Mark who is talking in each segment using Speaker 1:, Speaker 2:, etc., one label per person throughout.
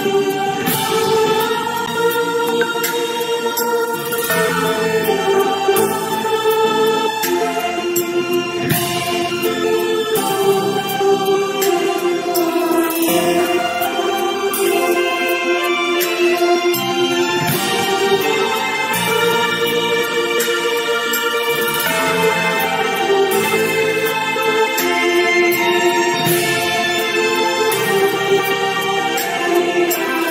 Speaker 1: ും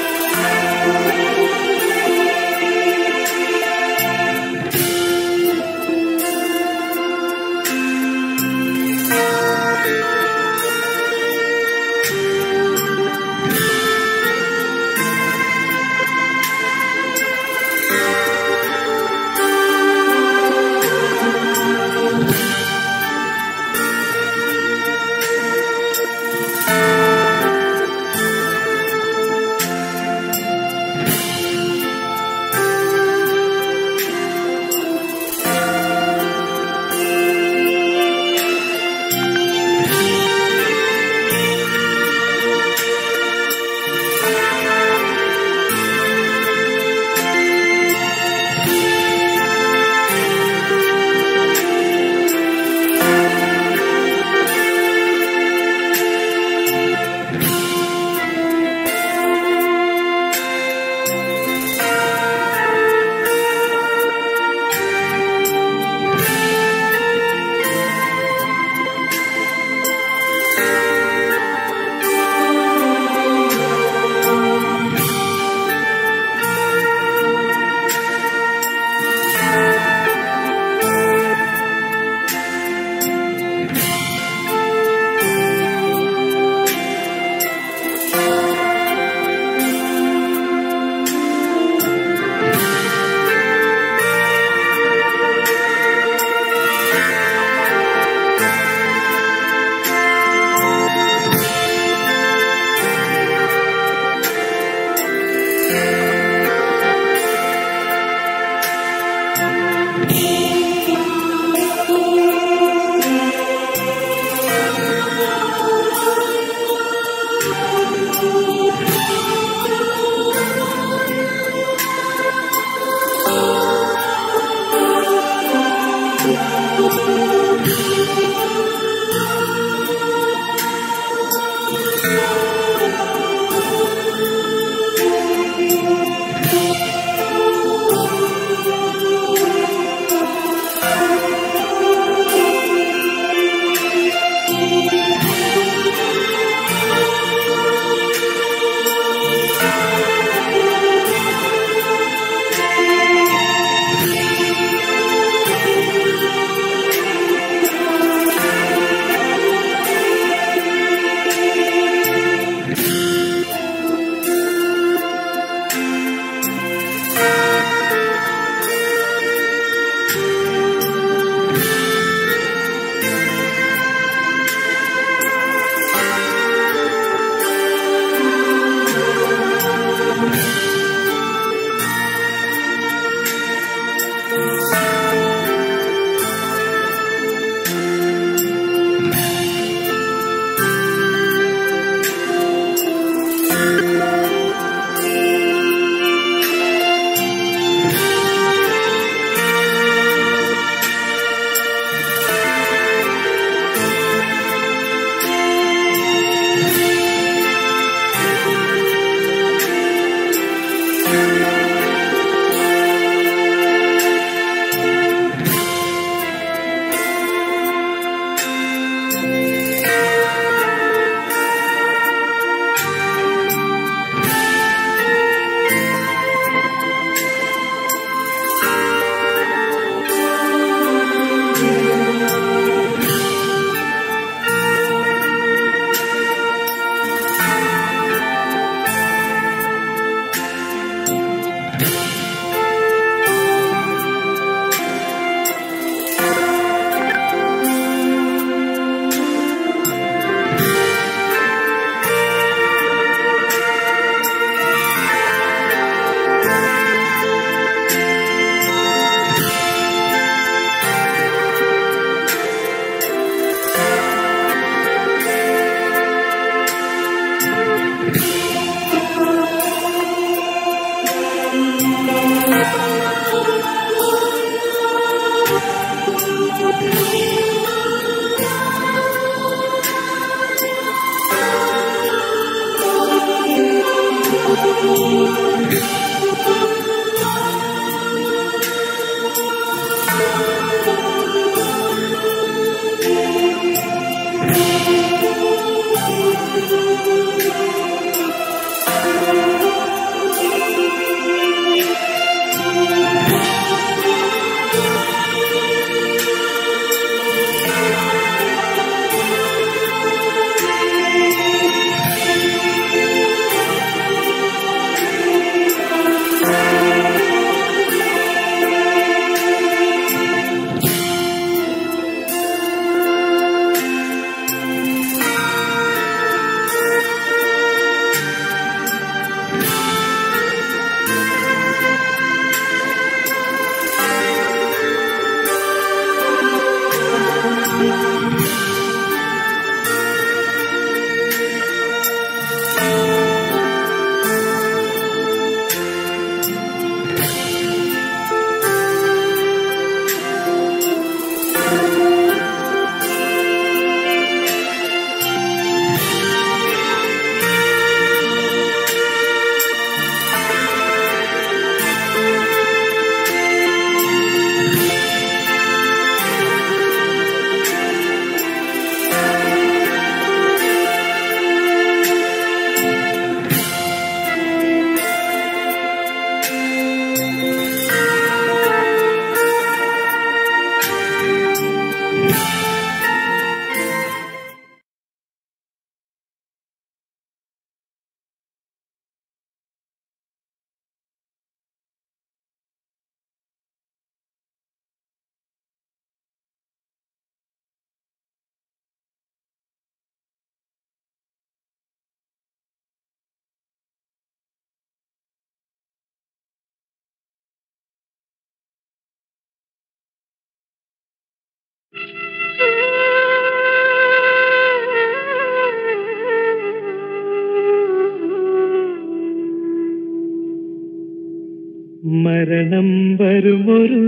Speaker 1: മരണം വരുമൊരു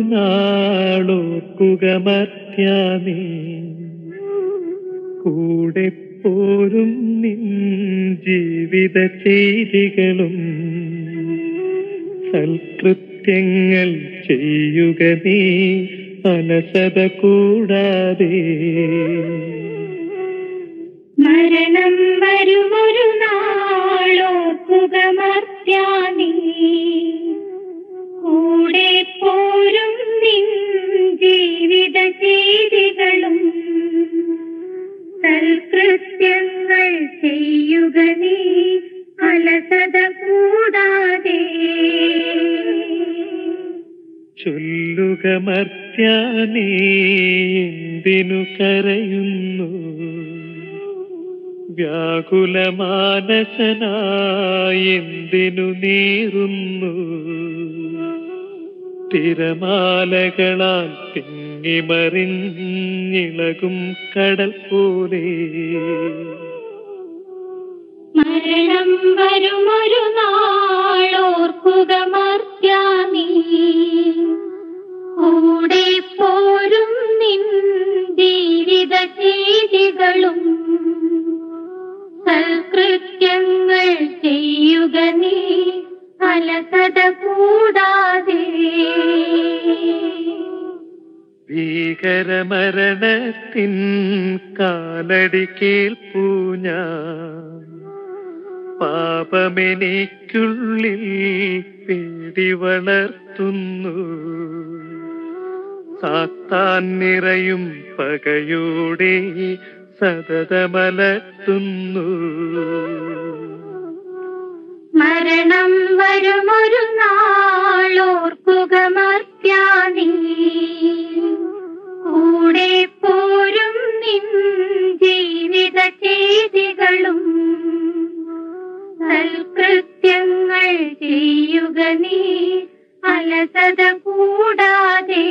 Speaker 1: നാളോർക്കുക മർത്യാനേ കൂടെ പോരും നിൻ ജീവിത ചെയ്തികളും സൽകൃത്യങ്ങൾ ചെയ്യുക നീ അലസത കൂടാതെ
Speaker 2: മരണം വരുമൊരു നാളോർക്കുക മർത്യാനീ കൂടെ പോരും നിൻ ജീവിത ചെയ്തികളും സൽകൃത്യങ്ങൾ ചെയ്യുക നീ അലസത കൂടാതെ
Speaker 1: ചൊല്ലുക മർത്യാനേ എന്തിനു കരയുന്നു വ്യാകുലമാനസനായി എന്തിനു നീറുന്നു തിരമാലകളാൽ തിങ്ങിമറിഞ്ഞിളകും കടൽ പോലെ
Speaker 2: മരണം വരുമൊരു നാളോർക്കുക മർത്യാനീ കൂടെ പോരും നിൻ ജീവിത ചെയ്തികളും സൽകൃത്യങ്ങൾ ചെയ്യുക നീ അലസത കൂടാതെ
Speaker 1: ഭീകരമരണത്തിൻ കാലടി കേൾപ്പൂ ഞാൻ പാപമെനിക്കുള്ളിൽ പേടി വളർത്തുന്നു സാത്താൻ നിറയും പകയോടെ സതതമലർത്തുന്നു
Speaker 2: മരണം വരുമൊരു നാളോർക്കുക മർത്യാനീ കൂടെ പോരും നിൻ ജീവിത ചെയ്തികളും സൽകൃത്യങ്ങൾ ചെയ്യുക നീ അലസത കൂടാതെ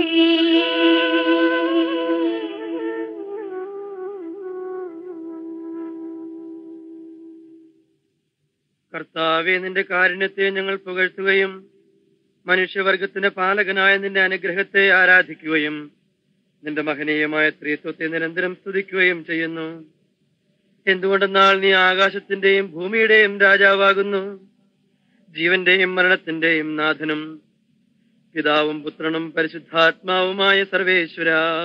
Speaker 3: കർത്താവെ നിന്റെ കാരുണ്യത്തെ ഞങ്ങൾ പുകഴ്ത്തുകയും മനുഷ്യവർഗത്തിന്റെ പാലകനായ നിന്റെ അനുഗ്രഹത്തെ ആരാധിക്കുകയും നിന്റെ മഹനീയമായ സ്ത്രീത്വത്തെ നിരന്തരം സ്തുതിക്കുകയും ചെയ്യുന്നു എന്തുകൊണ്ടെന്നാൽ നീ ആകാശത്തിന്റെയും ഭൂമിയുടെയും രാജാവാകുന്നു ജീവന്റെയും മരണത്തിന്റെയും നാഥനും പിതാവും പുത്രനും പരിശുദ്ധാത്മാവുമായ സർവേശ്വര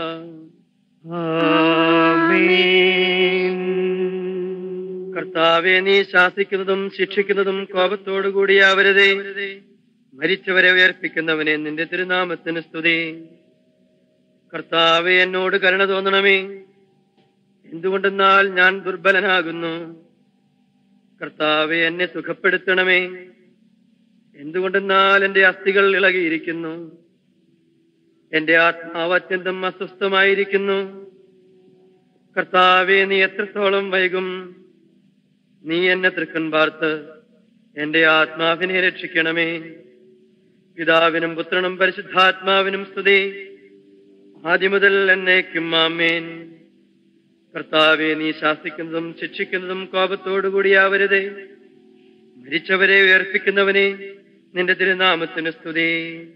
Speaker 1: ആമേൻ
Speaker 3: കർത്താവെ നീ ശാസിക്കുന്നതും ശിക്ഷിക്കുന്നതും കോപത്തോടുകൂടിയാവരുതേ മരിച്ചവരെ ഉയർപ്പിക്കുന്നവനെ നിന്റെ തിരുനാമത്തിന് സ്തുതി കർത്താവെ എന്നോട് കരുണ തോന്നണമേ എന്തുകൊണ്ടെന്നാൽ ഞാൻ ദുർബലനാകുന്നു കർത്താവെ എന്നെ സുഖപ്പെടുത്തണമേ എന്തുകൊണ്ടെന്നാൽ എന്റെ അസ്ഥികൾ ഇളകിയിരിക്കുന്നു എന്റെ ആത്മാവ് അത്യന്തം അസ്വസ്ഥമായിരിക്കുന്നു കർത്താവെ നീ എത്രത്തോളം വൈകും നീ എന്നെ തൃക്കൻ പാർത്ത് എന്റെ ആത്മാവിനെ രക്ഷിക്കണമേ പിതാവിനും പുത്രനും പരിശുദ്ധാത്മാവിനും സ്തുതി ആദ്യം മുതൽ എന്നേക്കും ആമേൻ കർത്താവെ നീ ശാസിക്കുന്നതും ശിക്ഷിക്കുന്നതും കോപത്തോടുകൂടിയാവരുതേ മരിച്ചവരെ ഉയർപ്പിക്കുന്നവനെ നിന്റെ തിരുനാമത്തിന് സ്തുതി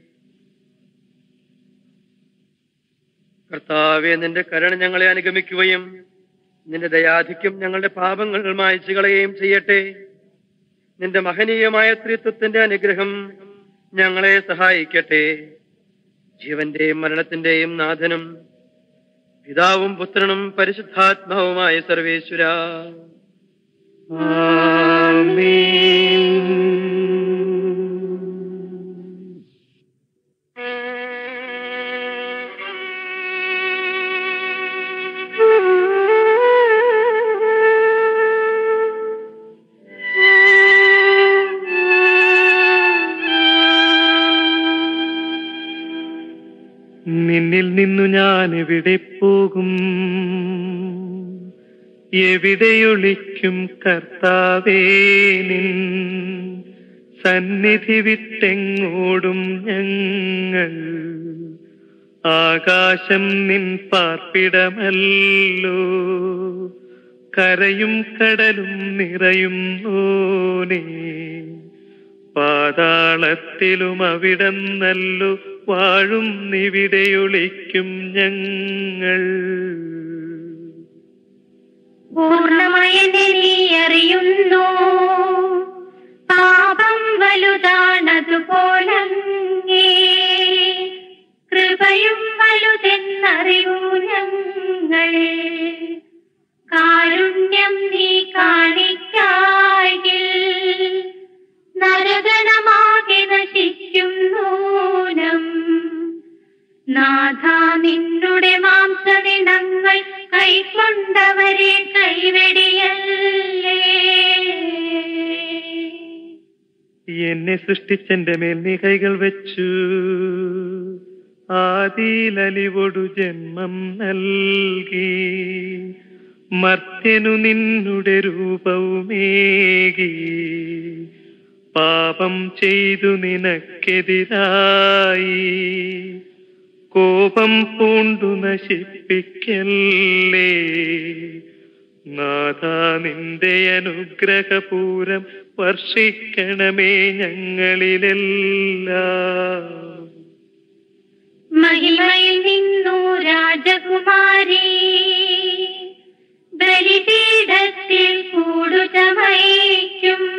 Speaker 3: കർത്താവെ നിന്റെ കരുണ ഞങ്ങളെ അനുഗമിക്കുകയും നിന്റെ ദയാധിക്യം ഞങ്ങളുടെ പാപങ്ങൾ മായച്ചു കളയുകയും ചെയ്യട്ടെ നിന്റെ മഹനീയമായ ത്രിത്വത്തിന്റെ അനുഗ്രഹം ഞങ്ങളെ സഹായിക്കട്ടെ ജീവന്റെയും മരണത്തിന്റെയും നാഥനും പിതാവും പുത്രനും പരിശുദ്ധാത്മാവുമായ സർവേശ്വര
Speaker 1: ആമേൻ നിന്നിൽ നിന്നു ഞാൻ എവിടെ പോകും എവിടെയൊളിക്കും കർത്താവേ നിൻ സന്നിധി വിട്ടെങ്ങോടും ഞങ്ങൾ ആകാശം നിൻ പാർപ്പിടമല്ലോ കരയും കടലും നിറയും ഓനേ പാതാളത്തിലും അവിടം നല്ലു വാഴും നിവിടെയൊളിക്കും ഞങ്ങൾ
Speaker 2: പൂർണ്ണമയനെ നീ അറിയുന്നു പാപം വലുതാണതുപോലങ്ങേ കൃപയും വലുതെന്നറിയൂ ഞങ്ങൾ കാരുണ്യം നീ കാണിക്കായിൽ നരകണമാകെ നശിക്കും നൂനം നാഥ നിന്നുടെ മാംസദിനങ്ങൾ കൈക്കൊണ്ടവരെ കൈവെടിയല്ലേ
Speaker 1: എന്നെ സൃഷ്ടിച്ചെന്റെ മേൽ നീ കൈകൾ വെച്ചു ആദിയിലലിവൊടു ജന്മം നൽകി മർത്യനു നിന്നുടെ രൂപവുമേകി പാപം ചെയ്തു നിനക്കെതിരായി കോപം പൂണ്ടു നശിപ്പിക്കല്ലേ നാഥ നിന്റെ അനുഗ്രഹപൂരം വർഷിക്കണമേ ഞങ്ങളിലെല്ലാം
Speaker 2: മഹിമയിൽ നിന്നു രാജകുമാരി ബലിപീഠത്തിൽ കൂടുചമയ്ക്കും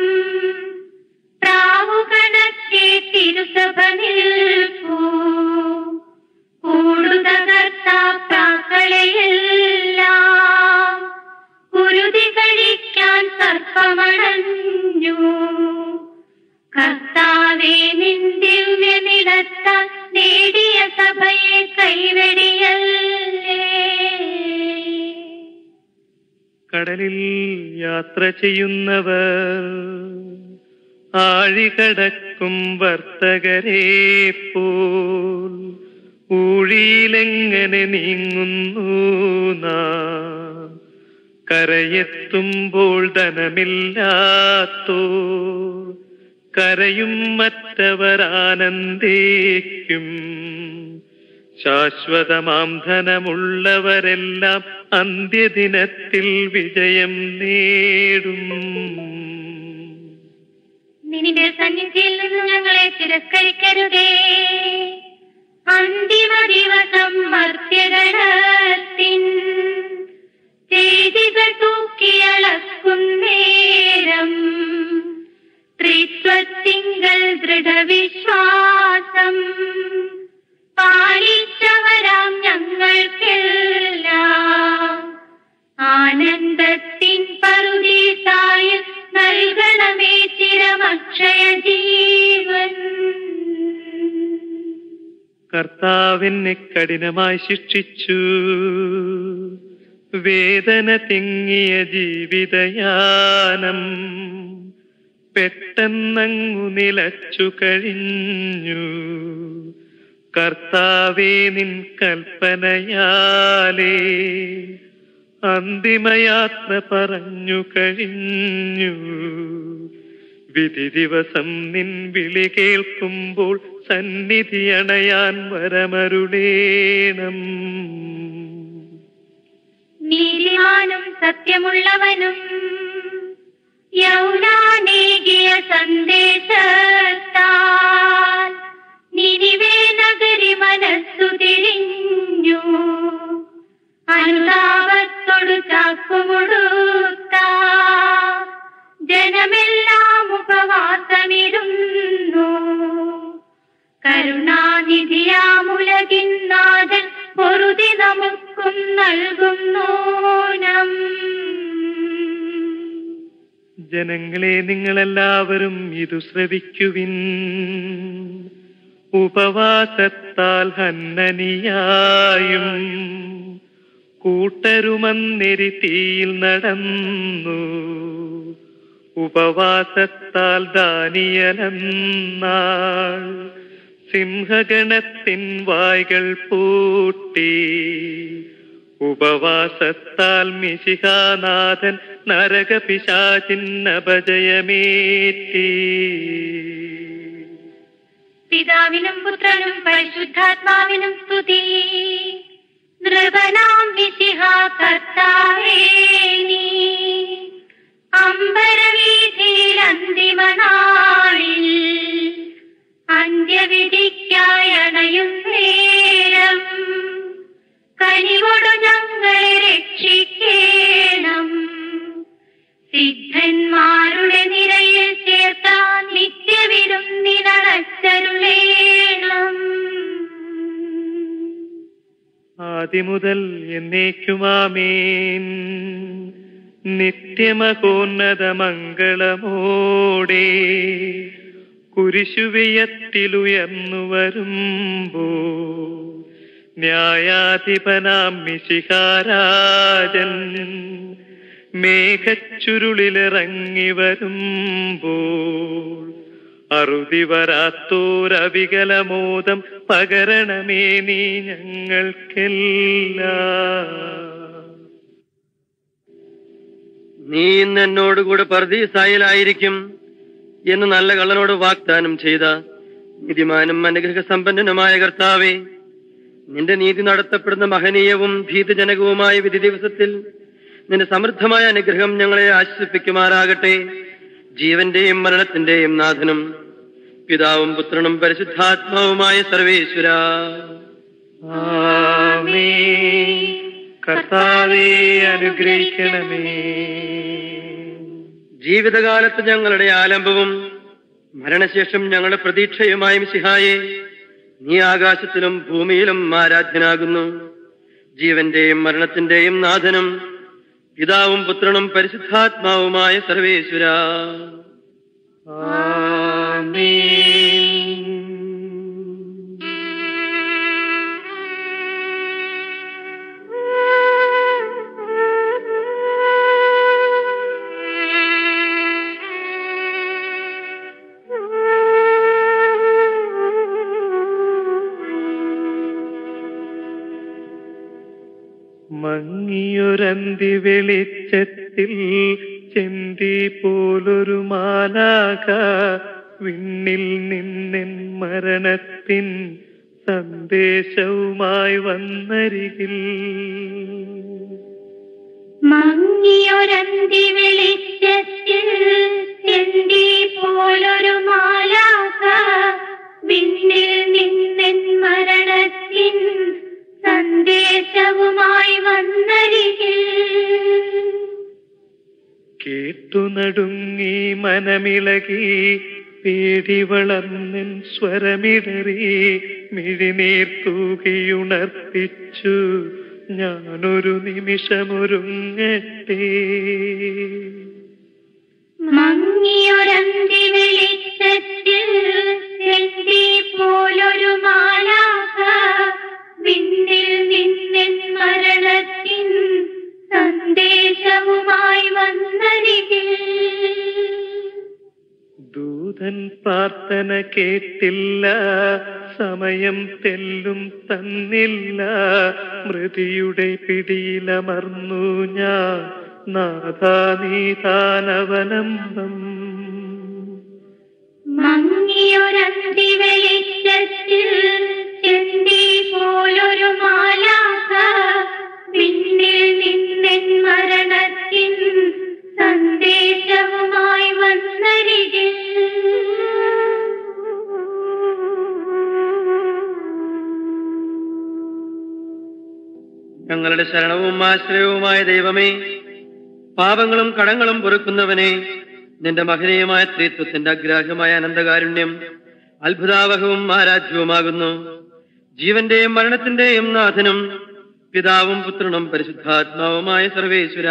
Speaker 2: പ്രാവുകണക്കെ തിരുസഭ നിൽപ്പൂ കൂടുതകർത്താക്കളെയെല്ലാം കുരുതി കഴിക്കാൻ സർപ്പമണഞ്ഞു കർത്താവെ നിൻ ദിവ്യനിടത്താൽ നേടിയ സഭയെ കൈവെടിയല്ലേ
Speaker 1: കടലിൽ യാത്ര ചെയ്യുന്നവർ ആഴികടക്കും വർത്തകരെ പോൽ ഊഴിയിലെങ്ങനെ നീങ്ങുന്നു നാം കരയെത്തുമ്പോൾ ധനമില്ലാത്തോ കരയും മറ്റവർ ആനന്ദിക്കും ശാശ്വതമാം ധനമുള്ളവരെല്ലാം അന്ത്യദിനത്തിൽ വിജയം നേടും
Speaker 2: നിന്റെ സന്നിധിയിൽ നിന്ന് ഞങ്ങളെ തിരസ്കരിക്കരുതേ അന്തിമ ദിവസം മർത്യഗണത്തിൻ ചെയ്തികൾ തൂക്കിയളക്കുന്നേരം ത്രിത്വത്തിൻ ദൃഢവിശ്വാസം പാലിച്ചവരാം ഞങ്ങൾക്കെല്ലാം ആനന്ദത്തിൻ പറുദീസായ നൽകണമേ ചിരമക്ഷയ ജീവൻ
Speaker 1: കർത്താവിനെ കഠിനമായി ശിക്ഷിച്ചു വേദന തിങ്ങിയ ജീവിതയാനം പെട്ടെന്നങ്ങു നിലച്ചു കഴിഞ്ഞു കർത്താവേ നിൻ കൽപ്പനയാലേ അന്തിമയാത്ര പറഞ്ഞു കഴിഞ്ഞു വിധി ദിവസം നിൻ വിളി കേൾക്കുമ്പോൾ സന്നിധി അണയാൻ വരമരുളേണം
Speaker 2: നീതിമാനും സത്യമുള്ളവനും യൗനാനേകിയ സന്ദേശത്താൽ നിനിവേ നഗരി മനസ്സു തിരിഞ്ഞു അനുതാപത്തോടു ചാക്കുമുടുത്ത ജനമെല്ലാം ഉപവാസമിരുന്നു കരുണാനിധിയാമുലകിന്നാഥൻ പൊറുതി നമുക്കും നൽകുന്നോനം
Speaker 1: ജനങ്ങളെ നിങ്ങളെല്ലാവരും ഇതു ശ്രവിക്കുവിൻ ഉപവാസത്താൽ ഹന്നനിയായും കൂട്ടരുമന്നെരി തീയിൽ നടന്നു ഉപവാസത്താൽ ദാനിയലെന്നാൾ സിംഹഗണത്തിൻ വായ്കൾ പൂട്ടി ഉപവാസത്താൽ മിശിഹാനാഥൻ നരകപിശാചിൻ അപജയമേറ്റി
Speaker 2: പിതാവിനും പുത്രനും പരിശുദ്ധാത്മാവിനും സ്തുതി നൃപനാം വിശിഹ കർത്താവേ നീ അമ്പരവീതിയിൽ അന്തിമനാളിൽ അന്ത്യവിധിക്കായി അണയും നേരം കനിവൊടു ഞങ്ങളെ രക്ഷിക്കേണം സിദ്ധന്മാരുടെ നിരയിൽ ചേർത്താൻ നിത്യവിരുന്നിനടച്ചരുളേണം
Speaker 1: ആദിമുതൽ എന്നേക്കുമാമേൻ നിത്യമകോന്നത മംഗളമോടെ കുരിശുവിയത്തിലുയർന്നു വരുമ്പോ ന്യായാധിപനാം മിശിഹാരാജൻ മേഘച്ചുരുളിലിറങ്ങി വരുമ്പോൾ അറുതി വരാത്തോരവികലമോദം പകരണമേ നീ ഞങ്ങൾക്കെല്ലാം
Speaker 3: നീ ഇന്ന് എന്നോടുകൂടെ പർദീസായിലായിരിക്കും എന്ന് നല്ല കള്ളനോട് വാഗ്ദാനം ചെയ്ത നീതിമാനും അനുഗ്രഹ സമ്പന്നനുമായ കർത്താവേ നിന്റെ നീതി നടത്തപ്പെടുന്ന മഹനീയവും ഭീതജനകവുമായ വിധി ദിവസത്തിൽ നിന്റെ സമൃദ്ധമായ അനുഗ്രഹം ഞങ്ങളെ ആശ്വസിപ്പിക്കുമാറാകട്ടെ ജീവന്റെയും മരണത്തിന്റെയും നാഥനും പിതാവും പുത്രനും പരിശുദ്ധാത്മാവുമായ സർവേശ്വര
Speaker 1: ആമേൻ. കർത്താവേ അനുഗ്രഹിക്കണമേ
Speaker 3: ജീവിതകാലത്ത് ഞങ്ങളുടെ ആലംബവും മരണശേഷം ഞങ്ങളുടെ പ്രതീക്ഷയുമായ മിശിഹായെ നീ ആകാശത്തിലും ഭൂമിയിലും ആരാധ്യനാകുന്നു ജീവന്റെയും മരണത്തിന്റെയും നാഥനും പിതാവും പുത്രനും പരിശുദ്ധാത്മാവുമായ സർവേശ്വര
Speaker 1: ആമേൻ മങ്ങിയൊരന്തി വെളിച്ചത്തിൽ ചെന്തി പോലൊരു മാലാക വിണ്ണിൽ നിന്നെൻ മരണത്തിൻ സന്ദേശവുമായി വന്നരികിൽ
Speaker 2: മങ്ങിയൊരന്തി വെളിച്ചത്തിൽ ചെന്തി പോലൊരു മാലാക വിണ്ണിൽ നിന്നെൻ മരണത്തിൻ സന്ദേശവുമായി വന്നരികിൽ
Speaker 1: കേട്ടു നടുങ്ങി മനമിളകി പേടി വളർന്നിൻ സ്വരമിടറി മിഴിനീർ തൂകിയുണർത്തിച്ചു ഞാനൊരു നിമിഷമൊരുങ്ങട്ടെ
Speaker 2: മങ്ങിയൊരന്തി വെളിച്ചത്തിൽ എന്റെ പോലൊരു മാലാക വിണ്ണിൽ നിന്നെൻ മരണത്തിൻ സന്ദേശവുമായി വന്നരികിൽ
Speaker 1: ദൂതൻ പ്രാർത്ഥന കേട്ടില്ല സമയം തെല്ലും തന്നില്ല മൃതിയുടെ പിടിയിലമർന്നു ഞാൻ നാഥാനീതാനവലംബം
Speaker 2: മങ്ങിയൊരന്തി വെളിച്ചത്തിൽ ചെന്തി പോലൊരു മാലാക പിന്നിൽ നിന്നെൻ മരണത്തിൻ സന്ദേശവുമായി വന്നരികിൽ
Speaker 3: ഞങ്ങളുടെ ശരണവും ആശ്രയവുമായ ദൈവമേ പാപങ്ങളും കടങ്ങളും പൊറുക്കുന്നവനെ നിന്റെ മഹനീയമായ സ്ത്രീത്വത്തിന്റെ അഗ്രാഹ്യമായ അനന്തകാരുണ്യം അത്ഭുതാവഹവും ആരാധ്യവുമാകുന്നു ജീവന്റെയും മരണത്തിന്റെയും നാഥനും പിതാവും പുത്രനും പരിശുദ്ധാത്മാവുമായ സർവേശ്വര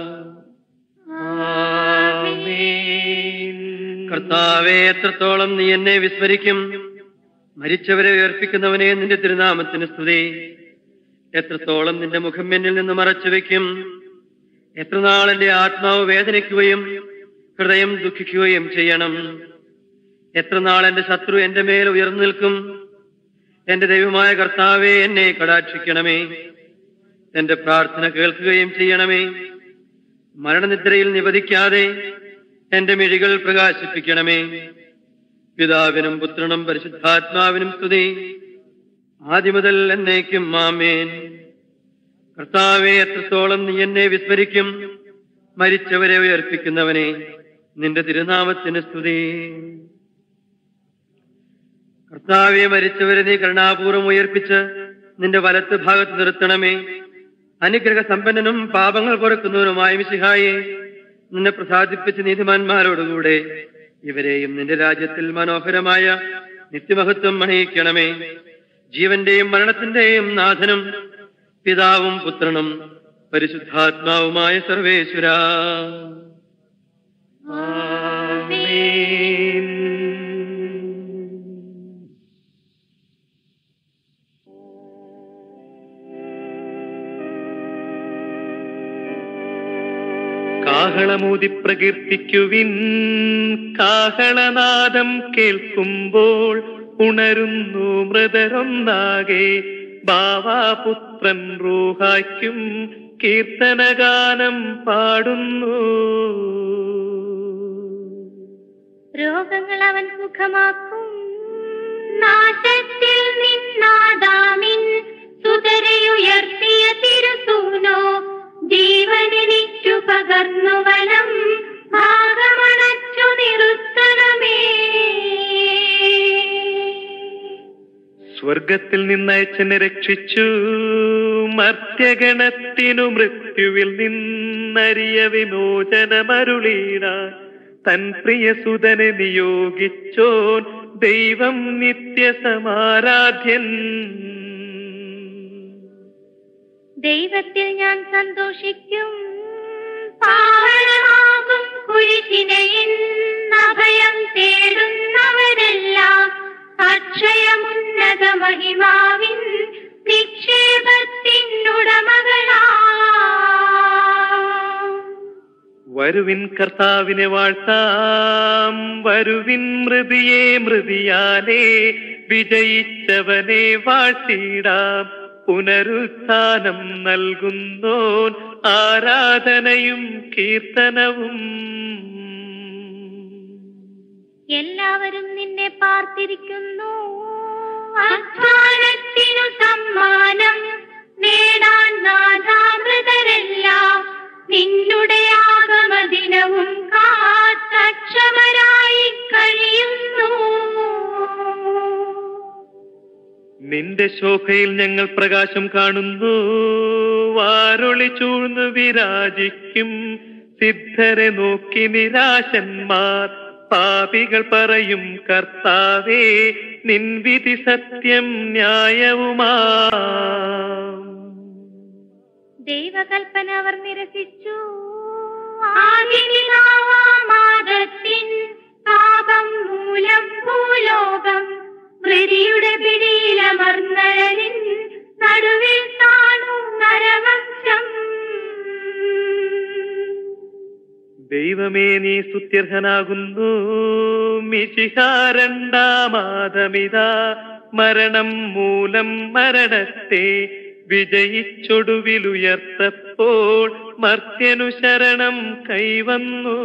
Speaker 1: ആമേൻ.
Speaker 3: കർത്താവെ എത്രത്തോളം നീ എന്നെ വിസ്മരിക്കും മരിച്ചവരെ ഉയർപ്പിക്കുന്നവനെ നിന്റെ തിരുനാമത്തിന് സ്തുതി എത്രത്തോളം നിന്റെ മുഖം എന്നിൽ നിന്ന് മറച്ചു വെക്കും എത്ര നാൾ എന്റെ ആത്മാവ് വേദനിക്കുകയും ഹൃദയം ദുഃഖിക്കുകയും ചെയ്യണം എത്ര നാൾ എന്റെ ശത്രു എന്റെ മേൽ ഉയർന്നു നിൽക്കും എന്റെ ദൈവമായ കർത്താവെ എന്നെ കടാക്ഷിക്കണമേ എന്റെ പ്രാർത്ഥന കേൾക്കുകയും ചെയ്യണമേ മരണനിദ്രയിൽ നിവധിക്കാതെ എന്റെ മിഴികൾ പ്രകാശിപ്പിക്കണമേ പിതാവിനും പുത്രനും പരിശുദ്ധാത്മാവിനും സ്തുതി ആദ്യമുതൽ എന്നേക്കും മാമേൻ കർത്താവെ എത്രത്തോളം നീ എന്നെ വിസ്മരിക്കും മരിച്ചവരെ ഉയർപ്പിക്കുന്നവനെ നിന്റെ തിരുനാമത്തിന് സ്തുതി കർത്താവെ മരിച്ചവരെ നീ കരുണാപൂർവം ഉയർപ്പിച്ച് നിന്റെ വലത്ത് ഭാഗത്ത് നിർത്തണമേ അനുഗ്രഹ സമ്പന്നനും പാപങ്ങൾ പൊറുക്കുന്നവനുമായ മിശിഹായെ നിന്നെ പ്രസാദിപ്പിച്ച നീതിമാന്മാരോടുകൂടെ ഇവരെയും നിന്റെ രാജ്യത്തിൽ മനോഹരമായ നിത്യമഹത്വം അണിയിക്കണമേ ജീവന്റെയും മരണത്തിന്റെയും നാഥനും പിതാവും പുത്രനും പരിശുദ്ധാത്മാവുമായ സർവേശ്വര
Speaker 1: ആമേൻ. കാഹളമൂതി പ്രകീർത്തിക്കുവിൻ കാഹളനാദം കേൾക്കുമ്പോൾ ഉണരുന്നു മൃതരൊന്നാകെ ബാവാപുത്രൻ റൂഹായ്ക്കും കീർത്തനഗാനം പാടുന്നു
Speaker 2: രോഗങ്ങൾ അവൻ സുഖമാക്കും നാശത്തിൽ നിന്നാദാമിൻ സുതരയുയർത്തിയ തിരുസൂനോ ജീവനെനിക്കു പകർന്നു വനം ഭാഗമണച്ചു നിർത്തണമേ
Speaker 1: സ്വർഗത്തിൽ നിന്നയച്ചനെ രക്ഷിച്ചു മർത്യഗണത്തിനു മൃത്യുവിൽ നിന്നറിയ വിമോചനമരുളീടാൻ തൻ പ്രിയസുതനെ നിയോഗിച്ചോൻ ദൈവം നിത്യസമാരാധ്യൻ
Speaker 2: ദൈവത്തിൽ ഞാൻ സന്തോഷിക്കും പാവനമാകും കുരിശിനയിൽ അഭയം തേടുന്നവരെല്ലാം അക്ഷയമുന്നത മഹിമാവിൻ നിക്ഷേപത്തിനുടമകളാ
Speaker 1: വരുവിൻ കർത്താവിനെ വാഴ്ത്താം വരുവിൻ മൃതിയെ മൃതിയാലേ വിജയിച്ചവനെ വാഴ്ത്തിടാം പുനരുത്ഥാനം നൽകുന്നോൻ ആരാധനയും കീർത്തനവും
Speaker 2: എല്ലാവരും നിന്നെ പാർത്തിരിക്കുന്നു അധ്വാനത്തിനു സമ്മാനം നേടാൻ നാഥാമൃതരെല്ലാം നിന്നുടെ ആഗമദിനവും കാത്തക്ഷമരായി കഴിയുന്നു
Speaker 1: നിന്റെ ശോഭയിൽ ഞങ്ങൾ പ്രകാശം കാണുന്നു വാരൊളി ചൂഴ്ന്നു വിരാജിക്കും സിദ്ധരെ നോക്കി നിരാശന്മാർ പാപികൾ പറയും കർത്താവേ നിൻ വിധി സത്യം ന്യായവുമാ
Speaker 2: ദൈവകൽപ്പന അവർ നിരസിച്ചു ആദിപിതാവാമാദത്തിൻ പാപം മൂലം ഭൂലോകം മൃതിയുടെ പിടിയിലമർന്നഴലിൻ നടുവിൽ താണു നരവംശം
Speaker 1: ദൈവമേ നീ സ്തുത്യർഹനാകുന്നു മിശിഹാരണ്ടാമാതമിതാ മരണം മൂലം മരണത്തെ വിജയിച്ചൊടുവിലുയർത്തപ്പോൾ മർത്യനു ശരണം കൈവന്നു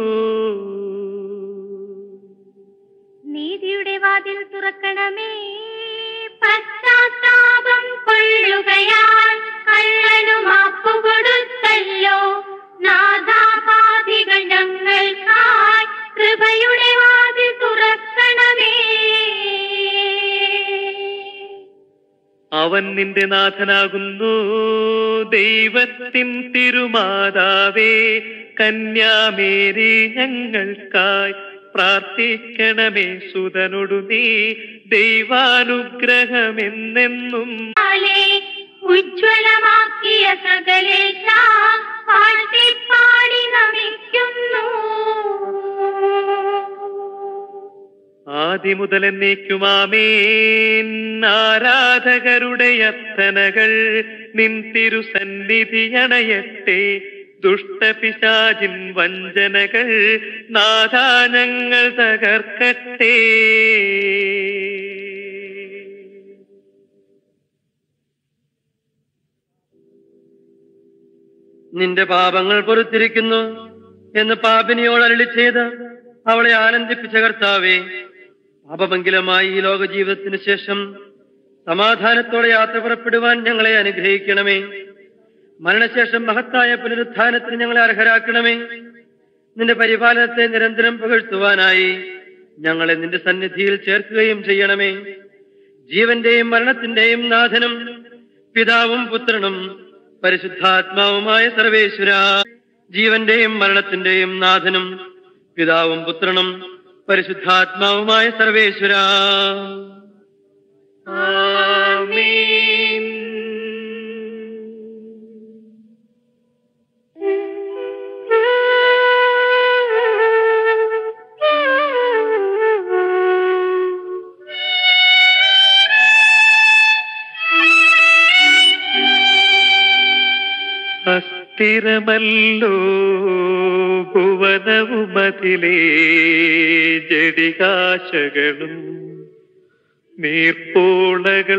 Speaker 2: നീതിയുടെ വാതിൽ തുറക്കണമേ പശ്ചാത്താപം കൊള്ളുകയാൽ കള്ളനു മാപ്പു കൊടുത്തല്ലോ നാഥാപാതികൾ ഞങ്ങൾക്കായി കൃപയുടെ വാതിൽ തുറക്കണമേ
Speaker 1: അവൻ നിന്റെ നാഥനാകുന്നു ദൈവത്തിൻ തിരുമാതാവേ കന്യാമേരി ഞങ്ങൾക്കായി പ്രാർത്ഥിക്കണമേ സുതനൊടു നീ ദൈവാനുഗ്രഹമെന്നെന്നും
Speaker 2: ാലെ ഉജ്ജ്വലമാക്കിയ സകലേശ പാടി നമിക്കുന്നു
Speaker 1: ആദിമുതൽ എന്നേക്കുമാമേൻ ആരാധകരുടെ അത്തനകൾ നിൻ തിരുസന്നിധി അണയട്ടെ ദുഷ്ടപിശാചിൻ വഞ്ചനകൾ നാഥാനങ്ങൾ തകർക്കട്ടെ
Speaker 3: നിന്റെ പാപങ്ങൾ പൊറുത്തിരിക്കുന്നു എന്ന് പാപിനിയോട് അരളി ചെയ്ത് അവളെ ആനന്ദിപ്പിച്ച കർത്താവേ പാപമംഗലമായി ഈ ലോക ജീവിതത്തിന് ശേഷം സമാധാനത്തോടെ യാത്ര പുറപ്പെടുവാൻ ഞങ്ങളെ അനുഗ്രഹിക്കണമേ മരണശേഷം മഹത്തായ പുനരുത്ഥാനത്തിന് ഞങ്ങളെ അർഹരാക്കണമേ നിന്റെ പരിപാലനത്തെ നിരന്തരം പുകഴ്ത്തുവാനായി ഞങ്ങളെ നിന്റെ സന്നിധിയിൽ ചേർക്കുകയും ചെയ്യണമേ ജീവന്റെയും മരണത്തിന്റെയും നാഥനും പിതാവും പുത്രനും പരിശുദ്ധാത്മാവുമായ സർവേശ്വര ജീവന്റെയും മരണത്തിന്റെയും നാഥനും പിതാവും പുത്രനും പരിശുദ്ധാത്മാവുമായ സർവേശ്വര
Speaker 1: ആമേൻ അസ്ഥിരമല്ലോ ഭുവനവുമതിലേ ജടികാശകളും നീർപ്പോളകൾ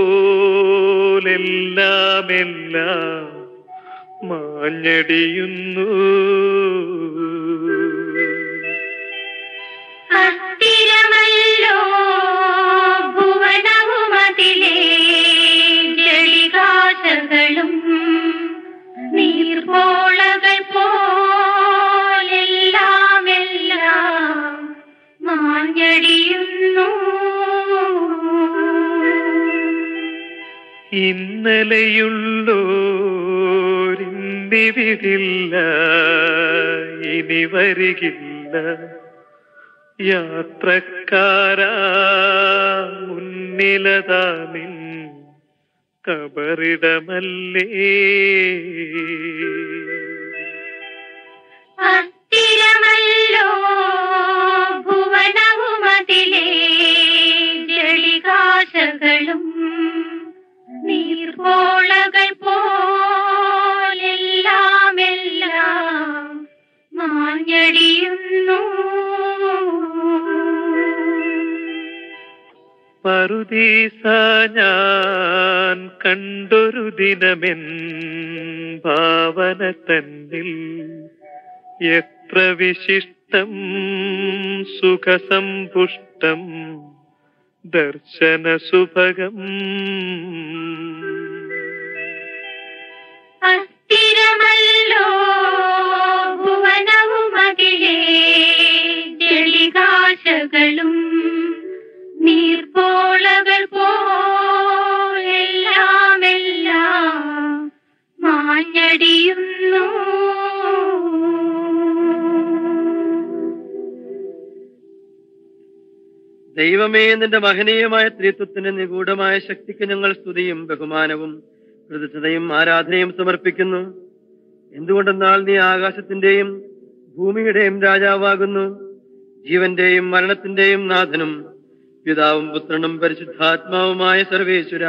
Speaker 1: പോലെല്ലാം എല്ലാം മാഞ്ഞടിയുന്നു
Speaker 2: അസ്ഥിരമല്ലോ ഭുവനവുമതിലേ ജളികാശകളും നീർപോളകൾ പോലെല്ലാം എല്ലാം മാഞ്ഞടിയുന്നു
Speaker 1: ഇന്നലെയുള്ളോരിന്നിവിടില്ല ഇനി വരികില്ല യാത്രക്കാരാ മുന്നിലതാ നിൻ കബറിടമല്ലേ
Speaker 2: അസ്ഥിരമല്ലോ ഭുവനവുമതിലേ ജളികാശകളും നീർപോളകൾ പോലെല്ലാം എല്ലാം മാഞ്ഞടിയുന്നു
Speaker 1: പറുദീസ ഞാൻ കണ്ടൊരു ദിനമെൻ ഭാവന തന്നിൽ എത്ര വിശിഷ്ടം സുഖസമ്പുഷ്ടം ദർശന സുഭഗം
Speaker 2: അസ്ഥിരമല്ലോ ഭുവനവുമതിലേ ജളികാശകളും നീർപ്പോളകൾ പോലെല്ലാം എല്ലാം മാഞ്ഞടിയുന്നു
Speaker 3: ദൈവമേ നിന്റെ മഹനീയമായ ത്രിത്വത്തിന്റെ നിഗൂഢമായ ശക്തിക്ക് ഞങ്ങൾ സ്തുതിയും ബഹുമാനവും കൃതജ്ഞതയും ആരാധനയും സമർപ്പിക്കുന്നു എന്തുകൊണ്ടെന്നാൽ നീ ആകാശത്തിന്റെയും ഭൂമിയുടെയും രാജാവാകുന്നു ജീവന്റെയും മരണത്തിന്റെയും നാഥനും പിതാവും പുത്രനും പരിശുദ്ധാത്മാവുമായ സർവേശ്വര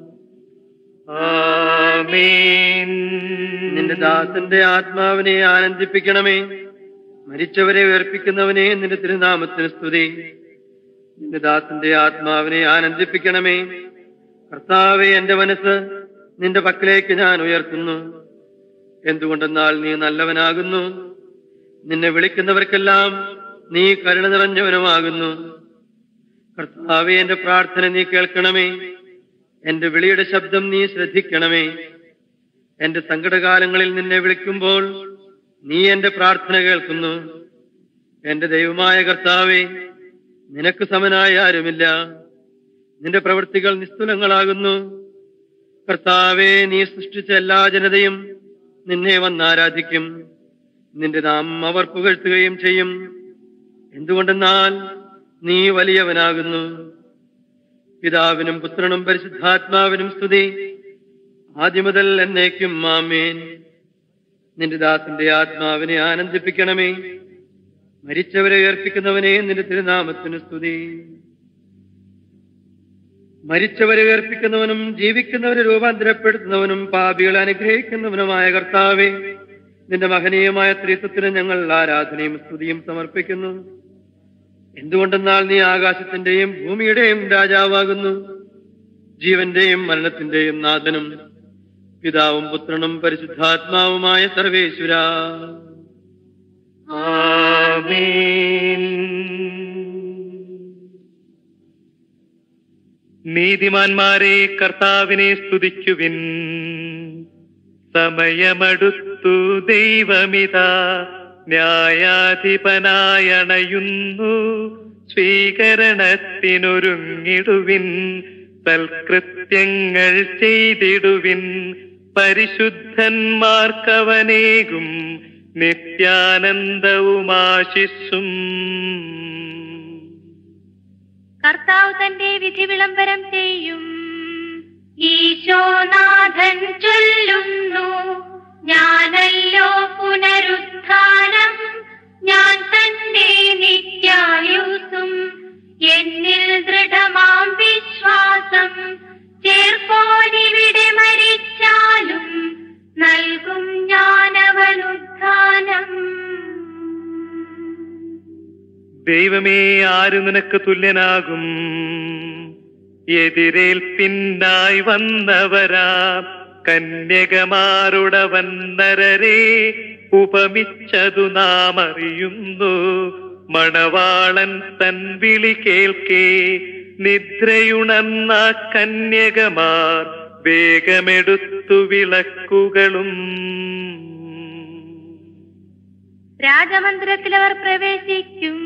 Speaker 1: ആമേൻ
Speaker 3: നിന്റെ ദാസന്റെ ആത്മാവിനെ ആനന്ദിപ്പിക്കണമേ മരിച്ചവരെ ഉയർപ്പിക്കുന്നവനെ നിന്റെ തിരുനാമത്തിന് സ്തുതി നിന്റെ ദാസന്റെ ആത്മാവിനെ ആനന്ദിപ്പിക്കണമേ കർത്താവെ എന്റെ മനസ്സ് നിന്റെ പക്കലേക്ക് ഞാൻ ഉയർത്തുന്നു എന്തുകൊണ്ടെന്നാൽ നീ നല്ലവനാകുന്നു നിന്നെ വിളിക്കുന്നവർക്കെല്ലാം നീ കരുണ നിറഞ്ഞവനുമാകുന്നു കർത്താവെ എന്റെ പ്രാർത്ഥന നീ കേൾക്കണമേ എന്റെ വിളിയുടെ ശബ്ദം നീ ശ്രദ്ധിക്കണമേ എന്റെ സങ്കടകാലങ്ങളിൽ നിന്നെ വിളിക്കുമ്പോൾ നീ എന്റെ പ്രാർത്ഥന കേൾക്കുന്നു എന്റെ ദൈവമായ കർത്താവെ നിനക്ക് സമനായ ആരുമില്ല നിന്റെ പ്രവൃത്തികൾ നിസ്തുലങ്ങളാകുന്നു കർത്താവെ നീ സൃഷ്ടിച്ച എല്ലാ ജനതയും നിന്നെ വന്നാരാധിക്കും നിന്റെ നാമം അവർ പുകഴ്ത്തുകയും ചെയ്യും എന്തുകൊണ്ടെന്നാൽ നീ വലിയവനാകുന്നു പിതാവിനും പുത്രനും പരിശുദ്ധാത്മാവിനും സ്തുതി ആദ്യം മുതൽ എന്നേക്കും മാമേൻ നിന്റെ ദാസന്റെ ആത്മാവിനെ ആനന്ദിപ്പിക്കണമേ മരിച്ചവരെ ഉയർപ്പിക്കുന്നവനെ നിന്റെ തിരുനാമത്തിന് സ്തുതി മരിച്ചവരെ ഉയർപ്പിക്കുന്നവനും ജീവിക്കുന്നവരെ രൂപാന്തരപ്പെടുത്തുന്നവനും പാപികളെ അനുഗ്രഹിക്കുന്നവനുമായ കർത്താവെ നിന്റെ മഹനീയമായ ത്രിത്വത്തിന് ഞങ്ങൾ ആരാധനയും സ്തുതിയും സമർപ്പിക്കുന്നു എന്തുകൊണ്ടെന്നാൽ നീ ആകാശത്തിന്റെയും ഭൂമിയുടെയും രാജാവാകുന്നു ജീവന്റെയും മരണത്തിന്റെയും നാഥനും പിതാവും പുത്രനും പരിശുദ്ധാത്മാവുമായ സർവേശ്വര
Speaker 1: ആമേൻ നീതിമാന്മാരെ കർത്താവിനെ സ്തുതിക്കുവിൻ സമയമടുത്തു ദൈവമിതാ ന്യായാധിപനായണയുന്നു സ്വീകരണത്തിനൊരുങ്ങിടുവിൻ സൽകൃത്യങ്ങൾ ചെയ്തിടുവിൻ പരിശുദ്ധന്മാർക്കവനേകും നിത്യാനന്ദവുമാശിസ്സും
Speaker 2: കർത്താവ് തന്റെ വിധി വിളംബരം ചെയ്യും ഈശോനാഥൻ ചൊല്ലുന്നു ഞാനല്ലോ പുനരുത്ഥാനം ഞാൻ തന്നെ നിത്യായുസും എന്നിൽ ദൃഢമാം വിശ്വാസം ചേർപ്പോനിവിടെ മരിച്ചാലും നൽകും ഞാനവനുത്ഥാനം
Speaker 1: ദൈവമേ ആര് നിനക്ക് തുല്യനാകും എതിരേൽപ്പിന്നായി വന്നവരാ കന്യകമാരുടവൻ നരരെ ഉപമിച്ചതു നാം അറിയുന്നു മണവാളൻ തൻ വിളി കേൾക്കേ നിദ്രയുണർന്ന കന്യകമാർ വേഗമെടുത്തു വിളക്കുകളും
Speaker 2: രാജമന്ദിരത്തിൽ അവർ പ്രവേശിക്കും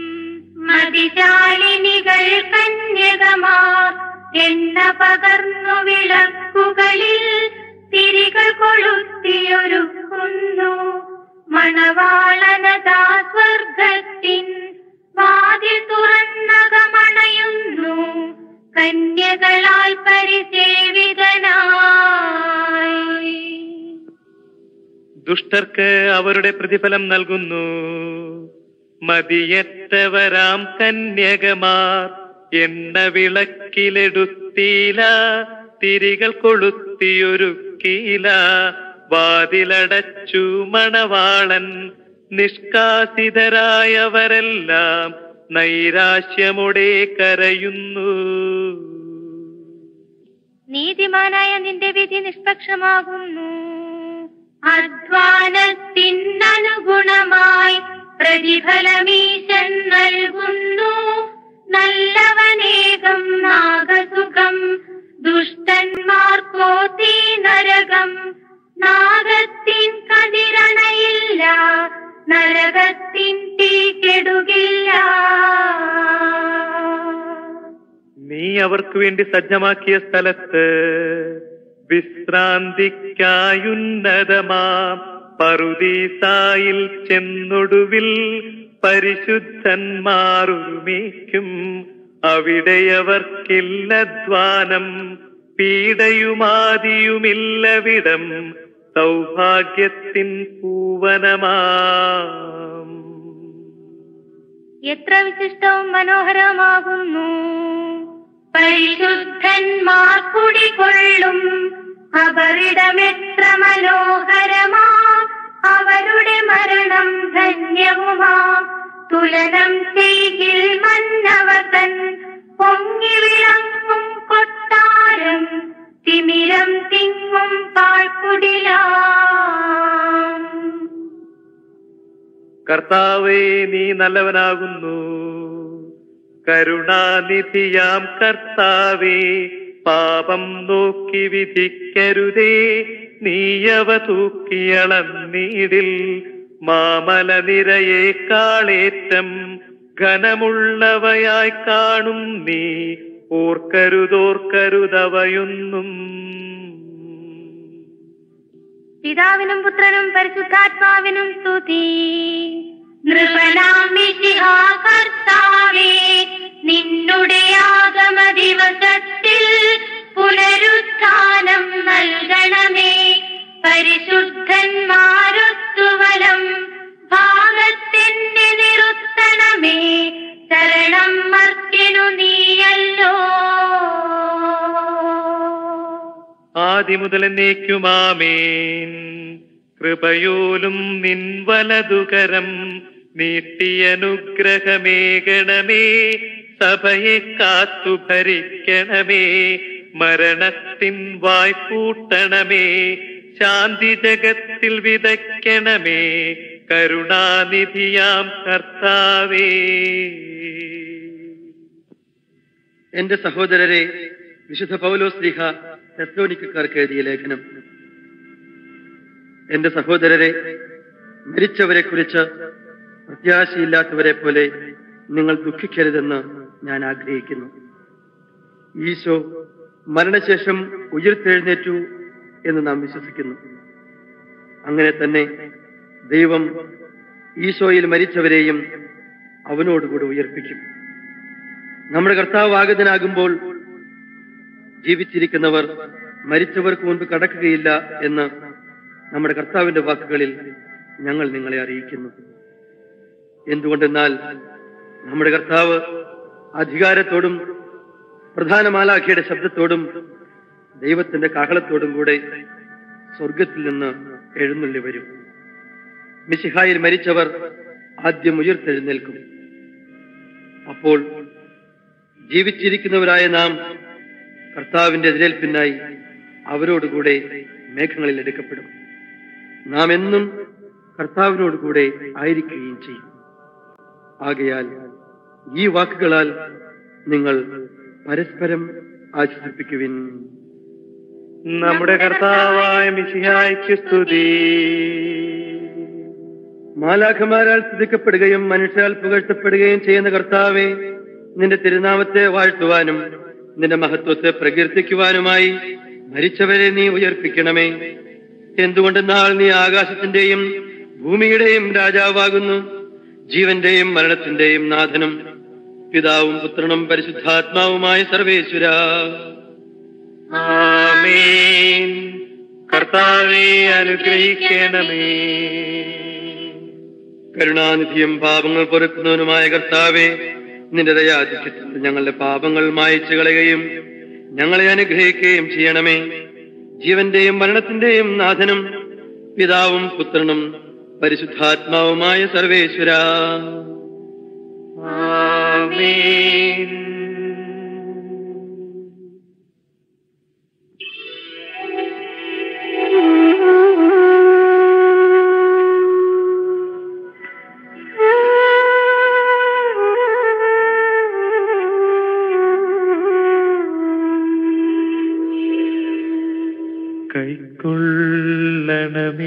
Speaker 2: മതിശാലിനികൾ കന്യകമാർ എണ്ണ പകർന്നു വിളക്കുകളിൽ തിരികൾ കൊളുത്തിയൊരുക്കുന്നു മണവാളനതാ സ്വർഗത്തിൻ വാതിൽ തുറന്നകമണയുന്നു കന്യകളാൽ പരിസേവിതനായി
Speaker 1: ദുഷ്ടർക്ക് അവരുടെ പ്രതിഫലം നൽകുന്നു മതിയറ്റവരാം കന്യകമാർ എണ്ണ വിളക്കിലെടുത്തീല തിരികൾ കൊളുത്തിയൊരുക്കീല വാതിലടച്ചു മണവാളൻ നിഷ്കാസിതരായവരെല്ലാം നൈരാശ്യമുടെ കരയുന്നു
Speaker 2: നീതിമാനായ നിന്റെ വിധി നിഷ്പക്ഷമാകുന്നു അധ്വാനത്തിനനുഗുണമായി പ്രതിഫലമീശൻ നൽകുന്നു നല്ലവനേകം നാഗസുഖം ദുഷ്ടന്മാർക്കോ തീ നരകം നാഗത്തിൻ കതിരണയില്ല നരകത്തിൻ തീ കെടുകില്ല
Speaker 1: നീ അവർക്ക് വേണ്ടി സജ്ജമാക്കിയ സ്ഥലത്ത് വിശ്രാന്തിക്കായുന്നതമാം പറുദീസായിൽ ചെന്നൊടുവിൽ പരിശുദ്ധന്മാർ ഒരുമിക്കും അവിടെയവർക്കില്ലധ്വാനം പീഡയുമാതിയുമില്ലവിടം സൗഭാഗ്യത്തിൻ പൂവനമാം
Speaker 2: എത്ര വിശിഷ്ടവും മനോഹരമാകുന്നു പരിശുദ്ധന്മാർ കുടികൊള്ളും അവരിടമെത്ര മനോഹരമാ അവരുടെ മരണം ധന്യവുമാ തുലനം ചെയ്യിൽ മന്നവതൻ പൊങ്ങി വിളങ്ങും കൊട്ടാരം തിമിരം തിങ്ങും പാഴ്ക്കുടിലാം
Speaker 1: കർത്താവേ നീ നല്ലവനാകുന്നു കരുണാനിധിയാം കർത്താവേ പാപം നോക്കി വിധിക്കരുതേ നീയവ തൂക്കിയളന്നീടിൽ മാമല നിരയേക്കാളേറ്റം ഘനമുള്ളവയായി കാണും നീ ഓർക്കരുതോർക്കരുതവയൊന്നും
Speaker 2: പിതാവിനും പുത്രനും പരിശുദ്ധാത്മാവിനും സ്തുതി നൃപനാമിഷിഹാ കർത്താവേ നിന്നുടെ ആഗമ ദിവസത്തിൽ പുനരുത്ഥാനം നൽകണമേ പരിശുദ്ധന്മാരൊത്തുവലം ഭാഗത്തിന്റെ നിറുത്തണമേ ശരണം മർത്തിനു നീയല്ലോ
Speaker 1: ആദിമുതൽ എന്നേക്കുമാമേൻ കൃപയോലും നിൻ വലതുകരം നീട്ടിയനുഗ്രഹമേകണമേ സഭയെ കാത്തു ഭരിക്കണമേ മരണത്തിൻ വായ്പൂട്ടണമേ ശാന്തി ജഗത്തിൽ വിതയ്ക്കണമേ കരുണാനിധിയാം കർത്താവേ
Speaker 3: എന്റെ സഹോദരരെ വിശുദ്ധ പൗലോസ്ലിഹ തെസ്ലോനിക്കാർക്ക് എഴുതിയ ലേഖനം എന്റെ സഹോദരരെ മരിച്ചവരെ കുറിച്ച് പ്രത്യാശയില്ലാത്തവരെ പോലെ നിങ്ങൾ ദുഃഖിക്കരുതെന്ന് ഞാൻ ആഗ്രഹിക്കുന്നു ഈശോ മരണശേഷം ഉയർത്തെഴുന്നേറ്റു എന്ന് നാം വിശ്വസിക്കുന്നു അങ്ങനെ തന്നെ ദൈവം ഈശോയിൽ മരിച്ചവരെയും അവനോടുകൂടി ഉയർപ്പിക്കും നമ്മുടെ കർത്താവ് ആഗതനാകുമ്പോൾ ജീവിച്ചിരിക്കുന്നവർ മരിച്ചവർക്ക് മുൻപ് കടക്കുകയില്ല എന്ന് നമ്മുടെ കർത്താവിന്റെ വാക്കുകളിൽ ഞങ്ങൾ നിങ്ങളെ അറിയിക്കുന്നു എന്തുകൊണ്ടെന്നാൽ നമ്മുടെ കർത്താവ് അധികാരത്തോടും പ്രധാന മാലാഖിയുടെ ശബ്ദത്തോടും ദൈവത്തിന്റെ കാഹളത്തോടും കൂടെ സ്വർഗത്തിൽ നിന്ന് എഴുന്നള്ളി വരും മിശിഹായിൽ മരിച്ചവർ ആദ്യം ഉയർത്തെഴുന്നേൽക്കും അപ്പോൾ ജീവിച്ചിരിക്കുന്നവരായ നാം കർത്താവിന്റെ എതിരേൽപ്പിനായി അവരോടുകൂടെ മേഘങ്ങളിൽ എടുക്കപ്പെടും നാം എന്നും കർത്താവിനോടുകൂടെ ആയിരിക്കുകയും ചെയ്യും ആകയാൽ ഈ വാക്കുകളാൽ നിങ്ങൾ പരസ്പരം ആശ്വസിപ്പിക്കുവിൻ
Speaker 1: നമ്മുടെ കർത്താവായ മിശിഹായ്ക്ക് സ്തുതി
Speaker 3: മാലാഖമാരാൽ സ്തുതിക്കപ്പെടുകയും മനുഷ്യരാൽ പുകഴ്ത്തപ്പെടുകയും ചെയ്യുന്ന കർത്താവെ നിന്റെ തിരുനാമത്തെ വാഴ്ത്തുവാനും നിന്റെ മഹത്വത്തെ പ്രകീർത്തിക്കുവാനുമായി മരിച്ചവരെ നീ ഉയർപ്പിക്കണമേ എന്തുകൊണ്ടെന്നാൽ നീ ആകാശത്തിന്റെയും ഭൂമിയുടെയും രാജാവാകുന്നു ജീവന്റെയും മരണത്തിന്റെയും നാഥനും പിതാവും പുത്രനും പരിശുദ്ധാത്മാവുമായ സർവേശ്വര
Speaker 1: ആമേൻ കർത്താവെ അനുഗ്രഹിക്കണമേ
Speaker 3: കരുണാനിധിയും പാപങ്ങൾ പൊറുക്കുന്നവനുമായ കർത്താവെ നിന്റെ ദയാധിക്യത്തിൽ ഞങ്ങളുടെ പാപങ്ങൾ മായച്ചു കളയുകയും ഞങ്ങളെ അനുഗ്രഹിക്കുകയും ചെയ്യണമേ ജീവന്റെയും മരണത്തിന്റെയും നാഥനും പിതാവും പുത്രനും പരിശുദ്ധാത്മാവുമായ സർവേശ്വര
Speaker 1: ആമേൻ കൈക്കൊള്ളണമേ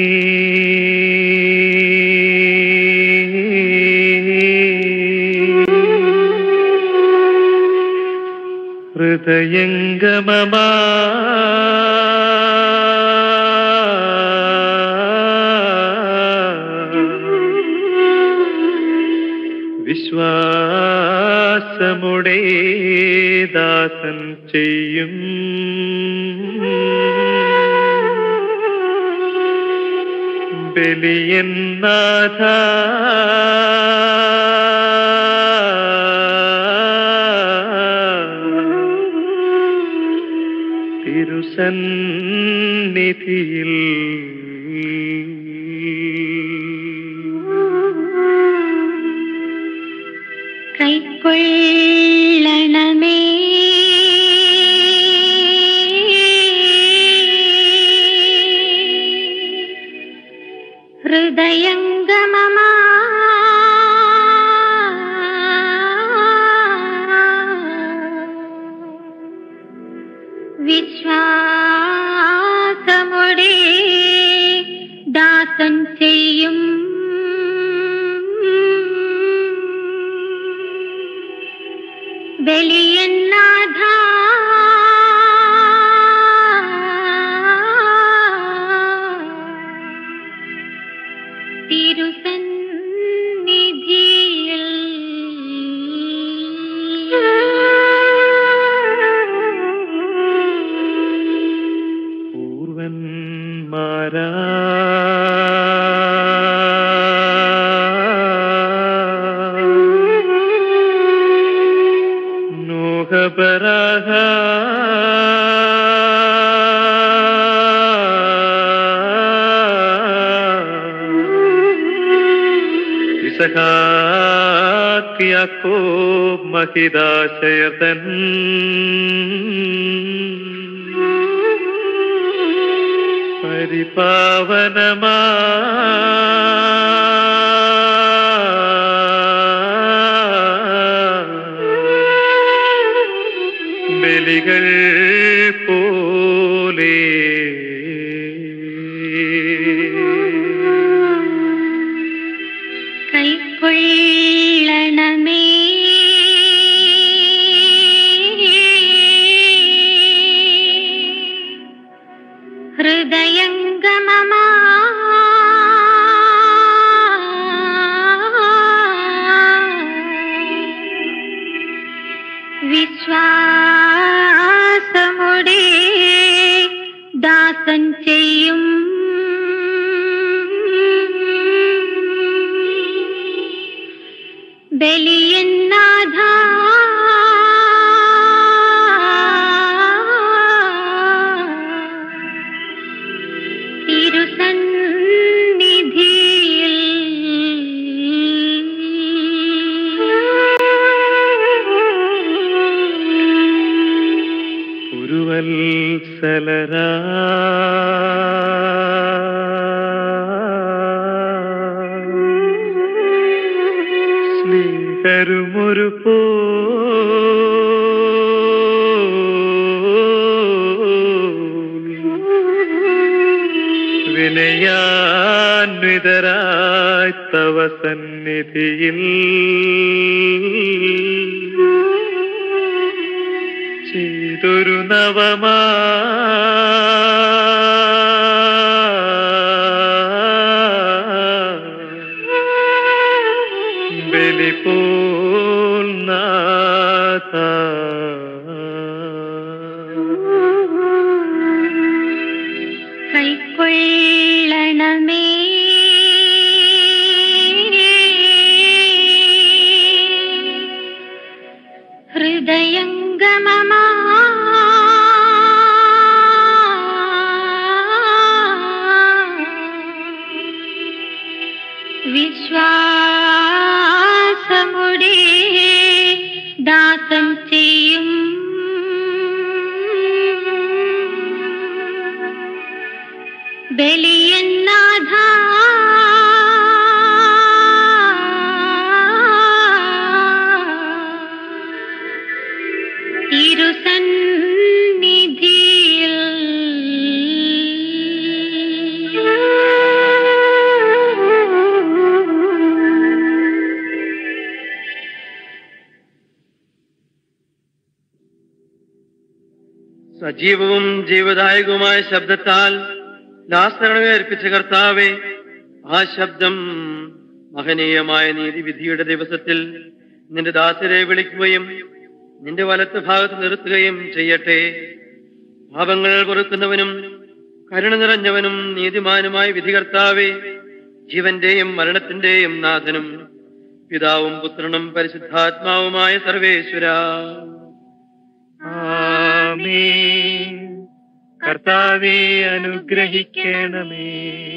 Speaker 1: ഹൃദയംഗമമാ വിശ്വാസ വിശ്വാസമുടെ ദാസൻ ചെയ്യും ബലിയൻ നാഥ തിരുസന്നിധിയിൽ
Speaker 2: കൈക്കൊള്ളണമേ ഹൃദയംഗമമാ വിശ്വാസമുടെ ദാസൻ ചെയ്യും ബലിയന്നാഥ തിരുസന്നിധിയിൽ
Speaker 1: പൂർവന്മാരാ നോഹപരാഹ യാക്കോബ് മഹിതാശയതൻ പരിപാവനമാ ബലികൾ പോലെ
Speaker 2: കൈക്കൊള്ളണമേ ഹൃദയംഗമമാ വിശ്വാസമുടെ ദാസൻ ചെയ്യും ബലിയന്നാഥ തിരുസന്നിധിയിൽ
Speaker 1: പുരുവത്സലരാ സ്നേഹരുമൊരു പോ വിനയാന്വിതരായി തവ സന്നിധിയിൽ ചെയ്തൊരു നവമാ ബലി പോൽ നാഥ
Speaker 2: കൈക്കൊള്ളണമേ ഹൃദയംഗമമാ വിശ്വാസമുടെ ദാസം ചെയ്യും ബലിയന്നാഥ തിരുസന്നിധിയിൽ
Speaker 3: സജീവവും ജീവദായകവുമായ ശബ്ദത്താൽ ലാസരണമേ അർപ്പിച്ച കർത്താവെ ആ ശബ്ദം മഹനീയമായ നീതിവിധിയുടെ ദിവസത്തിൽ നിന്റെ ദാസരെ വിളിക്കുകയും നിന്റെ വലത്ത് ഭാഗത്ത് നിർത്തുകയും ചെയ്യട്ടെ പാപങ്ങൾ പൊറുക്കുന്നവനും കരുണ നിറഞ്ഞവനും നീതിമാനുമായ വിധികർത്താവേ ജീവന്റെയും മരണത്തിന്റെയും നാഥനും പിതാവും പുത്രനും പരിശുദ്ധാത്മാവുമായ സർവേശ്വര
Speaker 1: ആമേൻ കർത്താവെ അനുഗ്രഹിക്കണമേ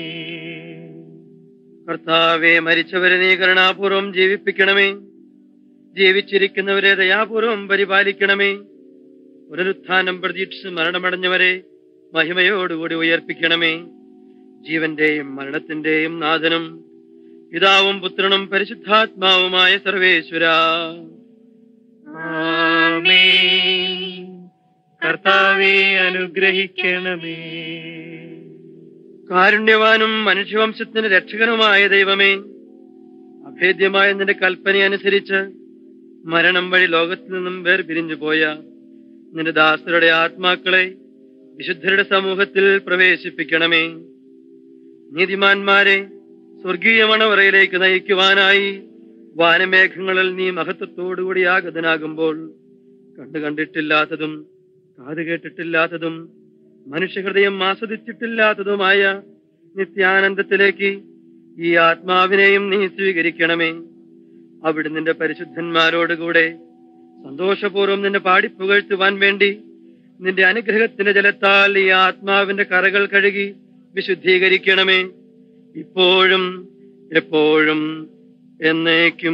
Speaker 3: കർത്താവെ മരിച്ചവരെ നീ കരുണാപൂർവം ജീവിപ്പിക്കണമേ ജീവിച്ചിരിക്കുന്നവരെ ദയാപൂർവം പരിപാലിക്കണമേ പുനരുത്ഥാനം പ്രതീക്ഷിച്ച് മരണമടഞ്ഞവരെ മഹിമയോടുകൂടി ഉയർപ്പിക്കണമേ ജീവന്റെയും മരണത്തിന്റെയും നാഥനും പിതാവും പുത്രനും പരിശുദ്ധാത്മാവുമായ സർവേശ്വര
Speaker 1: ആമേൻ കർത്താവെ അനുഗ്രഹിക്കണമേ
Speaker 3: കാരുണ്യവാനും മനുഷ്യവംശത്തിന് രക്ഷകനുമായ ദൈവമേ അഭേദ്യമായ നിന്റെ കൽപ്പന അനുസരിച്ച് മരണം വഴി ലോകത്തിൽ നിന്നും വേർപിരിഞ്ഞു പോയ നിന്റെ ദാസരുടെ ആത്മാക്കളെ വിശുദ്ധരുടെ സമൂഹത്തിൽ പ്രവേശിപ്പിക്കണമേ നീതിമാന്മാരെ സ്വർഗീയ മണവറയിലേക്ക് നയിക്കുവാനായി വാനമേഘങ്ങളിൽ നീ മഹത്വത്തോടുകൂടി ആഗതനാകുമ്പോൾ കണ്ടു കണ്ടിട്ടില്ലാത്തതും കാത് കേട്ടിട്ടില്ലാത്തതും മനുഷ്യഹൃദയം ആസ്വദിച്ചിട്ടില്ലാത്തതുമായ നിത്യാനന്ദത്തിലേക്ക് ഈ ആത്മാവിനെയും നീ സ്വീകരിക്കണമേ അവിടെ നിന്റെ പരിശുദ്ധന്മാരോടുകൂടെ സന്തോഷപൂർവ്വം നിന്നെ പാടിപ്പുകഴ്ത്തുവാൻ വേണ്ടി നിന്റെ അനുഗ്രഹത്തിന്റെ ജലത്താൽ ഈ ആത്മാവിന്റെ കറകൾ കഴുകി വിശുദ്ധീകരിക്കണമേ ഇപ്പോഴും എപ്പോഴും എന്നേക്കും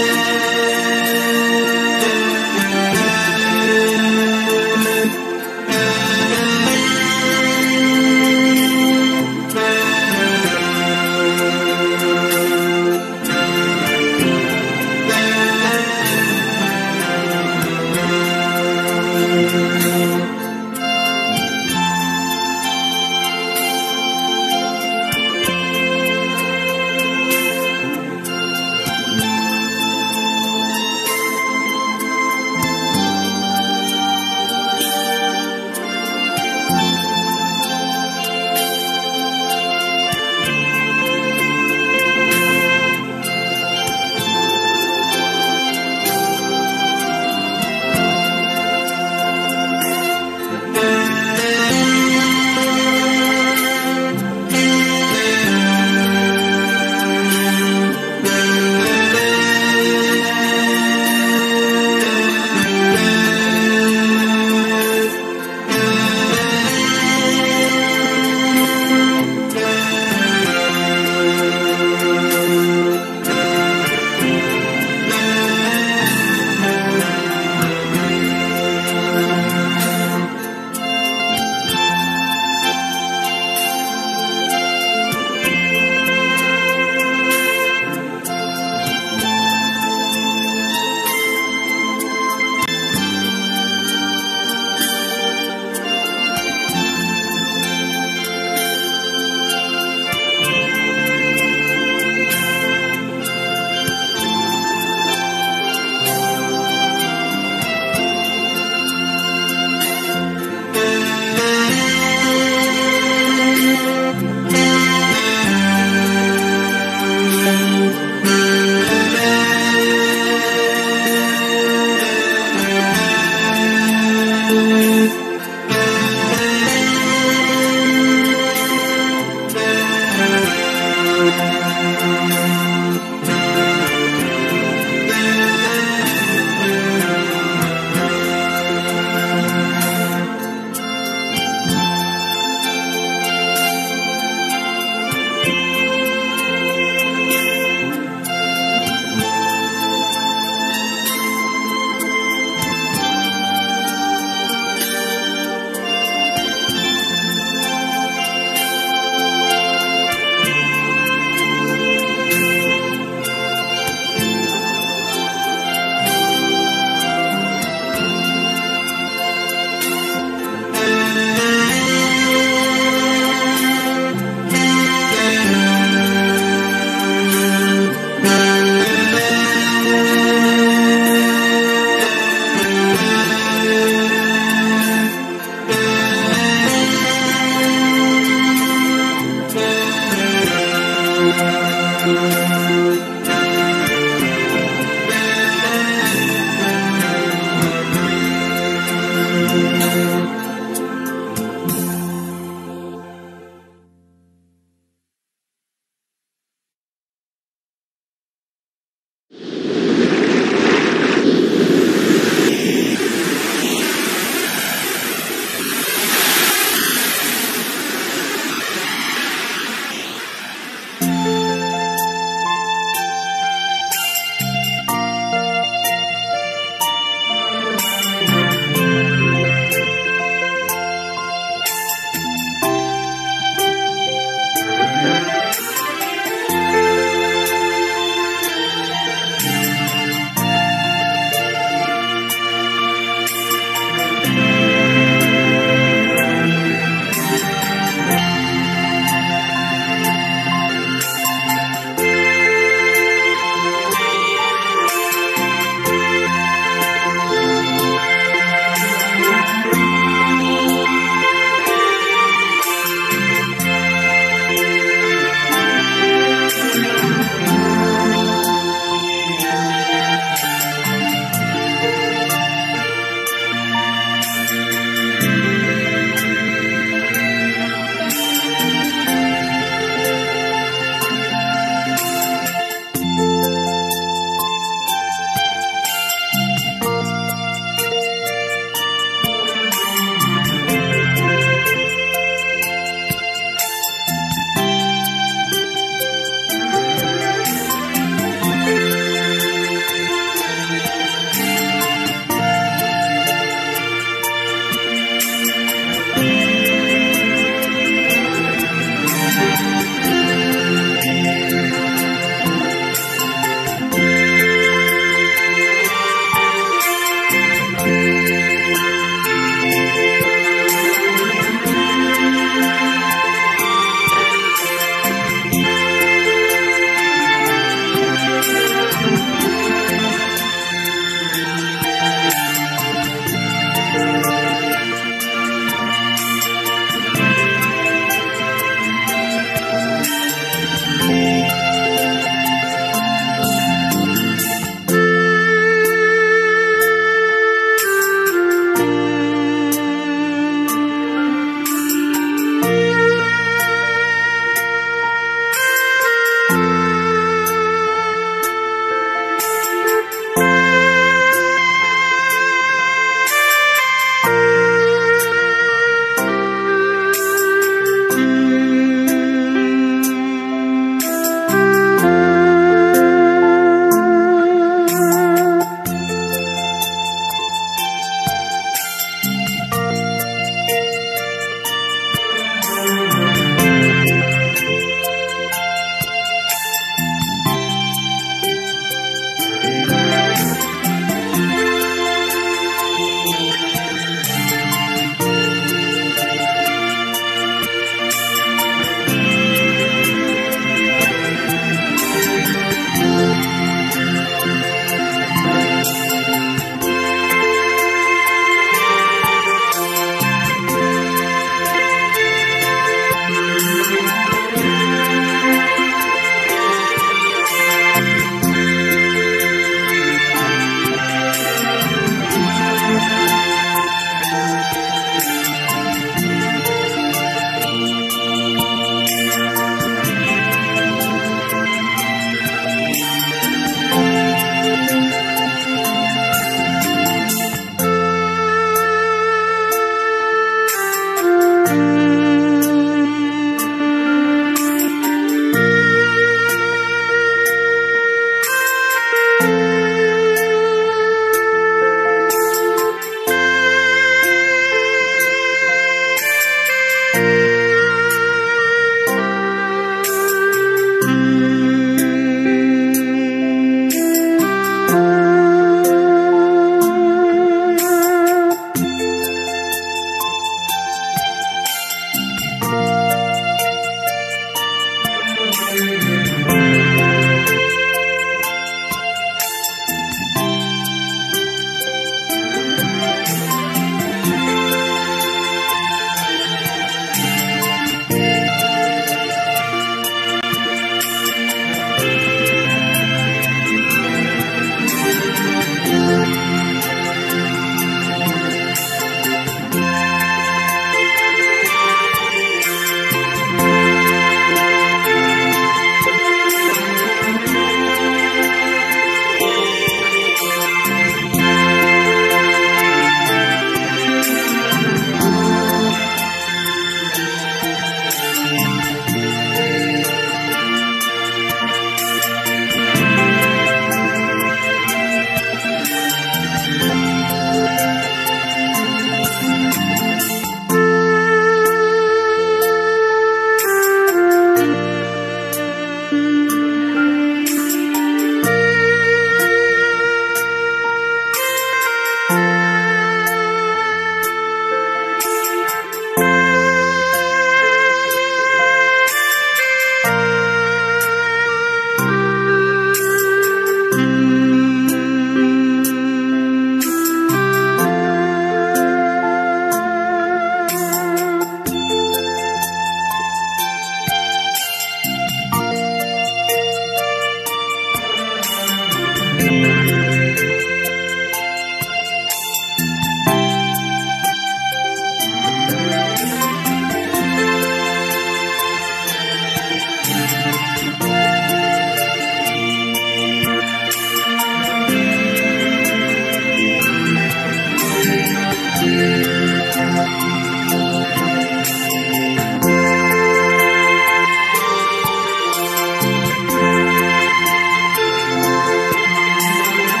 Speaker 4: ും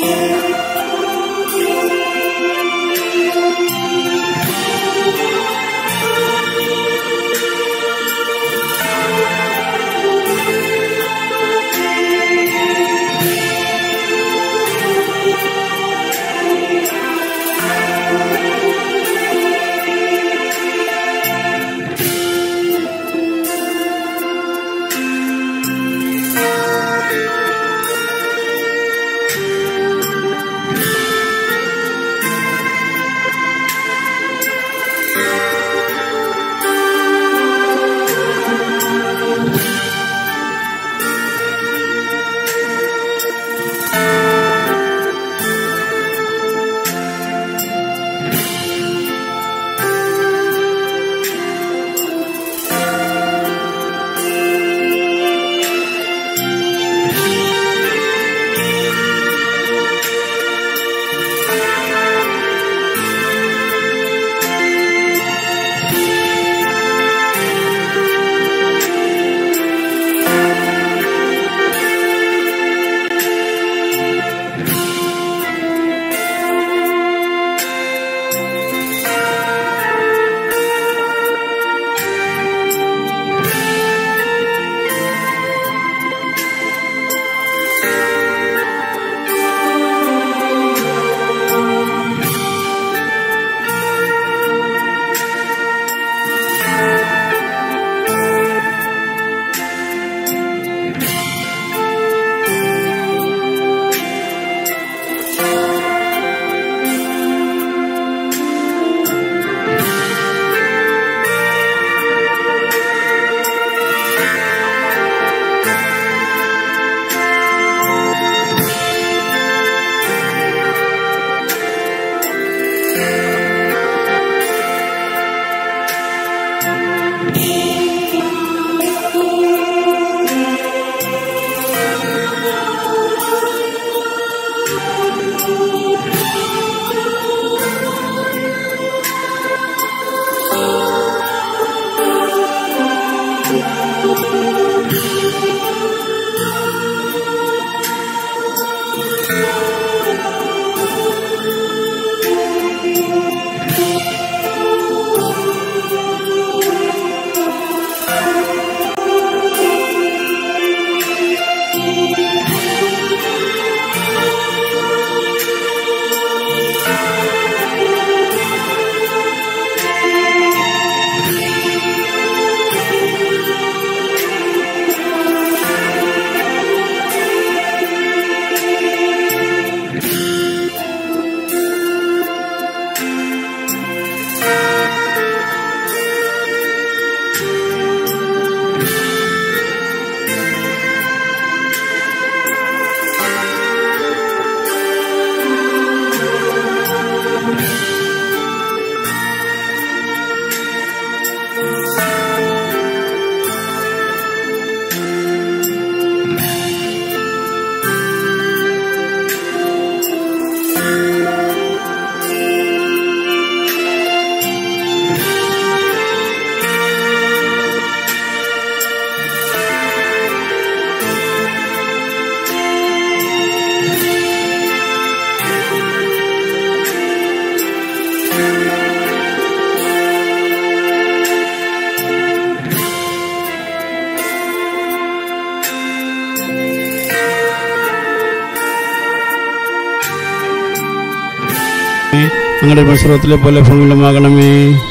Speaker 4: ഞങ്ങളുടെ മത്സരത്തിലെ പോലെ ഭൂമിയിലുമാകണമേ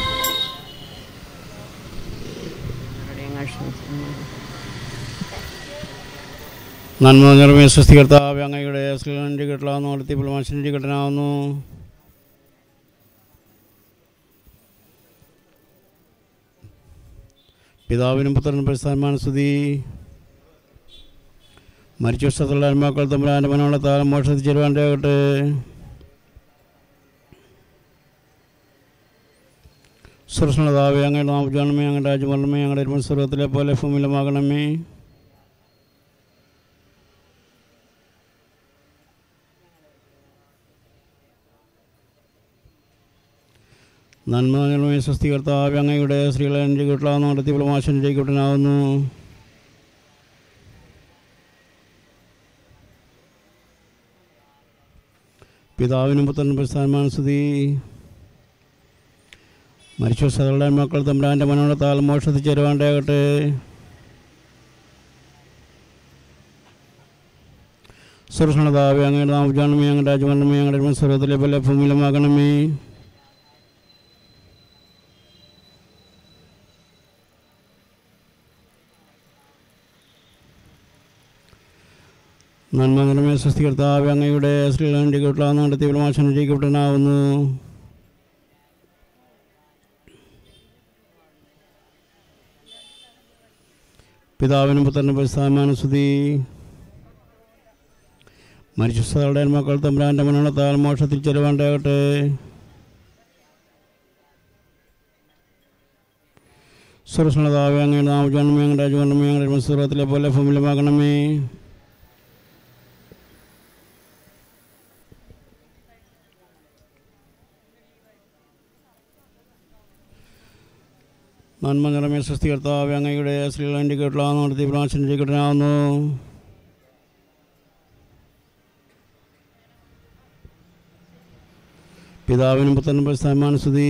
Speaker 4: നന്മ നിറമേ സൃഷ്ടികർത്താവ് അങ്ങയുടെ ശ്രീലൻ്റെ കെട്ടലാവുന്നു അടുത്തിപ്പോൾ മനുഷ്യൻ്റെ കെട്ടനാവുന്നു പിതാവിനും പുത്രനും പരിസ്ഥാനമാണ് സ്തുതി മരിച്ച വർഷത്തുള്ള ആത്മാക്കൾ തമ്മിൽ മനോള താരം മോക്ഷത്തിൽ ചേരുവാൻ്റെ സുരക്ഷണതാവേ അങ്ങയുടെ നാമജാണമേ അങ്ങയുടെ രാജ്യമരണമേ ഞങ്ങളുടെ ഇരുമൺ സ്വർഗത്തിലെ പോലെ ഭൂമിയിലുമാകണമേ നന്മ നിറമേ സ്വസ്തികർത്താവ് അങ്ങയുടെ സ്ത്രീകളെ എൻ്റെ വീട്ടിലാവുന്നു നടത്തി വിളമാശൻ്റെ കൂട്ടനാവുന്നു പിതാവിനും പുത്രനും പ്രസ്ഥാനമാണ് സ്തുതി മരിച്ച സകളുടെ മക്കൾ തമ്പുരാൻ്റെ മനോടത്താൽ മോക്ഷത്തിൽ ചേരുവാണ്ടാകട്ടെ സുരക്ഷണതാവേ അങ്ങയുടെ നാമജാണമേ അങ്ങയുടെ രാജമരണമേ അങ്ങയുടെ സ്വർഗത്തിലെ പോലെ ഭൂമിയിലുമാകണമേ നന്മകരമേ സ്വസ്തികർത്താവ് അങ്ങയുടെ ശ്രീലങ്കയുടെ കീട്ടിലാവുന്ന നടത്തി വിളമാശം ജയിക്കപ്പെട്ടനാവുന്നു പിതാവിനും പുത്രനും പരിസ്ഥാനമാണ് സ്തുതി മരിച്ച സ്ഥലയുടെ മക്കൾ തമ്പുരാൻ്റെ മരണത്താൽ മോക്ഷത്തിൽ ചെലവാണ്ടാകട്ടെ സുരക്ഷണതാവേ അങ്ങയുടെ നാമജാണമേ അങ്ങയുടെ രാജവണ്ണമേ അങ്ങയുടെ സുരത്തിലെ പോലെ ഭൂമിയിലുമാകണമേ നന്മ നിറമേ സൃഷ്ടികർത്താവ് അങ്ങയുടെ ശ്രീലൻ്റെ കേട്ടിലാവുന്നു നടത്തി പ്രാശനം ചെയ്യപ്പെടാവുന്നു പിതാവിനും പുത്രനും പ്രസ്ഥാനമാണ് സ്തുതി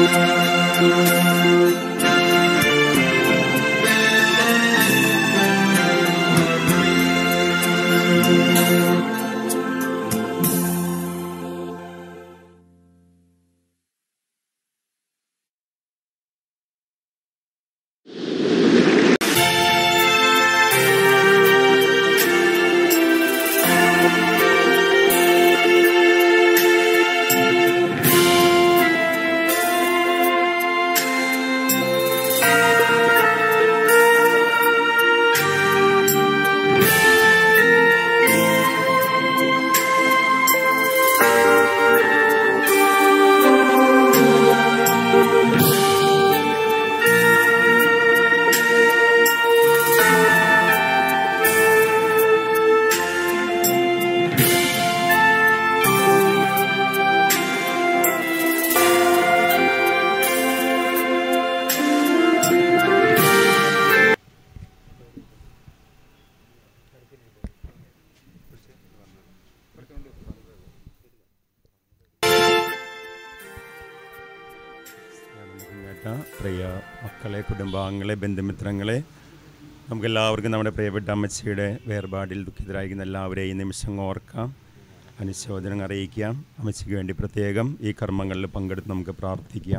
Speaker 5: കുഞ്ഞേട്ട പ്രിയ മക്കളെ കുടുംബാംഗങ്ങളെ ബന്ധുമിത്രങ്ങളെ നമുക്കെല്ലാവർക്കും നമ്മുടെ പ്രിയപ്പെട്ട അമ്മച്ചിയുടെ വേർപാടിൽ ദുഃഖിതരായിരിക്കുന്ന എല്ലാവരെയും ഈ നിമിഷം ഓർക്കാം അനുശോചനം അറിയിക്കാം അമ്മച്ചിക്ക് വേണ്ടി പ്രത്യേകം ഈ കർമ്മങ്ങളിൽ പങ്കെടുത്ത് നമുക്ക് പ്രാർത്ഥിക്കാം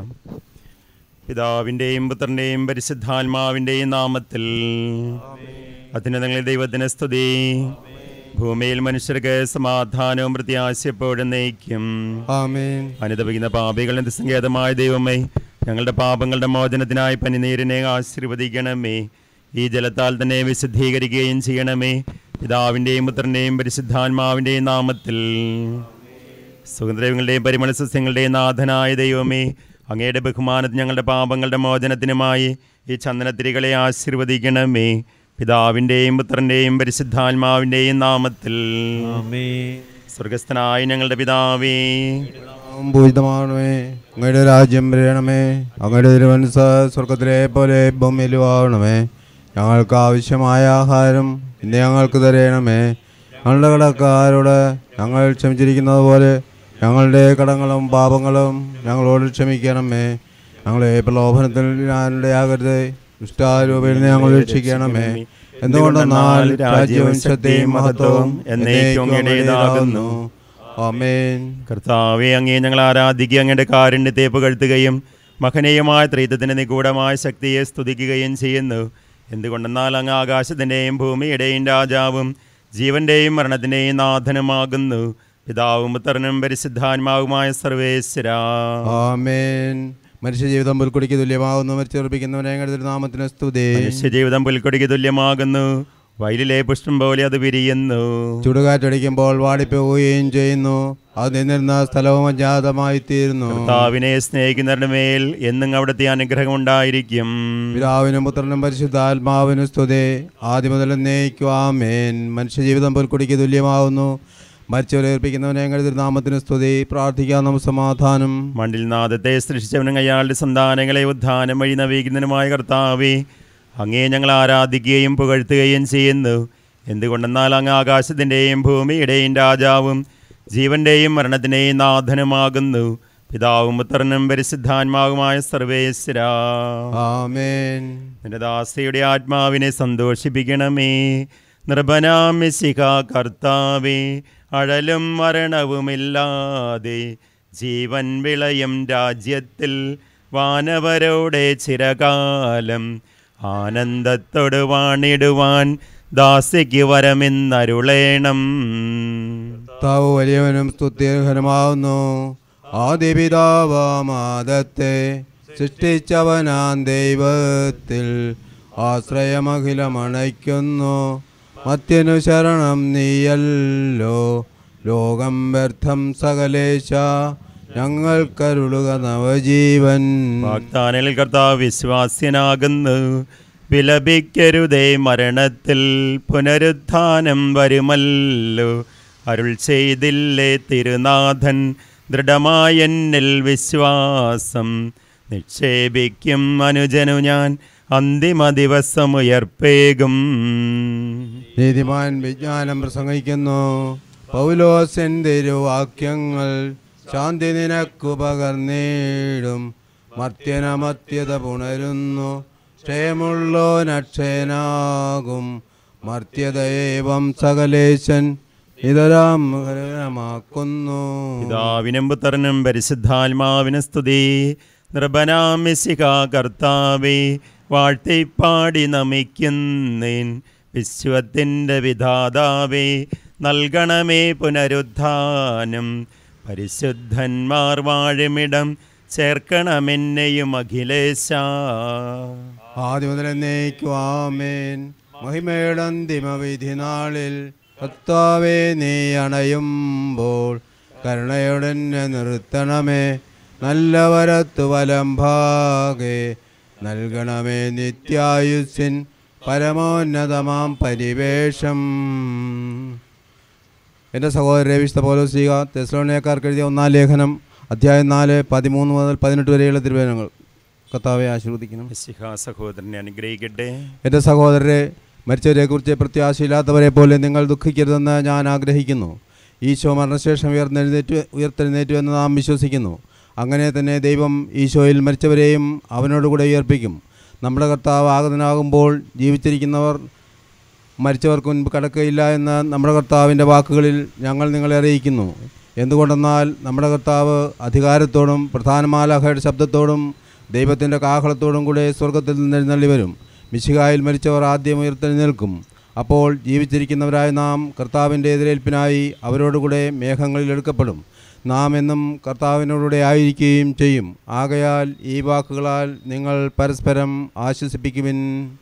Speaker 5: പിതാവിൻ്റെയും പുത്രൻ്റെയും പരിശുദ്ധാത്മാവിൻ്റെയും നാമത്തിൽ അത്യുന്നതങ്ങളിൽ ദൈവത്തിന് സ്തുതി ഭൂമിയിൽ മനുഷ്യർക്ക് സമാധാനവും പ്രത്യാശയപ്പോഴും നയിക്കും
Speaker 6: ആമേൻ
Speaker 5: അനുദപിക്കുന്ന പാപികളുടെ നിസ്സങ്കേതമായ ദൈവമേ ഞങ്ങളുടെ പാപങ്ങളുടെ മോചനത്തിനായി പനിനീരിനെ ആശീർവദിക്കണമേ ഈ ജലത്താൽ തന്നെ വിശുദ്ധീകരിക്കുകയും ചെയ്യണമേ പിതാവിൻ്റെയും പുത്രൻ്റെയും പരിശുദ്ധാത്മാവിൻ്റെയും നാമത്തിൽ സുഗന്ധദ്രവ്യങ്ങളുടെയും പരിമള സസ്യങ്ങളുടെയും നാഥനായ ദൈവമേ അങ്ങയുടെ ബഹുമാനത്തിന് ഞങ്ങളുടെ പാപങ്ങളുടെ മോചനത്തിനുമായി ഈ ചന്ദനത്തിരികളെ ആശീർവദിക്കണമേ പിതാവിൻ്റെയും പുത്രൻ്റെയും പരിശുദ്ധാത്മാവിൻ്റെയും നാമത്തിൽ സ്വർഗസ്ഥനായ ഞങ്ങളുടെ പിതാവേ
Speaker 6: നാമം പൂജിതമാണമേ അങ്ങയുടെ രാജ്യം വരണമേ അങ്ങയുടെ തിരുവനസ സ്വർഗത്തിലെ പോലെ ഭൂമിയിലും ആവണമേ ഞങ്ങൾക്ക് ആവശ്യമായ ആഹാരം ഇന്ന് ഞങ്ങൾക്ക് തരയണമേ ഞങ്ങളുടെ കടക്കാരോട് ഞങ്ങൾ ക്ഷമിച്ചിരിക്കുന്നത് പോലെ ഞങ്ങളുടെ കടങ്ങളും പാപങ്ങളും ഞങ്ങളോട് ക്ഷമിക്കണമേ ഞങ്ങളെ പ്രലോഭനത്തിൽ ഞാനിടയാകരുത് ദുഷ്ടാരൂപയിൽ നിന്ന് ഞങ്ങൾ രക്ഷിക്കണമേ എന്തുകൊണ്ടെന്നാൽ രാജ്യവും ശക്തിയും മഹത്വവും എന്നേക്കും അങ്ങയുടേതാകുന്നു ആമേൻ
Speaker 5: കർത്താവെ അങ്ങേ ഞങ്ങൾ ആരാധിക്കുക അങ്ങയുടെ കാരുണ്യത്തെ പുകഴ്ത്തുകയും മഹനീയമായ ത്രീത്വത്തിൻ്റെ നിഗൂഢമായ ശക്തിയെ സ്തുതിക്കുകയും ചെയ്യുന്നു എന്തുകൊണ്ടെന്നാൽ അങ്ങ് ആകാശത്തിൻ്റെയും ഭൂമിയുടെയും രാജാവും ജീവന്റെയും മരണത്തിൻ്റെയും നാഥനുമാകുന്നു പിതാവും പുത്രനും പരിശുദ്ധാത്മാവുമായ സർവേശ്വരാ
Speaker 6: ആമേൻ മനുഷ്യജീവിതം പുൽക്കുടിക്ക് തുല്യമാകുന്നു മരിച്ചുറപ്പിക്കുന്നവനെ ഞങ്ങളുടെ നാമത്തിന് സ്തുതി
Speaker 5: മനുഷ്യജീവിതം പുൽക്കൊടിക്ക് തുല്യമാകുന്നു വയലിലെ പുഷ്പം പോലെ അത് വിരിയുന്നു
Speaker 6: ചുടുകാറ്റടിക്കുമ്പോൾ വാടിപ്പോവുകയും ചെയ്യുന്നു അത് നിന്നിരുന്ന സ്ഥലവും അജാതമായി തീരുന്നു
Speaker 5: കർത്താവിനെ സ്നേഹിക്കുന്നവരുടെ മേൽ എന്നും അവിടുത്തെ അനുഗ്രഹം ഉണ്ടായിരിക്കും
Speaker 6: പിതാവിനും പുത്രനും പരിശുദ്ധാത്മാവിനും സ്തുതി ആദ്യം മുതൽ എന്നേക്കും ആമേൻ മനുഷ്യജീവിതം പുൽക്കുടിക്ക് തുല്യമാകുന്നു മരിച്ചവരേൽപ്പിക്കുന്നവനെ ഞങ്ങളുടെ നാമത്തിന് സ്തുതി പ്രാർത്ഥിക്കാൻ നമുക്ക് സമാധാനം
Speaker 5: മണ്ടിൽ നാദത്തെ സൃഷ്ടിച്ചവനും അയാളുടെ സന്താനങ്ങളെ ഉദ്ധാനം വഴി നവീകരണനുമായ കർത്താവേ അങ്ങേ ഞങ്ങൾ ആരാധിക്കുകയും പുകഴ്ത്തുകയും ചെയ്യുന്നു എന്തുകൊണ്ടെന്നാൽ അങ്ങ് ആകാശത്തിൻ്റെയും ഭൂമിയുടെയും രാജാവും ജീവന്റെയും മരണത്തിൻ്റെയും നാഥനുമാകുന്നു പിതാവും പുത്രനും പരിശുദ്ധാത്മാവുമായ സർവേശ്വരാ
Speaker 6: ആമേൻ
Speaker 5: നിന്റെ ദാസയുടെ ആത്മാവിനെ സന്തോഷിപ്പിക്കണമേ നിർഭനാമിശിക കർത്താവേ അഴലും മരണവുമില്ലാതെ ജീവൻ വിളയും രാജ്യത്തിൽ വാനവരോടെ ചിരകാലം ആനന്ദത്തോട് വാണിടുവാൻ ദാസിക്ക് വരമെന്നരുളേണം
Speaker 6: താവ് വലിയവനും സ്തുത്യർഹനുമാവുന്നു ആദിപിതാവാമാദത്തെ സൃഷ്ടിച്ചവനാൻ ദൈവത്തിൽ ആശ്രയമഖിലമണയ്ക്കുന്നു മത്യനു ശരണം നീയല്ലോ ലോകം വ്യർത്ഥം സകലേശ ഞങ്ങൾക്കരുളുക നവജീവൻ
Speaker 5: വാഗ്ദാനിൽ കർത്താവ് വിശ്വാസ്യനാകുന്നു വിലപിക്കരുതേ മരണത്തിൽ പുനരുത്ഥാനം വരുമല്ലോ അരുൾ ചെയ്തില്ലേ തിരുനാഥൻ ദൃഢമായെന്നിൽ വിശ്വാസം നിക്ഷേപിക്കും അനുജനു ഞാൻ അന്തിമ ദിവസം ഉയർപ്പേകും
Speaker 6: നീതിമാൻ വിജ്ഞാനം പ്രസംഗിക്കുന്നു പൗലോസിൻ തിരുവാക്യങ്ങൾ ശാന്തി നിനക്കു പകർന്നേടും മർത്യനമത്യത പുണരുന്നു ക്ഷയമുള്ളോനക്ഷയനാകും മർത്യതയേവം സകലേശൻ ഇതരാമാക്കുന്നു
Speaker 5: പിതാവിനും പുത്രനും പരിശുദ്ധാത്മാവിനും സ്തുതി നൃപനാമിശിക കർത്താവേ വാഴ്ത്തിപ്പാടി നമിക്കുന്നേൻ വിശ്വത്തിൻ്റെ വിധാതാവേ നൽകണമേ പുനരുദ്ധാനം പരിശുദ്ധന്മാർ വാഴുമിടം ചേർക്കണമെന്നെയും അഖിലേശ
Speaker 6: ആദ്യം മുതൽ എന്നേക്കുവാമേൻ മഹിമയുടെ അന്തിമവിധി നാളിൽ കർത്താവേ നീ അണയുമ്പോൾ കരുണയോടെന്നെ നിർത്തണമേ നല്ല വരത്തു വലം ഭാഗേ നൽകണമേ നിത്യായുസിൻ പരമോന്നതമാം പരിവേഷം എൻ്റെ സഹോദരരെ വിശുദ്ധ പൗലോസ്ലീഗ തെസ്ലോണിയക്കാർക്ക് എഴുതിയ ഒന്നാം ലേഖനം അധ്യായം നാല് പതിമൂന്ന് മുതൽ പതിനെട്ട് വരെയുള്ള തിരുവേദനങ്ങൾ കർത്താവെ ആശീർവദിക്കണം
Speaker 5: മിശിഹ സഹോദരനെ അനുഗ്രഹിക്കട്ടെ
Speaker 6: എൻ്റെ സഹോദരരെ മരിച്ചവരെക്കുറിച്ച് പ്രത്യാശയില്ലാത്തവരെ പോലെ നിങ്ങൾ ദുഃഖിക്കരുതെന്ന് ഞാൻ ആഗ്രഹിക്കുന്നു ഈശോ മരണശേഷം ഉയർന്നെഴുന്നേറ്റ് ഉയർത്തെഴുന്നേറ്റു എന്ന് നാം വിശ്വസിക്കുന്നു അങ്ങനെ തന്നെ ദൈവം ഈശോയിൽ മരിച്ചവരെയും അവനോടുകൂടെ ഉയർപ്പിക്കും നമ്മുടെ കർത്താവ് ആഗതനാകുമ്പോൾ ജീവിച്ചിരിക്കുന്നവർ മരിച്ചവർക്ക് മുൻപ് കടക്കയില്ല എന്ന നമ്മുടെ കർത്താവിൻ്റെ വാക്കുകളിൽ ഞങ്ങൾ നിങ്ങളെ അറിയിക്കുന്നു എന്തുകൊണ്ടെന്നാൽ നമ്മുടെ കർത്താവ് അധികാരത്തോടും പ്രധാനമാലാഹയുടെ ശബ്ദത്തോടും ദൈവത്തിൻ്റെ കാഹളത്തോടും കൂടെ സ്വർഗത്തിൽ നിന്ന് എഴുന്നള്ളി വരും മിശിഹായിൽ മരിച്ചവർ ആദ്യം ഉയർത്തെഴുന്നേൽക്കും അപ്പോൾ ജീവിച്ചിരിക്കുന്നവരായ നാം കർത്താവിൻ്റെ എതിരേൽപ്പിനായി അവരോടുകൂടെ മേഘങ്ങളിൽ എടുക്കപ്പെടും നാം എന്നും കർത്താവിനോടുകൂടെ ആയിരിക്കുകയും ചെയ്യും ആകയാൽ ഈ വാക്കുകളാൽ നിങ്ങൾ പരസ്പരം ആശ്വസിപ്പിക്കുവിൻ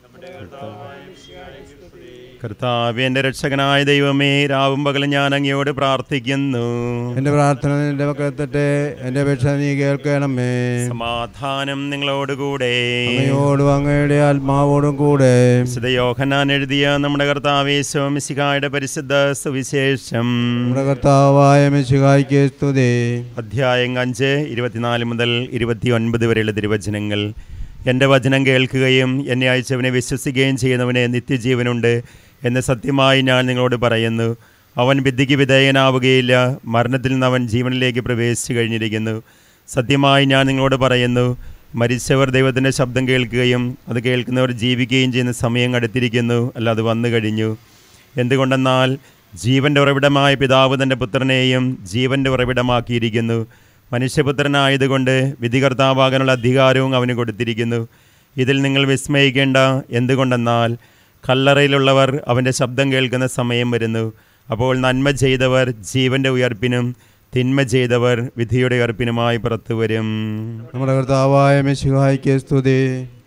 Speaker 5: കർത്താവ് എൻ്റെ രക്ഷകനായ ദൈവമേ രാവും പകലും ഞാൻ അങ്ങയോട് പ്രാർത്ഥിക്കുന്നു
Speaker 6: എൻ്റെ പ്രാർത്ഥന നിന്റെ മക്കളെത്തട്ടെ എൻ്റെ അപേക്ഷ നീ കേൾക്കണമേ
Speaker 5: സമാധാനം നിങ്ങളോടുകൂടെ
Speaker 6: അങ്ങയോടും അങ്ങയുടെ ആത്മാവോടും കൂടെ
Speaker 5: വിശുദ്ധ യോഹന്നാൻ എഴുതിയ നമ്മുടെ കർത്താവേശോ മിശിഹായുടെ പരിശുദ്ധ സുവിശേഷം
Speaker 6: നമ്മുടെ കർത്താവായ മെസ്സിഹായിക്ക് സ്തുതി
Speaker 5: അധ്യായം അഞ്ച് ഇരുപത്തിനാല് മുതൽ ഇരുപത്തിയൊൻപത് വരെയുള്ള തിരുവചനങ്ങൾ എൻ്റെ വചനം കേൾക്കുകയും എന്നെ അയച്ചവനെ വിശ്വസിക്കുകയും ചെയ്യുന്നവന് നിത്യജീവനുണ്ട് എന്ന് സത്യമായി ഞാൻ നിങ്ങളോട് പറയുന്നു അവൻ വിദ്യയ്ക്ക് വിധേയനാവുകയില്ല മരണത്തിൽ നിന്ന് അവൻ ജീവനിലേക്ക് പ്രവേശിച്ചു കഴിഞ്ഞിരിക്കുന്നു സത്യമായി ഞാൻ നിങ്ങളോട് പറയുന്നു മരിച്ചവർ ദൈവത്തിൻ്റെ ശബ്ദം കേൾക്കുകയും അത് കേൾക്കുന്നവർ ജീവിക്കുകയും ചെയ്യുന്ന സമയം അടുത്തിരിക്കുന്നു അല്ല അത് വന്നു കഴിഞ്ഞു എന്തുകൊണ്ടെന്നാൽ ജീവൻ്റെ ഉറവിടമായ പിതാവ് തൻ്റെ പുത്രനെയും ജീവൻ്റെ ഉറവിടമാക്കിയിരിക്കുന്നു മനുഷ്യപുത്രനായതുകൊണ്ട് വിധികർത്താവാകാനുള്ള അധികാരവും അവന് കൊടുത്തിരിക്കുന്നു ഇതിൽ നിങ്ങൾ വിസ്മയിക്കേണ്ട എന്തുകൊണ്ടെന്നാൽ കല്ലറയിലുള്ളവർ അവൻ്റെ ശബ്ദം കേൾക്കുന്ന സമയം വരുന്നു അപ്പോൾ നന്മ ചെയ്തവർ ജീവൻ്റെ ഉയർപ്പിനും തിന്മ ചെയ്തവർ വിധിയുടെ ഉയർപ്പിനുമായി പുറത്തു വരും
Speaker 6: നമ്മുടെ കർത്താവായ മെസ്സിഹായിക്ക് സ്തുതി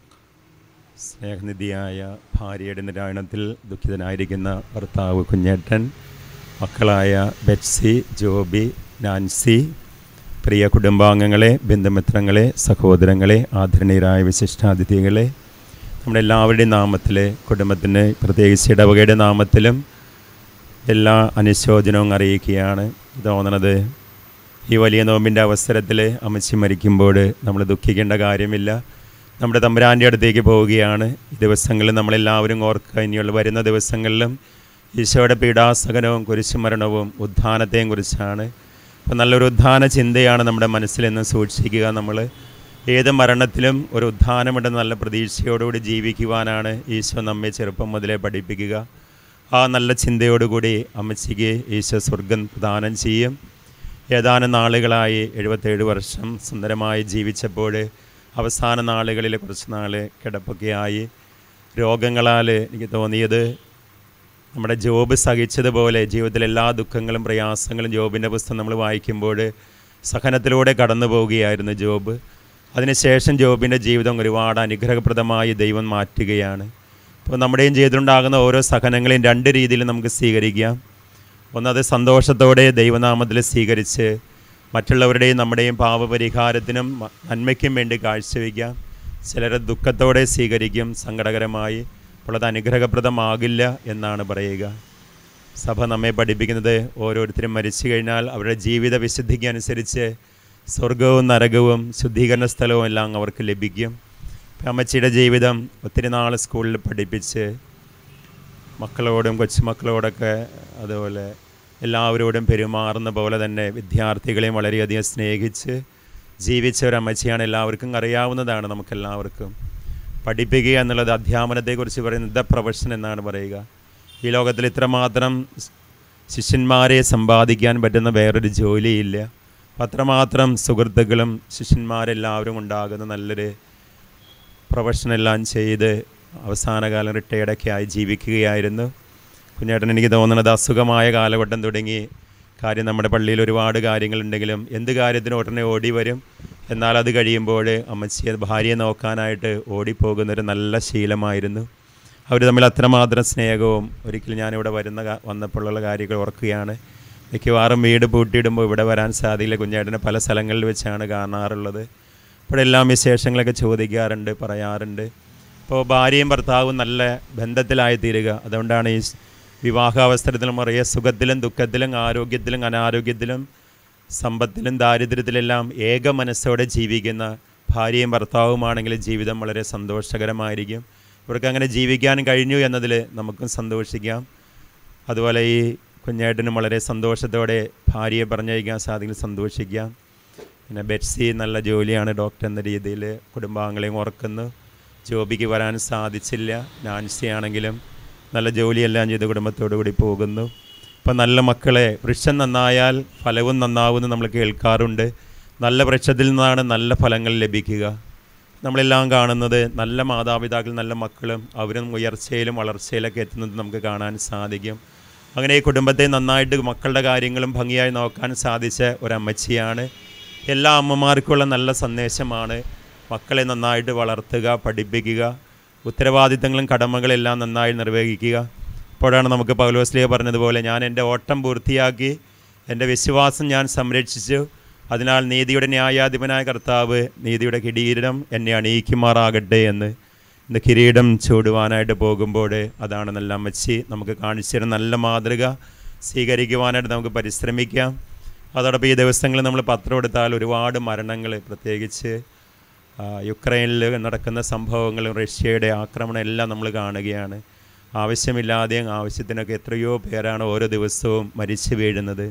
Speaker 5: സ്നേഹനിധിയായ ഭാര്യയുടെ നിരായണത്തിൽ ദുഃഖിതനായിരിക്കുന്ന ഭർത്താവ് കുഞ്ഞേട്ടൻ മക്കളായ ബെറ്റ്സി ജോബി നാൻസി പ്രിയ കുടുംബാംഗങ്ങളെ ബന്ധുമിത്രങ്ങളെ സഹോദരങ്ങളെ ആദരണീയരായ വിശിഷ്ടാതിഥികളെ നമ്മുടെ എല്ലാവരുടെയും നാമത്തിൽ കുടുംബത്തിന് പ്രത്യേകിച്ച് ഇടവകയുടെ നാമത്തിലും എല്ലാ അനുശോചനവും അറിയിക്കുകയാണ് തോന്നണത് ഈ വലിയ നോമ്പിൻ്റെ അവസരത്തിൽ അമ്മച്ചി മരിക്കുമ്പോൾ നമ്മൾ ദുഃഖിക്കേണ്ട കാര്യമില്ല നമ്മുടെ തമ്പുരാൻ്റെ അടുത്തേക്ക് പോവുകയാണ് ഈ ദിവസങ്ങളിൽ നമ്മളെല്ലാവരും ഓർക്കുക ഇനിയുള്ള വരുന്ന ദിവസങ്ങളിലും ഈശോയുടെ പീഡാസകനവും കുരിശുമരണവും ഉദ്ധാനത്തെയും കുറിച്ചാണ് അപ്പോൾ നല്ലൊരു ഉദ്ധാന ചിന്തയാണ് നമ്മുടെ മനസ്സിൽ നിന്ന് സൂക്ഷിക്കുക നമ്മൾ ഏത് മരണത്തിലും ഒരു ഉദ്ധാനമുണ്ടെന്ന നല്ല പ്രതീക്ഷയോടുകൂടി ജീവിക്കുവാനാണ് ഈശോ നമ്മെ ചെറുപ്പം മുതലേ പഠിപ്പിക്കുക ആ നല്ല ചിന്തയോടുകൂടി അമ്മച്ചിക്ക് ഈശോ സ്വർഗം പ്രദാനം ചെയ്യും ഏതാനും നാളുകളായി എഴുപത്തേഴ് വർഷം സുന്ദരമായി ജീവിച്ചപ്പോൾ അവസാന നാളുകളിൽ കുറച്ച് നാൾ കിടപ്പൊക്കെയായി രോഗങ്ങളാൽ എനിക്ക് തോന്നിയത് നമ്മുടെ ജോബ് സഹിച്ചതുപോലെ ജീവിതത്തിലെ എല്ലാ ദുഃഖങ്ങളും പ്രയാസങ്ങളും ജോബിൻ്റെ പുസ്തകം നമ്മൾ വായിക്കുമ്പോൾ സഹനത്തിലൂടെ കടന്നു പോവുകയായിരുന്നു ജോബ് അതിനുശേഷം ജോബിൻ്റെ ജീവിതം ഒരുപാട് അനുഗ്രഹപ്രദമായി ദൈവം മാറ്റുകയാണ് അപ്പോൾ നമ്മുടെയും ജീവിതത്തിലുണ്ടാകുന്ന ഓരോ സഹനങ്ങളെയും രണ്ട് രീതിയിൽ നമുക്ക് സ്വീകരിക്കാം ഒന്നത് സന്തോഷത്തോടെ ദൈവനാമത്തിൽ സ്വീകരിച്ച് മറ്റുള്ളവരുടെയും നമ്മുടെയും പാപപരിഹാരത്തിനും മ- നന്മയ്ക്കും വേണ്ടി കാഴ്ചവെക്കാം ചിലർ ദുഃഖത്തോടെ സ്വീകരിക്കും സങ്കടകരമായി അപ്പോൾ അത് അനുഗ്രഹപ്രദമാകില്ല എന്നാണ് പറയുക സഭ നമ്മെ പഠിപ്പിക്കുന്നത് ഓരോരുത്തരും മരിച്ചു കഴിഞ്ഞാൽ അവരുടെ ജീവിത വിശുദ്ധിക്ക് അനുസരിച്ച് സ്വർഗവും നരകവും ശുദ്ധീകരണ സ്ഥലവും എല്ലാം അവർക്ക് ലഭിക്കും ഇപ്പം അമ്മച്ചിയുടെ ജീവിതം ഒത്തിരി നാൾ സ്കൂളിൽ പഠിപ്പിച്ച് മക്കളോടും കൊച്ചുമക്കളോടൊക്കെ അതുപോലെ എല്ലാവരോടും പെരുമാറുന്ന പോലെ തന്നെ വിദ്യാർത്ഥികളെയും വളരെയധികം സ്നേഹിച്ച് ജീവിച്ച ഒരു അമ്മച്ചിയാണ് എല്ലാവർക്കും അറിയാവുന്നതാണ് നമുക്കെല്ലാവർക്കും പഠിപ്പിക്കുക എന്നുള്ളത് അധ്യാപനത്തെക്കുറിച്ച് പറയുന്നത് ദ പ്രൊഫഷൻ എന്നാണ് പറയുക ഈ ലോകത്തിൽ ഇത്രമാത്രം ശിഷ്യന്മാരെ സമ്പാദിക്കാൻ പറ്റുന്ന വേറൊരു ജോലിയില്ല അപ്പം അത്രമാത്രം സുഹൃത്തുക്കളും ശിഷ്യന്മാരെല്ലാവരും ഉണ്ടാകുന്ന നല്ലൊരു പ്രൊഫഷനെല്ലാം ചെയ്ത് അവസാനകാലം റിട്ടയർഡൊക്കെ ആയി ജീവിക്കുകയായിരുന്നു കുഞ്ഞേട്ടൻ എനിക്ക് തോന്നുന്നത് അസുഖമായ കാലഘട്ടം തുടങ്ങി കാര്യം നമ്മുടെ പള്ളിയിൽ ഒരുപാട് കാര്യങ്ങളുണ്ടെങ്കിലും എന്ത് കാര്യത്തിനും ഉടനെ ഓടി വരും എന്നാൽ അത് കഴിയുമ്പോൾ അമ്മച്ചിയെ ഭാര്യയെ നോക്കാനായിട്ട് ഓടിപ്പോകുന്നൊരു നല്ല ശീലമായിരുന്നു അവർ തമ്മിൽ അത്രമാത്രം സ്നേഹവും ഒരിക്കലും ഞാനിവിടെ വരുന്ന കാ- വന്നപ്പോഴുള്ള കാര്യങ്ങൾ ഓർക്കുകയാണ് മിക്കവാറും വീട് പൂട്ടിയിടുമ്പോൾ ഇവിടെ വരാൻ സാധ്യതയില്ല കുഞ്ഞേട്ടനെ പല സ്ഥലങ്ങളിൽ വെച്ചാണ് കാണാറുള്ളത് ഇപ്പോഴെല്ലാം വിശേഷങ്ങളൊക്കെ ചോദിക്കാറുണ്ട് പറയാറുണ്ട് അപ്പോൾ ഭാര്യയും ഭർത്താവും നല്ല ബന്ധത്തിലായി തീരുക അതുകൊണ്ടാണ് ഈ വിവാഹാവസരത്തിലും അറിയ സുഖത്തിലും ദുഃഖത്തിലും ആരോഗ്യത്തിലും അനാരോഗ്യത്തിലും സമ്പത്തിലും ദാരിദ്ര്യത്തിലെല്ലാം ഏക മനസ്സോടെ ജീവിക്കുന്ന ഭാര്യയും ഭർത്താവുമാണെങ്കിൽ ജീവിതം വളരെ സന്തോഷകരമായിരിക്കും ഇവർക്ക് അങ്ങനെ ജീവിക്കാൻ കഴിഞ്ഞു എന്നതിൽ നമുക്കും സന്തോഷിക്കാം അതുപോലെ ഈ കുഞ്ഞേട്ടനും വളരെ സന്തോഷത്തോടെ ഭാര്യയെ പറഞ്ഞയക്കാൻ സാധിക്കും സന്തോഷിക്കാം പിന്നെ ബെറ്റ്സി നല്ല ജോലിയാണ് ഡോക്ടർ എന്ന രീതിയിൽ കുടുംബാംഗങ്ങളെയും ഓർക്കുന്നു ജോബിക്ക് വരാൻ സാധിച്ചില്ല നാൻസി ആണെങ്കിലും നല്ല ജോലിയെല്ലാം ചെയ്ത് കുടുംബത്തോടു കൂടി പോകുന്നു ഇപ്പം നല്ല മക്കളെ വൃക്ഷം നന്നായാൽ ഫലവും നന്നാവുമെന്ന് നമ്മൾ കേൾക്കാറുണ്ട് നല്ല വൃക്ഷത്തിൽ നിന്നാണ് നല്ല ഫലങ്ങൾ ലഭിക്കുക നമ്മളെല്ലാം കാണുന്നത് നല്ല മാതാപിതാക്കൾ നല്ല മക്കളും അവരും ഉയർച്ചയിലും വളർച്ചയിലൊക്കെ എത്തുന്നത് നമുക്ക് കാണാൻ സാധിക്കും അങ്ങനെ ഈ കുടുംബത്തെ നന്നായിട്ട് മക്കളുടെ കാര്യങ്ങളും ഭംഗിയായി നോക്കാൻ സാധിച്ച ഒരമ്മച്ചിയാണ് എല്ലാ അമ്മമാർക്കുള്ള നല്ല സന്ദേശമാണ് മക്കളെ നന്നായിട്ട് വളർത്തുക പഠിപ്പിക്കുക ഉത്തരവാദിത്തങ്ങളും കടമകളെല്ലാം നന്നായി നിർവഹിക്കുക അപ്പോഴാണ് നമുക്ക് പൗലോസ്ലിയ പറഞ്ഞതുപോലെ ഞാൻ എൻ്റെ ഓട്ടം പൂർത്തിയാക്കി എൻ്റെ വിശ്വാസം ഞാൻ സംരക്ഷിച്ചു അതിനാൽ നീതിയുടെ ന്യായാധിപനായ കർത്താവ് നീതിയുടെ കിരീടം എന്നെ അണിയിക്കുമാറാകട്ടെ എന്ന് ഇന്ന് കിരീടം ചൂടുവാനായിട്ട് പോകുമ്പോൾ അതാണ് നല്ല അമ്മച്ചി നമുക്ക് കാണിച്ചു തരുന്ന നല്ല മാതൃക സ്വീകരിക്കുവാനായിട്ട് നമുക്ക് പരിശ്രമിക്കാം അതോടൊപ്പം ഈ ദിവസങ്ങളിൽ നമ്മൾ പത്രം എടുത്താൽ ഒരുപാട് മരണങ്ങൾ പ്രത്യേകിച്ച് ആ, യുക്രൈനിൽ നടക്കുന്ന സംഭവങ്ങളും റഷ്യയുടെ ആക്രമണം എല്ലാം നമ്മൾ കാണുകയാണ് ആവശ്യമില്ലാതെയും ആവശ്യത്തിനൊക്കെ എത്രയോ പേരാണ് ഓരോ ദിവസവും മരിച്ചു വീഴുന്നത്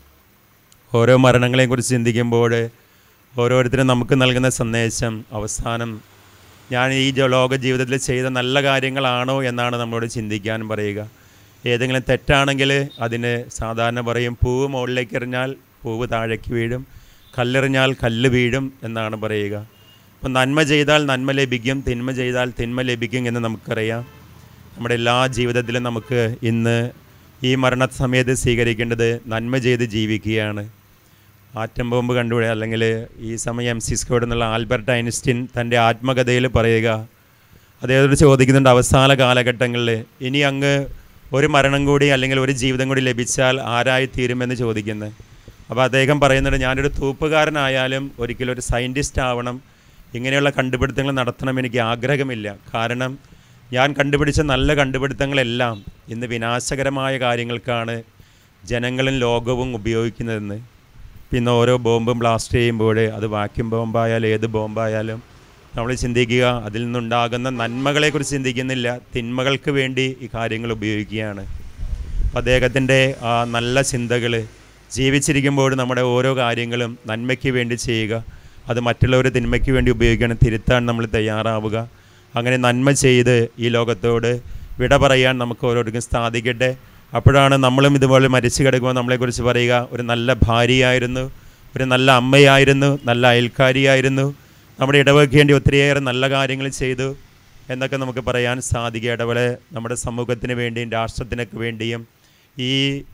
Speaker 5: ഓരോ മരണങ്ങളെക്കുറിച്ച് ചിന്തിക്കുമ്പോൾ ഓരോരുത്തരും നമുക്ക് നൽകുന്ന സന്ദേശം അവസാനം ഞാൻ ഈ ജ- ലോക ജീവിതത്തിൽ ചെയ്ത നല്ല കാര്യങ്ങളാണോ എന്നാണ് നമ്മളോട് ചിന്തിക്കാൻ പറയുക ഏതെങ്കിലും തെറ്റാണെങ്കിൽ അതിന് സാധാരണ പറയും പൂവ് മുകളിലേക്ക് എറിഞ്ഞാൽ പൂവ് താഴേക്ക് വീഴും കല്ലെറിഞ്ഞാൽ കല്ല് വീഴും എന്നാണ് പറയുക അപ്പം നന്മ ചെയ്താൽ നന്മ ലഭിക്കും തിന്മ ചെയ്താൽ തിന്മ ലഭിക്കും എന്ന് നമുക്കറിയാം നമ്മുടെ എല്ലാ ജീവിതത്തിലും നമുക്ക് ഇന്ന് ഈ മരണ സമയത്ത് സ്വീകരിക്കേണ്ടത് നന്മ ചെയ്ത് ജീവിക്കുകയാണ് ആറ്റം ബോംബ് കണ്ടുപിടി അല്ലെങ്കിൽ ഈ സമയം എം സി സ്കോഡ് എന്നുള്ള ആൽബർട്ട് ഐൻസ്റ്റീൻ തൻ്റെ ആത്മകഥയിൽ പറയുക അദ്ദേഹത്തോട് ചോദിക്കുന്നുണ്ട് അവസാന കാലഘട്ടങ്ങളിൽ ഇനി അങ്ങ് ഒരു മരണം കൂടി അല്ലെങ്കിൽ ഒരു ജീവിതം കൂടി ലഭിച്ചാൽ ആരായി തീരുമെന്ന് ചോദിക്കുന്നത് അപ്പോൾ അദ്ദേഹം പറയുന്നുണ്ട് ഞാനൊരു തൂപ്പുകാരനായാലും ഒരിക്കലും ഒരു സയൻറ്റിസ്റ്റ് ആവണം ഇങ്ങനെയുള്ള കണ്ടുപിടുത്തങ്ങൾ നടത്തണം എനിക്ക് ആഗ്രഹമില്ല കാരണം ഞാൻ കണ്ടുപിടിച്ച നല്ല കണ്ടുപിടുത്തങ്ങളെല്ലാം ഇന്ന് വിനാശകരമായ കാര്യങ്ങൾക്കാണ് ജനങ്ങളും ലോകവും ഉപയോഗിക്കുന്നതെന്ന് പിന്നെ ഓരോ ബോംബും ബ്ലാസ്റ്റ് ചെയ്യുമ്പോൾ അത് വാക്യൂം ബോംബായാലും ഏത് ബോംബായാലും നമ്മൾ ചിന്തിക്കുക അതിൽ നിന്നുണ്ടാകുന്ന നന്മകളെക്കുറിച്ച് ചിന്തിക്കുന്നില്ല തിന്മകൾക്ക് വേണ്ടി ഈ കാര്യങ്ങൾ ഉപയോഗിക്കുകയാണ് അപ്പം അദ്ദേഹത്തിൻ്റെ ആ നല്ല ചിന്തകൾ ജീവിച്ചിരിക്കുമ്പോൾ നമ്മുടെ ഓരോ കാര്യങ്ങളും നന്മയ്ക്ക് വേണ്ടി ചെയ്യുക അത് മറ്റുള്ളവർ തിന്മയ്ക്ക് വേണ്ടി ഉപയോഗിക്കണം തിരുത്താൻ നമ്മൾ തയ്യാറാവുക അങ്ങനെ നന്മ ചെയ്ത് ഈ ലോകത്തോട് വിട പറയാൻ നമുക്ക് ഓരോരുത്തർക്കും സാധിക്കട്ടെ അപ്പോഴാണ് നമ്മളും ഇതുപോലെ മരിച്ചു കിടക്കുമ്പോൾ നമ്മളെക്കുറിച്ച് പറയുക ഒരു നല്ല ഭാര്യയായിരുന്നു ഒരു നല്ല അമ്മയായിരുന്നു നല്ല അയൽക്കാരിയായിരുന്നു നമ്മുടെ ഇടവയ്ക്ക് വേണ്ടി ഒത്തിരിയേറെ നല്ല കാര്യങ്ങൾ ചെയ്തു എന്നൊക്കെ നമുക്ക് പറയാൻ സാധിക്കുക ഇടവളെ നമ്മുടെ സമൂഹത്തിന് വേണ്ടിയും രാഷ്ട്രത്തിനൊക്കെ വേണ്ടിയും ഈ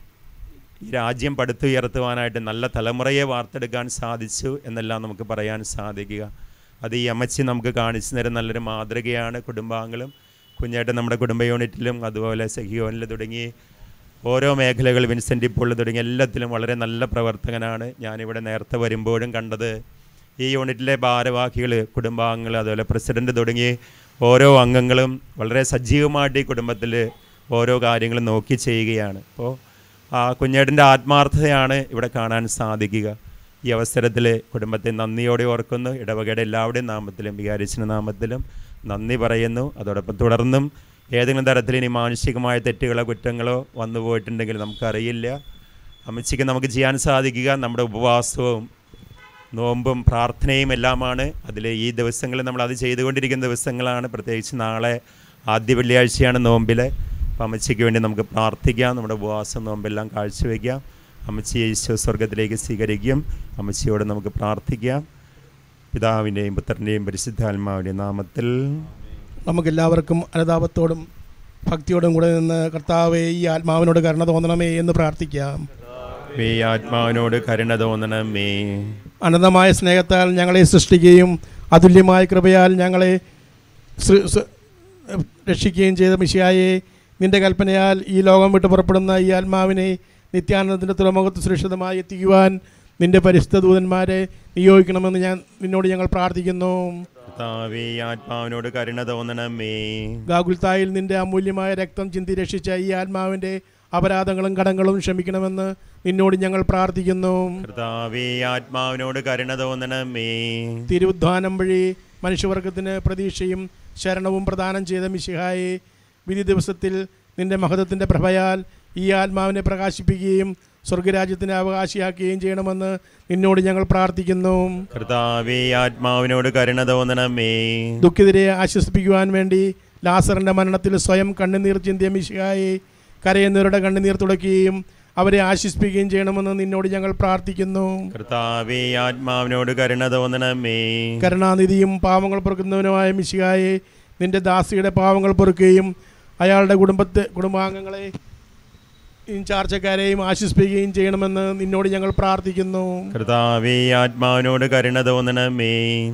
Speaker 5: ഈ രാജ്യം പടുത്തുയർത്തുവാനായിട്ട് നല്ല തലമുറയെ വാർത്തെടുക്കാൻ സാധിച്ചു എന്നെല്ലാം നമുക്ക് പറയാൻ സാധിക്കുക അത് ഈ അമ്മച്ചി നമുക്ക് കാണിച്ചു തരുന്ന നല്ലൊരു മാതൃകയാണ് കുടുംബാംഗങ്ങളും കുഞ്ഞേട്ടൻ നമ്മുടെ കുടുംബ യൂണിറ്റിലും അതുപോലെ സഹിയോനിൽ തുടങ്ങി ഓരോ മേഖലകൾ വിൻസെൻ്റ് ഇപ്പോൾ തുടങ്ങി എല്ലാത്തിലും വളരെ നല്ല പ്രവർത്തകനാണ് ഞാനിവിടെ നേരത്തെ വരുമ്പോഴും കണ്ടത് ഈ യൂണിറ്റിലെ ഭാരവാഹികൾ കുടുംബാംഗങ്ങൾ അതുപോലെ പ്രസിഡന്റ് തുടങ്ങി ഓരോ അംഗങ്ങളും വളരെ സജീവമായിട്ട് ഈ കുടുംബത്തിൽ ഓരോ കാര്യങ്ങളും നോക്കി ചെയ്യുകയാണ് അപ്പോൾ ആ കുഞ്ഞേട്ടൻ്റെ ആത്മാർത്ഥതയാണ് ഇവിടെ കാണാൻ സാധിക്കുക ഈ അവസരത്തിൽ കുടുംബത്തെ നന്ദിയോടെ ഓർക്കുന്നു ഇടവകയുടെ എല്ലാവരുടെയും നാമത്തിലും വികാരിച്ചിൻ്റെ നാമത്തിലും നന്ദി പറയുന്നു അതോടൊപ്പം തുടർന്നും ഏതെങ്കിലും തരത്തിൽ ഇനി മാനുഷികമായ തെറ്റുകളോ കുറ്റങ്ങളോ വന്നു പോയിട്ടുണ്ടെങ്കിൽ നമുക്കറിയില്ല അമ്മച്ചിക്ക് നമുക്ക് ചെയ്യാൻ സാധിക്കുക നമ്മുടെ ഉപവാസവും നോമ്പും പ്രാർത്ഥനയും എല്ലാമാണ് അതിൽ ഈ ദിവസങ്ങളിൽ നമ്മൾ അത് ചെയ്തുകൊണ്ടിരിക്കുന്ന ദിവസങ്ങളാണ് പ്രത്യേകിച്ച് നാളെ ആദ്യ വെള്ളിയാഴ്ചയാണ് നോമ്പിൽ അപ്പം അമ്മച്ചിക്ക് വേണ്ടി നമുക്ക് പ്രാർത്ഥിക്കാം നമ്മുടെ ഉപവാസം നോമ്പെല്ലാം കാഴ്ചവെക്കാം അമ്മച്ചി ഈശോ സ്വർഗത്തിലേക്ക് സ്വീകരിക്കും അമ്മച്ചിയോട് നമുക്ക് പ്രാർത്ഥിക്കാം പിതാവിൻ്റെയും പുത്രൻ്റെയും പരിശുദ്ധാത്മാവിൻ്റെയും നാമത്തിൽ
Speaker 7: നമുക്കെല്ലാവർക്കും അനുതാപത്തോടും ഭക്തിയോടും കൂടെ നിന്ന് കർത്താവെ ഈ ആത്മാവിനോട് കരുണ തോന്നണമേ എന്ന് പ്രാർത്ഥിക്കാം
Speaker 5: ഈ ആത്മാവിനോട് കരുണ തോന്നണമേ
Speaker 7: അനന്തമായ സ്നേഹത്താൽ ഞങ്ങളെ സൃഷ്ടിക്കുകയും അതുല്യമായ കൃപയാൽ ഞങ്ങളെ സൃ- സൃ- രക്ഷിക്കുകയും ചെയ്ത മിശിയായെ നിന്റെ കൽപ്പനയാൽ ഈ ലോകം വിട്ട് പുറപ്പെടുന്ന ഈ ആത്മാവിനെ നിത്യാനന്ദത്തിൻ്റെ തുറമുഖത്ത് സുരക്ഷിതമായി എത്തിക്കുവാൻ നിന്റെ പരിശുദ്ധ ദൂതന്മാരെ നിയോഗിക്കണമെന്ന് ഞാൻ നിന്നോട് ഞങ്ങൾ പ്രാർത്ഥിക്കുന്നു
Speaker 5: കർത്താവേ ഈ ആത്മാവിനോട് കരുണ തോന്നണമേ
Speaker 7: ഗാഗുൽത്തായിൽ നിന്റെ അമൂല്യമായ രക്തം ചിന്തി രക്ഷിച്ച ഈ ആത്മാവിൻ്റെ അപരാധങ്ങളും കടങ്ങളും ക്ഷമിക്കണമെന്ന് നിന്നോട് ഞങ്ങൾ പ്രാർത്ഥിക്കുന്നു
Speaker 5: കർത്താവേ ഈ ആത്മാവിനോട് കരുണ തോന്നണമേ
Speaker 7: തിരുവുദ്ധാനം വഴി മനുഷ്യവർഗത്തിന് പ്രതീക്ഷയും ശരണവും പ്രദാനം ചെയ്ത മിശിഹായെ വിധി ദിവസത്തിൽ നിന്റെ മഹത്വത്തിൻ്റെ പ്രഭയാൽ ഈ ആത്മാവിനെ പ്രകാശിപ്പിക്കുകയും സ്വർഗരാജ്യത്തിന് അവകാശിയാക്കുകയും ചെയ്യണമെന്ന് നിന്നോട് ഞങ്ങൾ പ്രാർത്ഥിക്കുന്നു
Speaker 5: കർത്താവേ ഈ ആത്മാവിനോട് കരുണ തോന്നണമേ
Speaker 7: ദുഃഖിതരെ ആശ്വസിപ്പിക്കുവാൻ വേണ്ടി ലാസറിൻ്റെ മരണത്തിൽ സ്വയം കണ്ണുനീർ ചിന്തിയ മിശിഹായെ കരയുന്നവരുടെ കണ്ണുനീർ തുടയ്ക്കുകയും അവരെ ആശ്വസിപ്പിക്കുകയും ചെയ്യണമെന്ന് നിന്നോട് ഞങ്ങൾ പ്രാർത്ഥിക്കുന്നു
Speaker 5: കർത്താവേ ഈ ആത്മാവിനോട് കരുണ തോന്നണമേ
Speaker 7: കരുണാനിധിയും പാവങ്ങൾ പൊറുക്കുന്നവനുമായ മിശിഹായെ നിന്റെ ദാസിയുടെ പാവങ്ങൾ പൊറുക്കുകയും അയാളുടെ കുടുംബത്തെ കുടുംബാംഗങ്ങളെ ചാർച്ചക്കാരെയും ആശ്വസിപ്പിക്കുകയും ചെയ്യണമെന്ന് നിന്നോട് ഞങ്ങൾ പ്രാർത്ഥിക്കുന്നു
Speaker 5: കർത്താവേ ഈ ആത്മാവിനോട് കരുണ തോന്നണമേ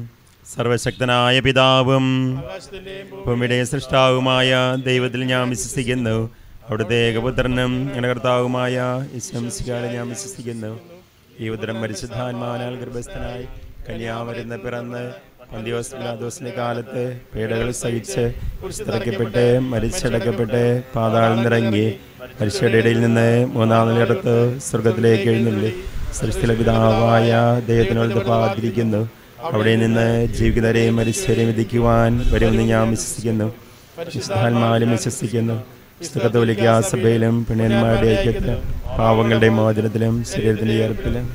Speaker 5: സർവശക്തനായ പിതാവും ഭൂമിയുടെ സൃഷ്ടാവുമായ ദൈവത്തിൽ ഞാൻ വിശ്വസിക്കുന്നു അവിടുത്തെ ഏകപുത്രനും ഞങ്ങളുടെ കർത്താവുമായ ഇസ്ലംസിക്കാരെ ഞാൻ വിശ്വസിക്കുന്നു ഈ ഉദരം പരിശുദ്ധാത്മാനാൽ ഗർഭസ്ഥനായി കന്യാമരുന്ന് പിറന്ന് പന്തിയോസ് പിലാദോസിന്റെ കാലത്ത് പീഡകൾ സഹിച്ച് പുസ്തകപ്പെട്ട് മരിച്ചടക്കപ്പെട്ട് പാതാളം നിറങ്ങി മരിച്ചയുടെ ഇടയിൽ നിന്ന് മൂന്നാം നിലയിടത്ത് സ്വർഗത്തിലേക്ക് എഴുന്നള്ളി സൃഷ്ടിയിലെ പിതാവായ ദൈവത്തിനോട് പാതിരിക്കുന്നു അവിടെ നിന്ന് ജീവിക്കുന്നവരെയും മരിച്ചവരെയും വിധിക്കുവാൻ വരുമെന്ന് ഞാൻ വിശ്വസിക്കുന്നു വിശുദ്ധാത്മാവിലും വിശ്വസിക്കുന്നു കത്തോലിക്ക സഭയിലും പിണയന്മാരുടെ ഐക്യത്തിലും പാവങ്ങളുടെ മോചനത്തിലും ശരീരത്തിന്റെ ഏർപ്പിലും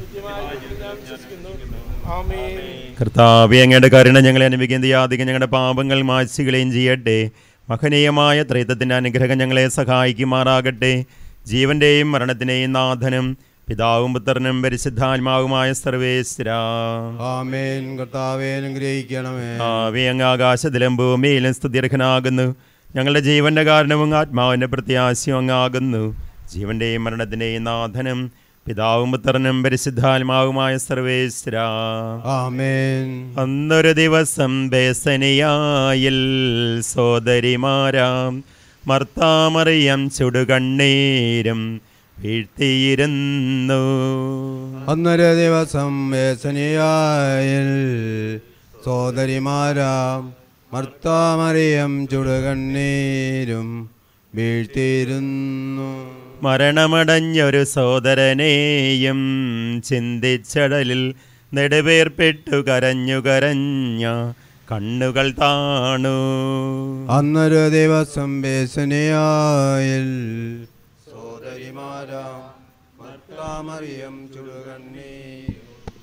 Speaker 5: കർത്താവെ അങ്ങയുടെ കരുണ ഞങ്ങളെ അനുഭവിക്കുന്ന യാതിക ഞങ്ങളുടെ പാപങ്ങൾ മാച്ചുകളെയും ചെയ്യട്ടെ മഹനീയമായ ത്രൈത്വത്തിൻ്റെ അനുഗ്രഹം ഞങ്ങളെ സഹായിക്കുമാറാകട്ടെ ജീവന്റെയും മരണത്തിൻ്റെയും നാഥനും പിതാവും പുത്രനും പരിശുദ്ധാത്മാവുമായ സർവേശ്വര
Speaker 6: ആമേൻ കർത്താവേ അനുഗ്രഹിക്കണമേ
Speaker 5: ആവേ അങ്ങ് ആകാശത്തിലും ഭൂമിയിലും സ്തുത്യർഹനാകുന്നു ഞങ്ങളുടെ ജീവന്റെ കാരണവും ആത്മാവിന്റെ പ്രത്യാശയും അങ്ങാകുന്നു ജീവന്റെയും മരണത്തിന്റെയും നാഥനും പിതാവും പുത്രനും പരിശുദ്ധാത്മാവുമായ സർവേശ്വര
Speaker 6: ആമേൻ
Speaker 5: അന്നൊരു ദിവസം ബേസനിയായിൽ സോദരിമാരാം മർത്താമറിയം ചുടുകണ്ണീരും വീഴ്ത്തിയിരുന്നു
Speaker 6: അന്നൊരു ദിവസം വേസനിയായിൽ സോദരിമാരാം മർത്താമറിയം ചുടുകണ്ണീരും വീഴ്ത്തിയിരുന്നു
Speaker 5: മരണമടഞ്ഞൊരു സോദരനെയും ചിന്തിച്ചടലിൽ നെടുവേർപ്പെട്ടു കരഞ്ഞു കരഞ്ഞ കണ്ണുകൾ താണു
Speaker 6: അന്നൊരു ദിവസം വേസനിയായിൽ സോദരിമാരാം മർത്താമറിയം ചുടുകണ്ണീരും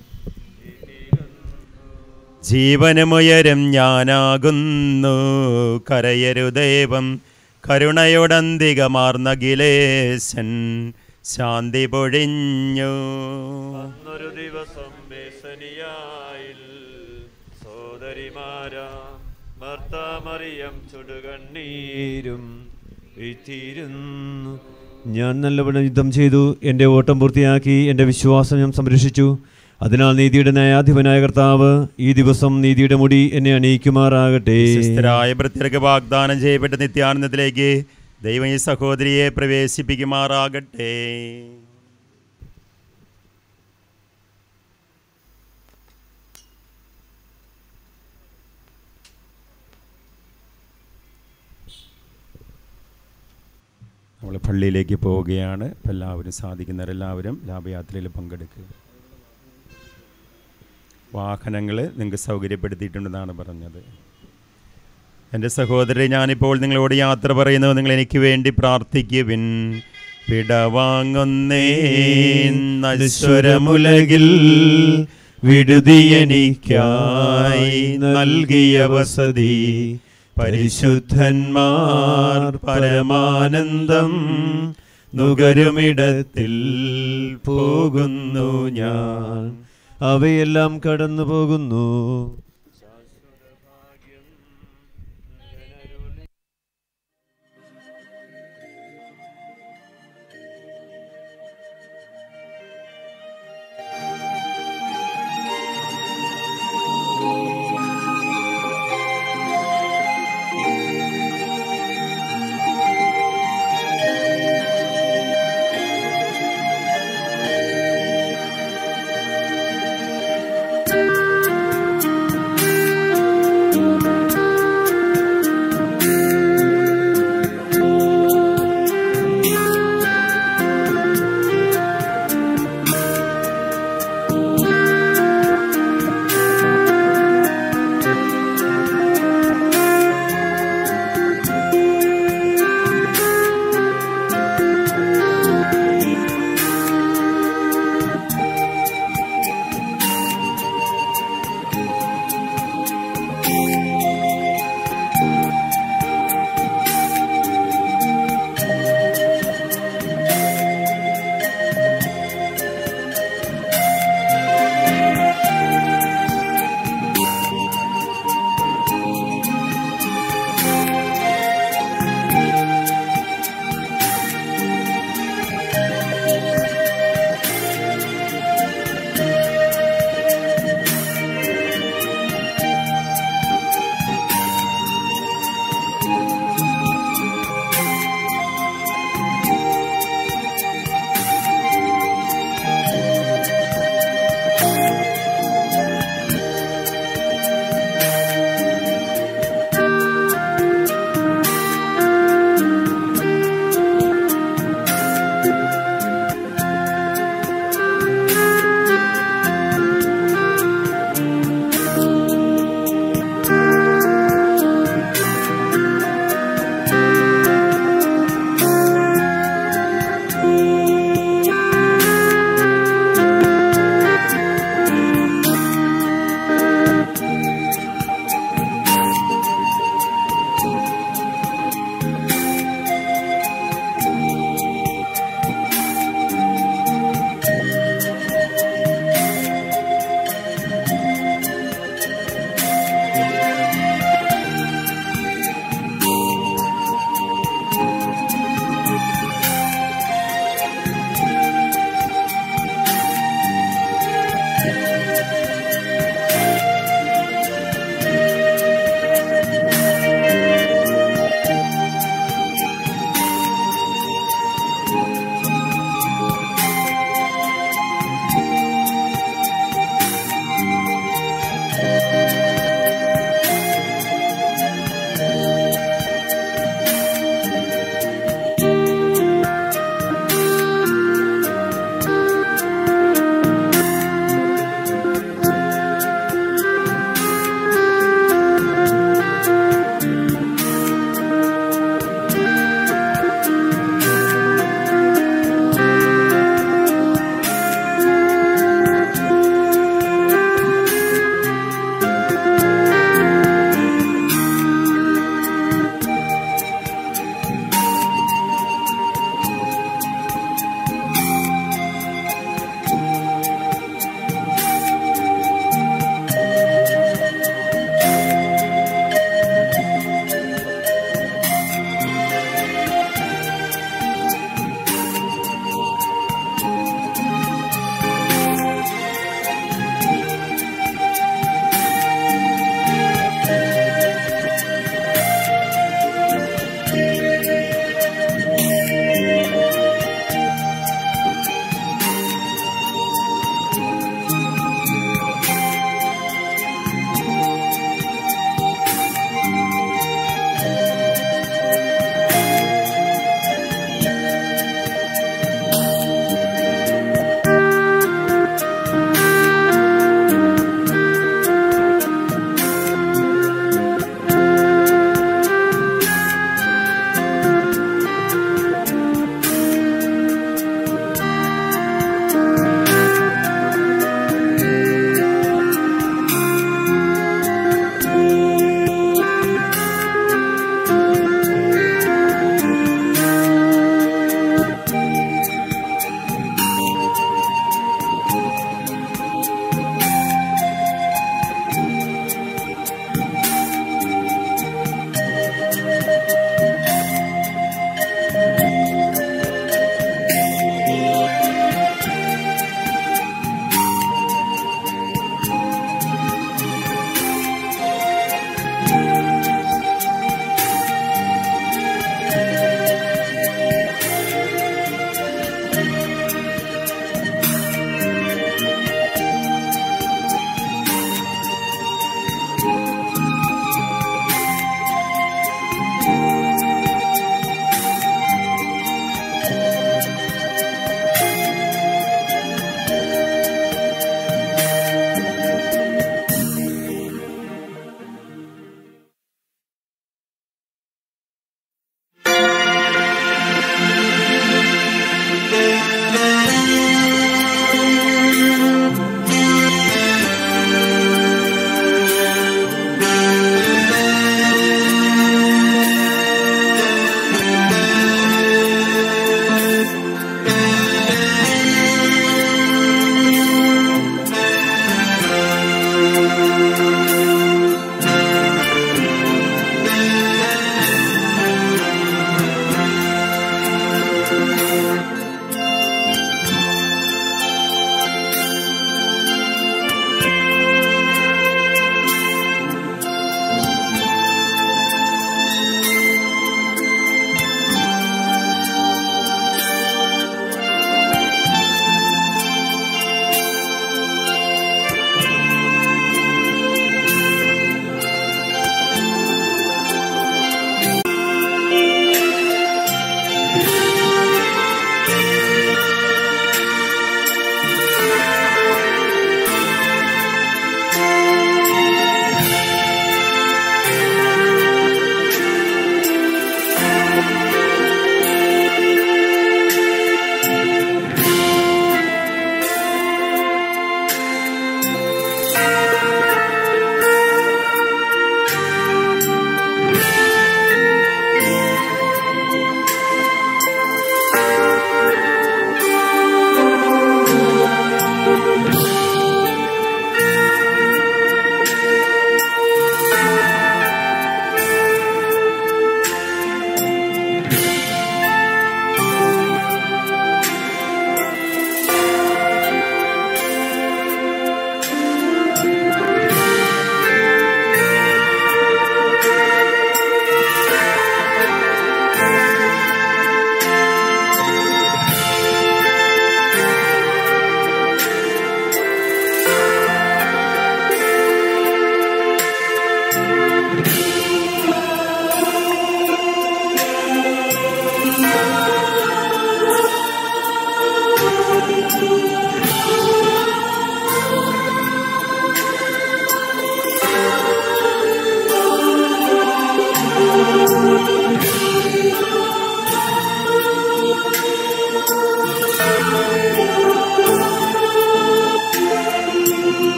Speaker 5: ജീവനുമുയരും ഞാനാകുന്നു കരയരുദേവം കരുണയോടന്തികമാർന്ന ഗിലേശൻ ശാന്തി പൊഴിഞ്ഞു
Speaker 8: ഒരു ദിവസം ബേസനിയായിൽ സോദരിമാരാ ഭർത്താമറിയം ചുടുകണ്ണീരും വീഴ്ത്തിയിരുന്നു ഞാൻ നല്ലവണ്ണം യുദ്ധം ചെയ്തു എൻ്റെ ഓട്ടം പൂർത്തിയാക്കി എൻ്റെ വിശ്വാസം ഞാൻ സംരക്ഷിച്ചു അതിനാൽ നീതിയുടെ ന്യായാധിപനായ കർത്താവ് ഈ ദിവസം നീതിയുടെ മുടി എന്നെ അണിയിക്കുമാറാകട്ടെ
Speaker 5: വിശ്വസ്തരായ ഭൃത്യർക്ക് വാഗ്ദാനം ചെയ്യപ്പെട്ട നിത്യാനന്ദത്തിലേക്ക് ദൈവം ഈ സഹോദരിയെ പ്രവേശിപ്പിക്കുമാറാകട്ടെ നമ്മൾ പള്ളിയിലേക്ക് പോവുകയാണ് അപ്പോൾ എല്ലാവരും സാധിക്കുന്നവരെല്ലാവരും ലാഭയാത്രയിൽ പങ്കെടുക്കുക വാഹനങ്ങൾ നിങ്ങൾക്ക് സൗകര്യപ്പെടുത്തിയിട്ടുണ്ടെന്നാണ് പറഞ്ഞത് എൻ്റെ സഹോദരി ഞാനിപ്പോൾ നിങ്ങളോട് യാത്ര പറയുന്നു നിങ്ങൾ എനിക്ക് വേണ്ടി പ്രാർത്ഥിക്കുവിൻ വിടവാങ്ങുന്നേ നശ്വരമുലകിൽ
Speaker 8: വിടുതി എനിക്കായി നൽകിയ വസതി പരിശുദ്ധന്മാർ പരമാനന്ദം നുകരുമിടത്തിൽ പോകുന്നു ഞാൻ അവയെല്ലാം കടന്നു പോകുന്നു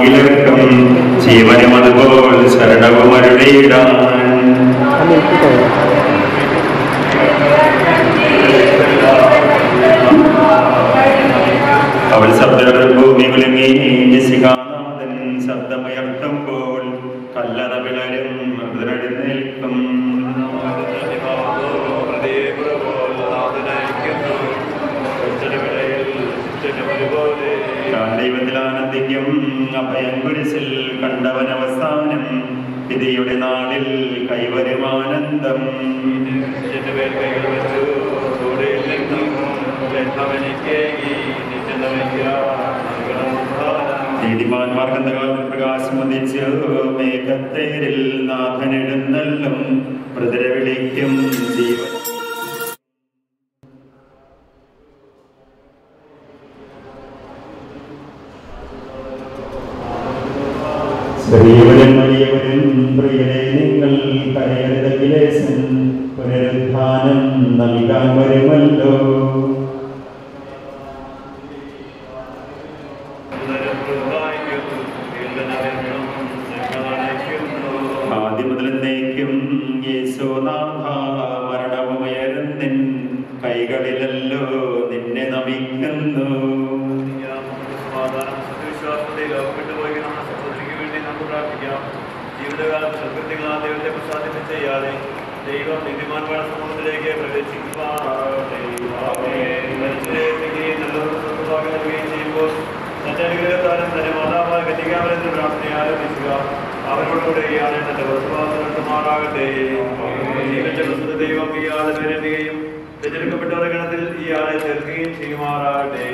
Speaker 5: ഭാഗ്യലക്കം ജീവനും അതുപോൽ ശരണവും അരുളിയിടാൻ അവൾ ശബ്ദം ഭൂമി കുലുങ്ങി ജസികാനാഥൻ ശബ്ദമുയർത്തുമ്പോൾ കല്ലറ വിളരും മൃതനെഴുന്നേൽക്കും ദൈവത്തിൽ ആനന്ദിക്കും അഭയം കുരിശിൽ കണ്ടവൻ അവസാനം വിധിയുടെ നാളിൽ കൈവരുമാനന്ദം നീതിമാന്മാർക്ക് അന്ധകാലത്തിൽ പ്രകാശം ഉദിച്ച് മേഘത്തേരിൽ നാഥനെഴുന്നള്ളും മൃദര വിളിക്കും ജീവൻ സ്ത്രീവരും വലിയവരും പ്രിയരെ നിങ്ങൾ കരയരുതകിലേശൻ പുനരുദ്ധാനം നൽകാൻ വരുമല്ലോ ആദ്യം മുതൽ എന്നേക്കും യേശോനാഥ മരണമുയരുന്നിൻ കൈകളിലല്ലോ നിന്നെ നമിക്കുന്നു
Speaker 9: ജീവിതകാലത്ത് സൽകൃത്യങ്ങളാ ദൈവത്തെ പ്രസാദിപ്പിച്ച ഇയാളെ ദൈവം നീതിമാൻപാട് സമൂഹത്തിലേക്ക് പ്രവേശിക്കുവാറാകട്ടെ. ആമേൻ. മരിച്ചവരെ നല്ലവർക്ക് സ്വർഗ്ഗഭാഗ്യം നൽകുകയും ചെയ്യുമ്പോൾ തന്റെ അനുഗ്രഹത്താലും തന്റെ മാതാവായ കന്യകാമരത്തിൽ പ്രാർത്ഥനയാലും വിശുക അവരോടുകൂടെ ഇയാളെ തന്റെ വസ്തുവാസം നടത്തുമാറാകട്ടെ ജീവിച്ച പ്രസ്തുത ദൈവം ഇയാളെ നിരണ്ടുകയും തിരഞ്ഞെടുക്കപ്പെട്ടവരുടെ ഗണത്തിൽ ഇയാളെ ചേർക്കുകയും ചെയ്യുമാറാകട്ടെ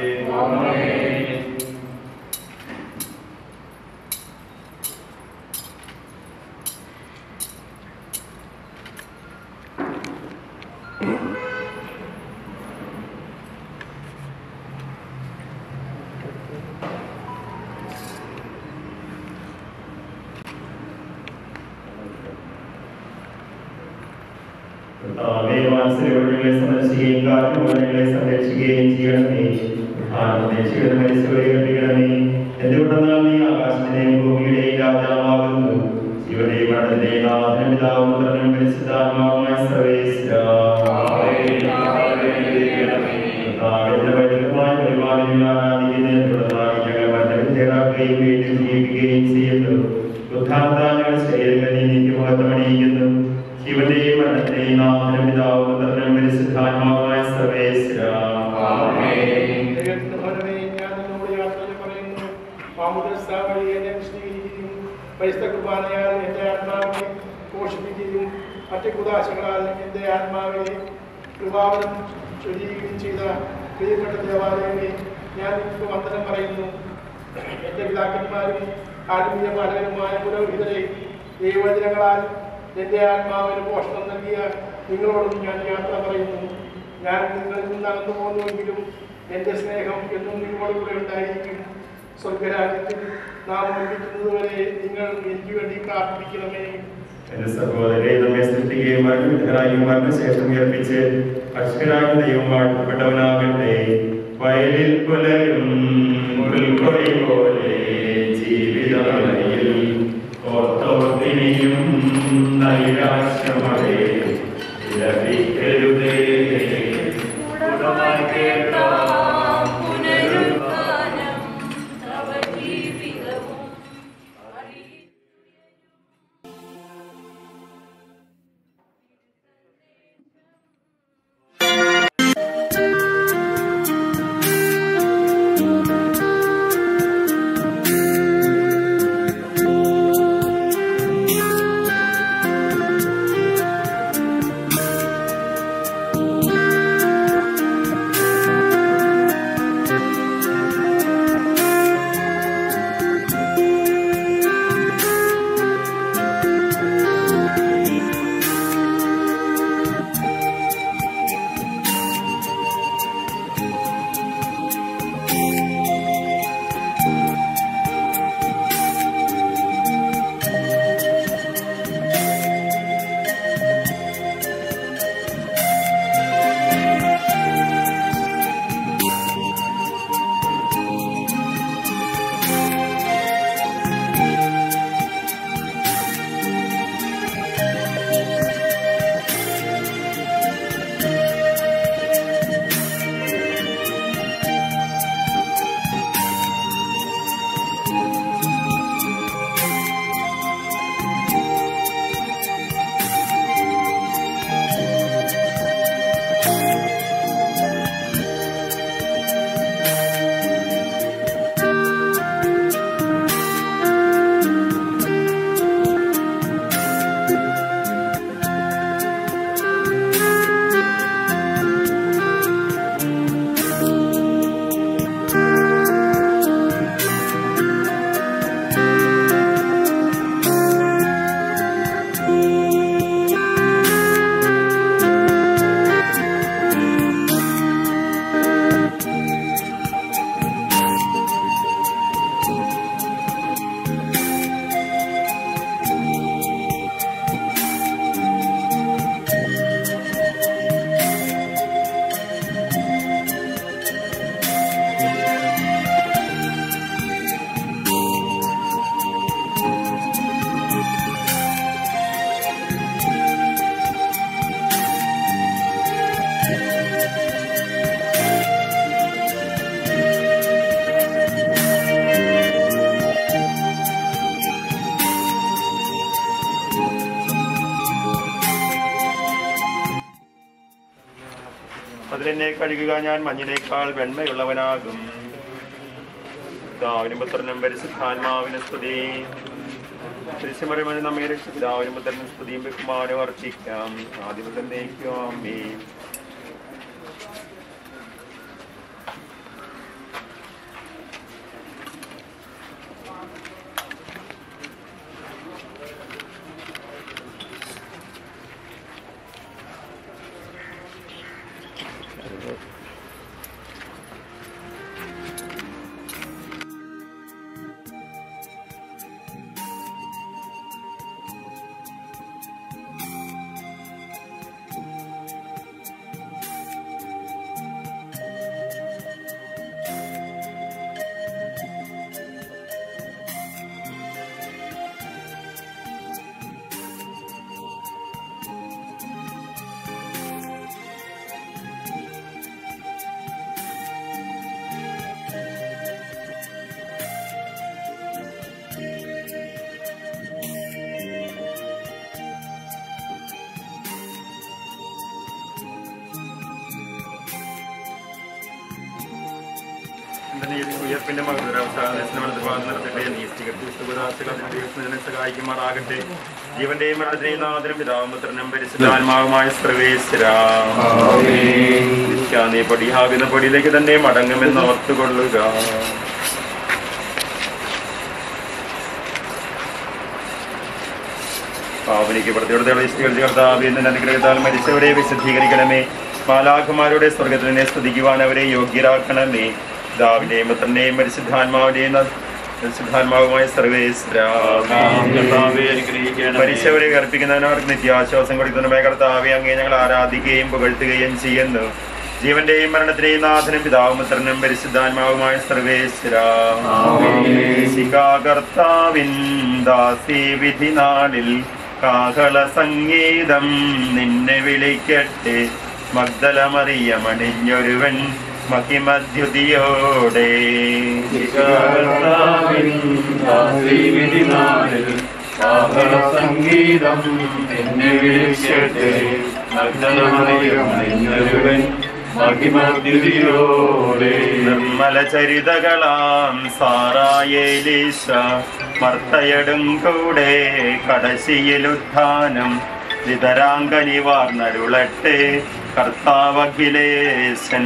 Speaker 5: കർത്താവേ, വാത്സല്യവഴികളെ സന്ദർശിക്കുകയും കാറ്റുമൂലങ്ങളെ സംരക്ഷിക്കുകയും ചെയ്യണമേ ആനന്ദിച്ചുകൊണ്ട് മരിച്ചവരെ കണ്ടിക്കണമേ എന്തുകൊണ്ടെന്നാൽ നീ ആകാശത്തിന്റെയും ഭൂമിയുടെയും രാജാവാകുന്നു ശിവനെയും മരണത്തിന്റെയും നാഥനും പിതാവും പുത്രനും പരിശുദ്ധാത്മാവുമായ സർവേശ്വരാ. കർത്താവിന്റെ പൈതൃകമായ പരിപാലനയിൽ ആരാധിക്കുന്നതിനെ തുടർന്നായി ഞങ്ങൾ മരണം തേടാക്കുകയും വീണ്ടും ജീവിക്കുകയും ചെയ്യുന്നു ബുദ്ധാന്താനങ്ങൾ ശരീരങ്ങളിൽ നീക്കി മഹത്വമണിയിക്കുന്നു ശിവന്റെയും മരണത്തിന്റെയും നാഥനും പിതാവും പുത്രനും പരിശുദ്ധാത്മാവുമായ സർവേശ്വരാ.
Speaker 7: ദൈവത്തിന്റെ ഫലമേ ഞാൻ നിന്നോട് യാത്ര പറയുന്നു മാമുദ്രസ്ഥ വഴി എന്നെ വിശദീകരിക്കുകയും പരിശുദ്ധ കുർബാനയാൽ എൻ്റെ ആത്മാവിനെ പോഷിപ്പിക്കുകയും മറ്റ് കുദാശകളാൽ എൻ്റെ ആത്മാവിനെ കൃപാവനം ചൊരിയുകയും ചെയ്ത പ്രിയപ്പെട്ട ദേവാലയമേ ഞാൻ നിങ്ങൾക്ക് വന്ദനം പറയുന്നു എൻ്റെ പിതാക്കന്മാരും ആത്മീയ പാലകരുമായ പുരോഹിതരെ ദൈവവചനങ്ങളാൽ എൻ്റെ ആത്മാവിന് പോഷണം നൽകിയ നിങ്ങളോടും ഞാൻ യാത്ര പറയുന്നു ഞാൻ നിങ്ങളിൽ നിന്ന് അകന്നു പോകുന്നുവെങ്കിലും എൻ്റെ സ്നേഹം എന്നും നിങ്ങളോട് കൂടെ ഉണ്ടായിരിക്കും സ്വർഗരാജ്യത്തിൽ നാം ഒരുമിക്കുന്നതുവരെ നിങ്ങൾ എനിക്ക് വേണ്ടി പ്രാർത്ഥിക്കണമേ
Speaker 5: എന്റെ സഹോദരരെ നമ്മെ സൃഷ്ടിക്കുകയും മരണവിധരായും മരണശേഷം ഉയർപ്പിച്ച് അക്ഷരായ ദൈവം വാഴ്ത്തപ്പെട്ടവനാകട്ടെ വയലിൽ പുലരും മുൾക്കൊടി പോലെ ജീവിതയിൽ ഓർത്തോർത്തിനിയും നൈരാശ്യമേ ലഭിക്കരുതേ
Speaker 2: ും
Speaker 5: കഴുകുക ഞാൻ മഞ്ഞിനേക്കാൾ വെണ്മയുള്ളവനാകും പിതാവിനും പുത്രനും പരിശുദ്ധാത്മാവിന് സ്തുതി തിരിച്ചുമറിമണി നമ്മെ രക്ഷിതാവിനും പുത്രനും സ്തുതിയും ബഹുമാനവും അർപ്പിക്കാം ആദ്യം തന്നേക്കും അമ്മേ ഉയർപ്പിന്റെ മകളുടെ നീ സ്വീകരിച്ചു സഹായിക്കുമാറാകട്ടെ ജീവന്റെയും മരണത്തിനെയും നാഥനും പിതാവുപുത്രനും പരിശുദ്ധാത്മാവുമായ സർവേശ്വരാ നീ പടിയാകുന്ന പടിയിലേക്ക് തന്നെ മടങ്ങുമെന്ന് ഓർത്തുകൊള്ളുക പാവനിക്ക് പ്രതിയോടത്തെ കർത്താവ് എന്ന അനുഗ്രഹത്താൽ മരിച്ചവരെ വിശുദ്ധീകരിക്കണമേ മാലാഖമാരുടെ സ്വർഗത്തിനെ സ്തുതിക്കുവാൻ അവരെ യോഗ്യരാക്കണമേ പിതാവിന്റെയും പുത്രന്റെയും പരിശുദ്ധാത്മാവിന്റെയും പരിശുദ്ധാത്മാവുമായ സർവേശ്വര മരിച്ചവരെ കർപ്പിക്കുന്നവർക്ക് നിത്യാശ്വാസം കൊടുക്കുന്നതുമായ കർത്താവെ അങ്ങേ ഞങ്ങൾ ആരാധിക്കുകയും പുകഴ്ത്തുകയും ചെയ്യുന്നു ജീവന്റെയും മരണത്തിന്റെയും നാഥനും പിതാവും പുത്രനും പരിശുദ്ധാത്മാവുമായ സർവേശ്വര കർത്താവിൻ ദാസി വിധി നാളിൽ കാഹള സംഗീതം നിന്നെ വിളിക്കട്ടെ മഗ്ദലമറിയമണിഞ്ഞൊരുവൻ മഹിമദ്യുതിയോടെ
Speaker 9: സംഗീതം എന്നെ വിളിക്കട്ടെ മഹിമദ്യുതിയോടെ
Speaker 5: നിർമ്മല ചരിതകളാം സാറായേലീശ മർത്തയടും കൂടെ കടശിയിലുത്ഥാനം വിതരാങ്കനിവാർന്നരുളട്ടെ കർത്താവഖിലേശൻ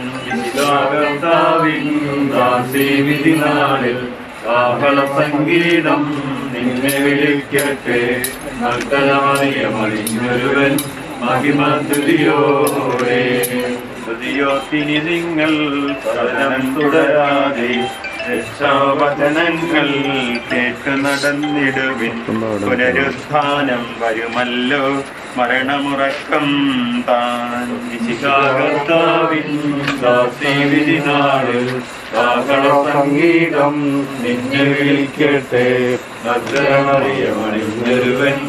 Speaker 9: വിധിനാളിൽ കാഹള സംഗീതം നിന്നെ വിളിക്കട്ടെ മക്കളമറിയമറിഞ്ഞൊരുവൻ മഹിമദ്യുതിയോടെ
Speaker 5: സ്തുതിയോത്തിനി നിങ്ങൾ സദനം തുടരാതെ രക്ഷാവചനങ്ങൾ കേട്ട് നടന്നിടുവിൻ പുനരുത്ഥാനം വരുമല്ലോ മരണമുറക്കം താൻ
Speaker 9: കർത്താവിൻ വിധിനാളിൽ കാഹള സംഗീതം നിന്നെ വിളിക്കട്ടെ മക്കളമറിയമറിഞ്ഞൊരുവൻ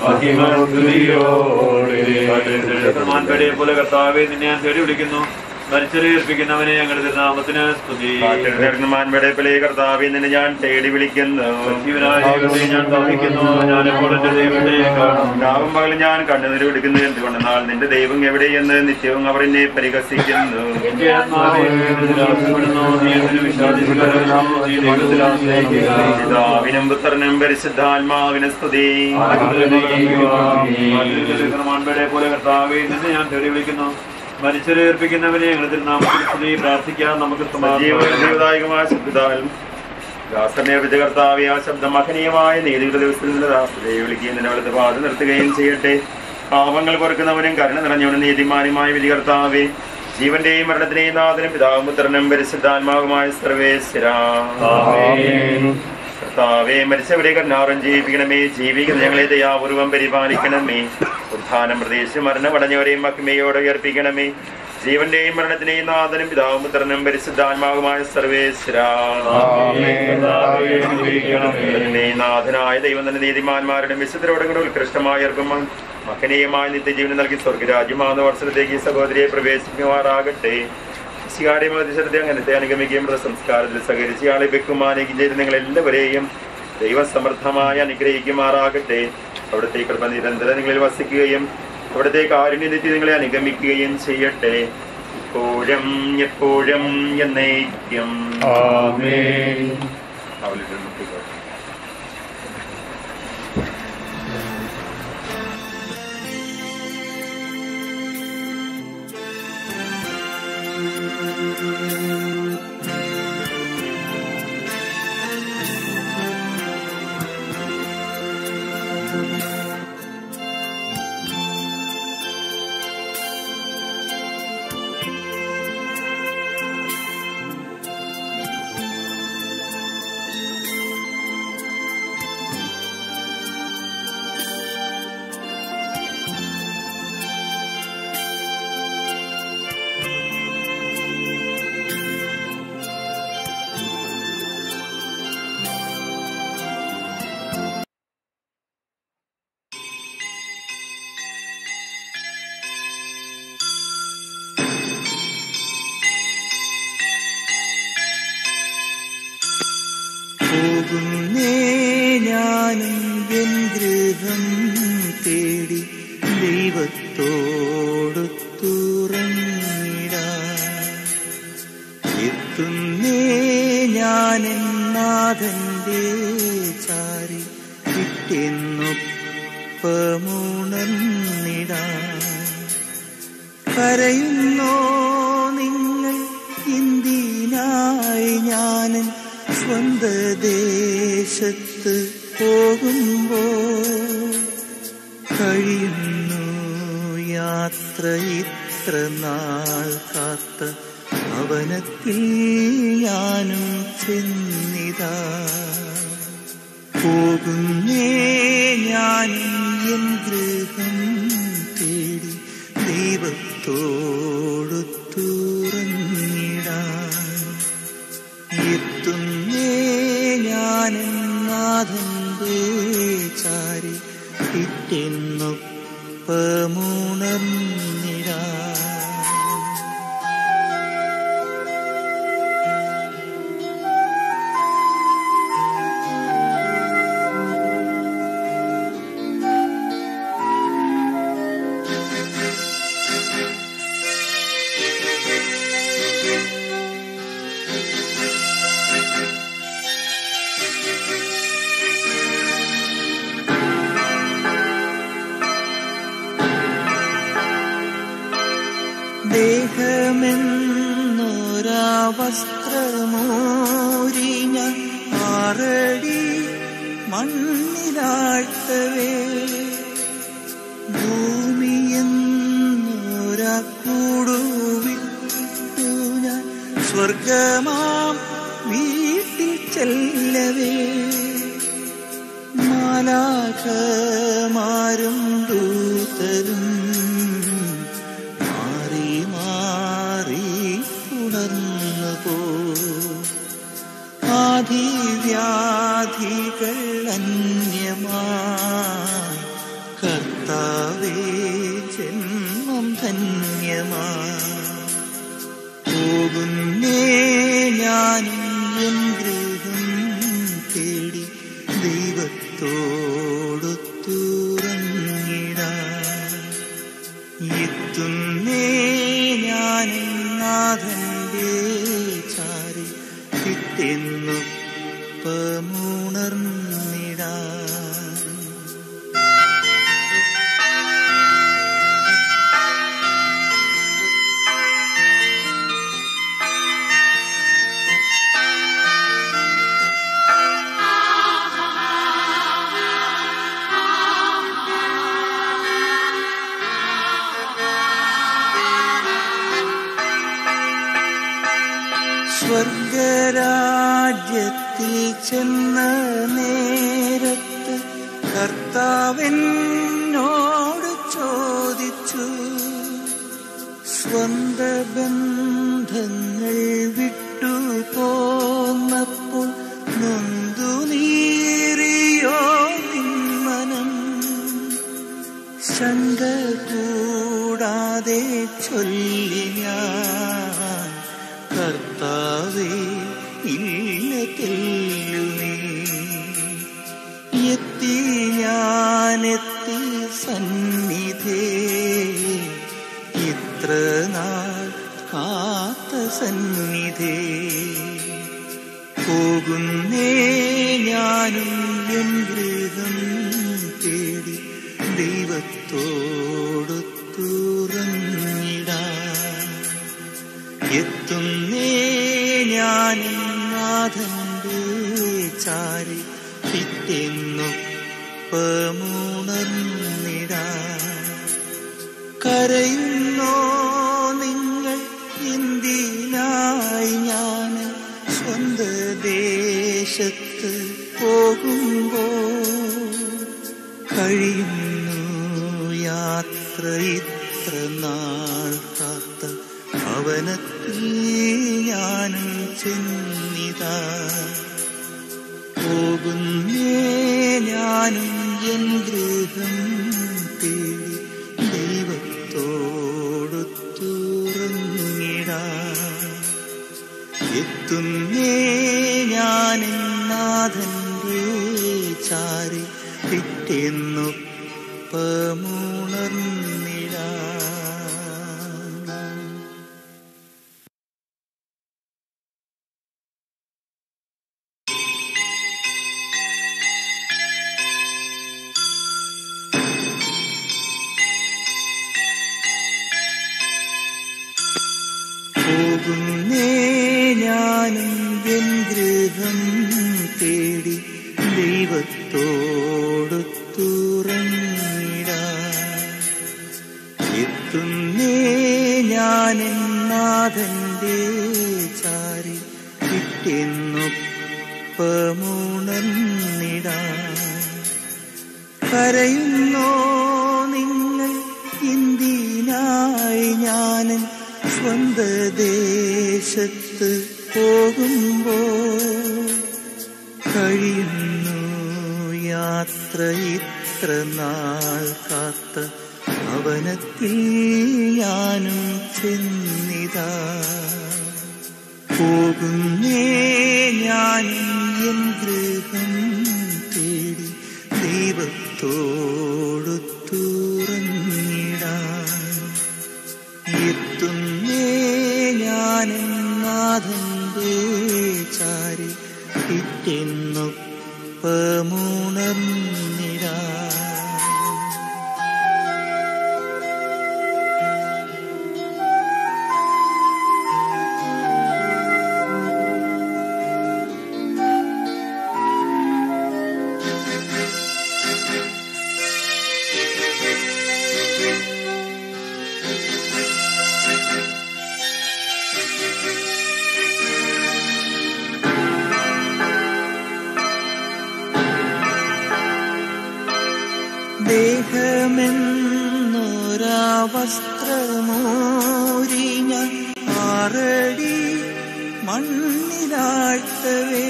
Speaker 9: മഹിമദ്യുതിയോടെ പോലെ കർത്താവെ നിന്നെ ഞാൻ തേടി വിളിക്കുന്നു മരിച്ചരെ ഏൽപ്പിക്കുന്നവനെ ഞങ്ങളുടെ തിരുനാമത്തിന് സ്തുതി
Speaker 5: മാൻപടപ്പിലെ കർത്താവിൽ നിന്ന് ഞാൻ തേടി വിളിക്കുന്നു
Speaker 9: ജീവനായ ദൈവത്തെ ഞാൻ ദാഹിക്കുന്നു ഞാനിപ്പോൾ എന്റെ ദൈവത്തെ കാണും
Speaker 5: രാവും പകലും ഞാൻ കണ്ണുനീര് വിളിക്കുന്നു എന്തുകൊണ്ടെന്നാൽ നിന്റെ ദൈവം എവിടെയെന്ന് നിത്യവും അവർ എന്നെ പരിഹസിക്കുന്നു
Speaker 9: എന്റെ ആത്മാവെ ദൈവത്തിൽ ആശ്രയിപ്പെടുന്നു. നീ എന്നിൽ വിശ്വാസികളാകുന്നു. നീ ദൈവത്തിൽ ആശ്രയിക്കുക.
Speaker 5: പിതാവിനും പുത്രനും പരിശുദ്ധാത്മാവിന് സ്തുതി
Speaker 9: മാൻപേടെ പോലെ കർത്താവെ നിന്നെ ഞാൻ തേടി വിളിക്കുന്നു മരിച്ചരെ ഏൽപ്പിക്കുന്നവനെ ഞങ്ങളുടെ തിരുനാമത്തിൽ സ്തുതി പ്രാർത്ഥിക്കാം നമുക്ക് സമാധാനം
Speaker 5: ജീവദായകമായ ശബ്ദാൽ ദാസനെ വിജ കർത്താവെ ആ ശബ്ദം മഹനീയമായ നീതിയുടെ ദിവസത്തിൽ നിന്ന് ദാസരെ വിളിക്കുകയും നിന്നെ വലത് പാത നിർത്തുകയും ചെയ്യട്ടെ പാപങ്ങൾ പൊറുക്കുന്നവനും കരുണ നിറഞ്ഞവനും നീതിമാനുമായ വിധി കർത്താവെ ജീവന്റെയും മരണത്തിന്റെയും നാഥനും പിതാവും പുത്രനും പരിശുദ്ധാത്മാവുമായ സർവേശ്വര കർത്താവെ മരിച്ചവരെ കരുണാറും ജീവിപ്പിക്കണമേ ജീവിക്കുന്ന ഞങ്ങളെ ദയാപൂർവം പരിപാലിക്കണമേ ഉത്ഥാനം പ്രതീക്ഷിച്ച് മരണമടഞ്ഞവരെയും മഹിമയോടെ ഉയർപ്പിക്കണമേ ജീവന്റെയും മരണത്തിന്റെയും നാഥനും പിതാവും പുത്രനും പരിശുദ്ധാത്മാവുമായ സർവേശ്വര നാഥനായ ദൈവം തന്നെ നീതിമാന്മാരുടെ വിശുദ്ധരോടും കൂടെ ഉത്കൃഷ്ടമായർക്കും മഹനീയമായ നിത്യജീവനം നൽകി സ്വർഗരാജ്യമാകുന്ന വർഷത്തിലേക്ക് ഈ സഹോദരിയെ പ്രവേശിക്കുമാറാകട്ടെ ശികാടി മതിശരത്തെ അങ്ങനത്തെ അനുഗമിക്കുകയും സംസ്കാരത്തിൽ സഹകരിച്ച് ആളെ ബഹുമാനിക്കുകയും ചെയ്ത് നിങ്ങൾ എല്ലാവരെയും ദൈവസമർത്ഥമായി അനുഗ്രഹിക്കുമാറാകട്ടെ അവിടുത്തെ കൃപ നിരന്തരം നിങ്ങളിൽ വസിക്കുകയും അവിടുത്തെ കാരുണ്യനിധി നിങ്ങളെ അനുഗമിക്കുകയും ചെയ്യട്ടെ ഇപ്പോഴും എപ്പോഴും എന്നേക്കും
Speaker 1: ആമേൻ
Speaker 5: അവലിൽ മുട്ടിക്കോട്ടെ
Speaker 10: പോകുന്നേ ഞാനും എൻ ഗൃഹം തേടി ദൈവത്തോടു തുറന്നിടാൻ എത്തുന്നേ ഞാൻ നാഥന്റെ ചാരി കിട്ടുന്നൊപ്പമുണർന്നിടാൻ കരയുന്നോ നിങ്ങൾ ഇന്ത്യനായി ഞാനൻ സ്വന്ത ദേശത്ത് പോകുമ്പോ കഴിയുന്നു യാത്ര ഇത്ര നാൾ കാത്ത ഭവനത്തിൽ ഞാനും ചെന്നിതാ പോകുന്നേ ഞാനും എൻ ഗൃഹം തേടി ദൈവത്തോടു തുറന്നിടാൻ എത്തുന്നേ ഞാനും നാഥന്റെ ചാരി പിറ്റെന്നൊപ്പമുണർന്നിടാൻ ദേഹമെന്നൊരാ വസ്ത്രമോരി ഞാൻ ആറടി മണ്ണിലാഴ്ത്തവേ ഭൂമിയെന്നൊരാ കൂടുവിട്ടു ഞാൻ സ്വർഗമാം വീട്ടിൽ ചെല്ലവേ മാലാഖമാരും ദൂതരും മാറി മാറി ഉണർന്നു പോ ആധിവ്യാധികൾ അന്യമായി കർത്താവേ ജന്മം ധന്യമായി പോകുന്നേ ഞാനും എൻ ഗൃഹം തേടി ദൈവത്തോടു തുറന്നിടാൻ എത്തുന്നേ ഞാനും നാഥന്റെ ചാരി പിറ്റെന്നൊപ്പമുണർന്നിടാൻ സ്വർഗരാജ്യത്തിൽ ചെന്ന നേരത്ത് കർത്താവിനോട് ചോദിച്ചു സ്വന്ത ബന്ധങ്ങൾ വിട്ടു പോന്നപ്പോൾ നൊന്തു നീറിയോ നിന്മനം ശങ്ക കൂടാതെ ചൊല്ലി ഞാൻ കർത്താവേ ഇല്ല തെല്ലുമേ എത്തി ഞാനെത്തി സന്നിധേ ഇത്ര നാൾ കാ ഞാനും എൻ ഗൃഹം തേടി ദൈവത്തോടു തുറന്നിടാം എത്തുന്നേ ഞാനും നാഥന്റെ ചാരി പിറ്റെന്നൊപ്പമുണർന്നിടാം കരയുന്നോ നിങ്ങൾ എന്തിനായി ഞാൻ സ്വന്ത ദേശത്ത് പോകുമ്പോ കഴിയുന്നു യാത്ര ഇത്ര നാൾ കാത്ത ഭവനത്തിൽ ഞാനും ചെന്നിതാ പോകുന്നേ ഞാനും എൻ ഗൃഹം തേടി ദൈവത്തോടു തുറങ്ങിടാം എത്തുന്നേ ഞാൻ നാഥന്റെ ചാരി പിറ്റെന്നൊപ്പമുണർന്നിടാം പോകുന്നേ ഞാനും എൻ ഗൃഹം തേടി ദൈവത്തോടു തുറന്നിടാം എത്തുന്നേ ഞാനും നാഥന്റെ ചാരി കിട്ടുന്നൊപ്പമുണർന്നിടാം കരയുന്നോ നിങ്ങൾ എന്തിനായി ഞാനും സ്വന്ത ദേശത്ത് പോകുമ്പോ കഴിയുന്നു യാത്ര ഇത്ര നാൾ കാത്ത ഭവനത്തിൽ ഞാനും ചെന്നിതാ പോകുന്നേ ഞാനും എൻ ഗൃഹം തേടി ദൈവത്തോടു തുറന്നിടാം എത്തുന്നേ ഞാനും നാഥന്റെ ചാരി പിറ്റെന്നൊപ്പമുണർന്നിടാം ദേഹമെന്നൊരാ വസ്ത്രമോരി ഞാൻ ആറടി മണ്ണിലാഴ്ത്തവേ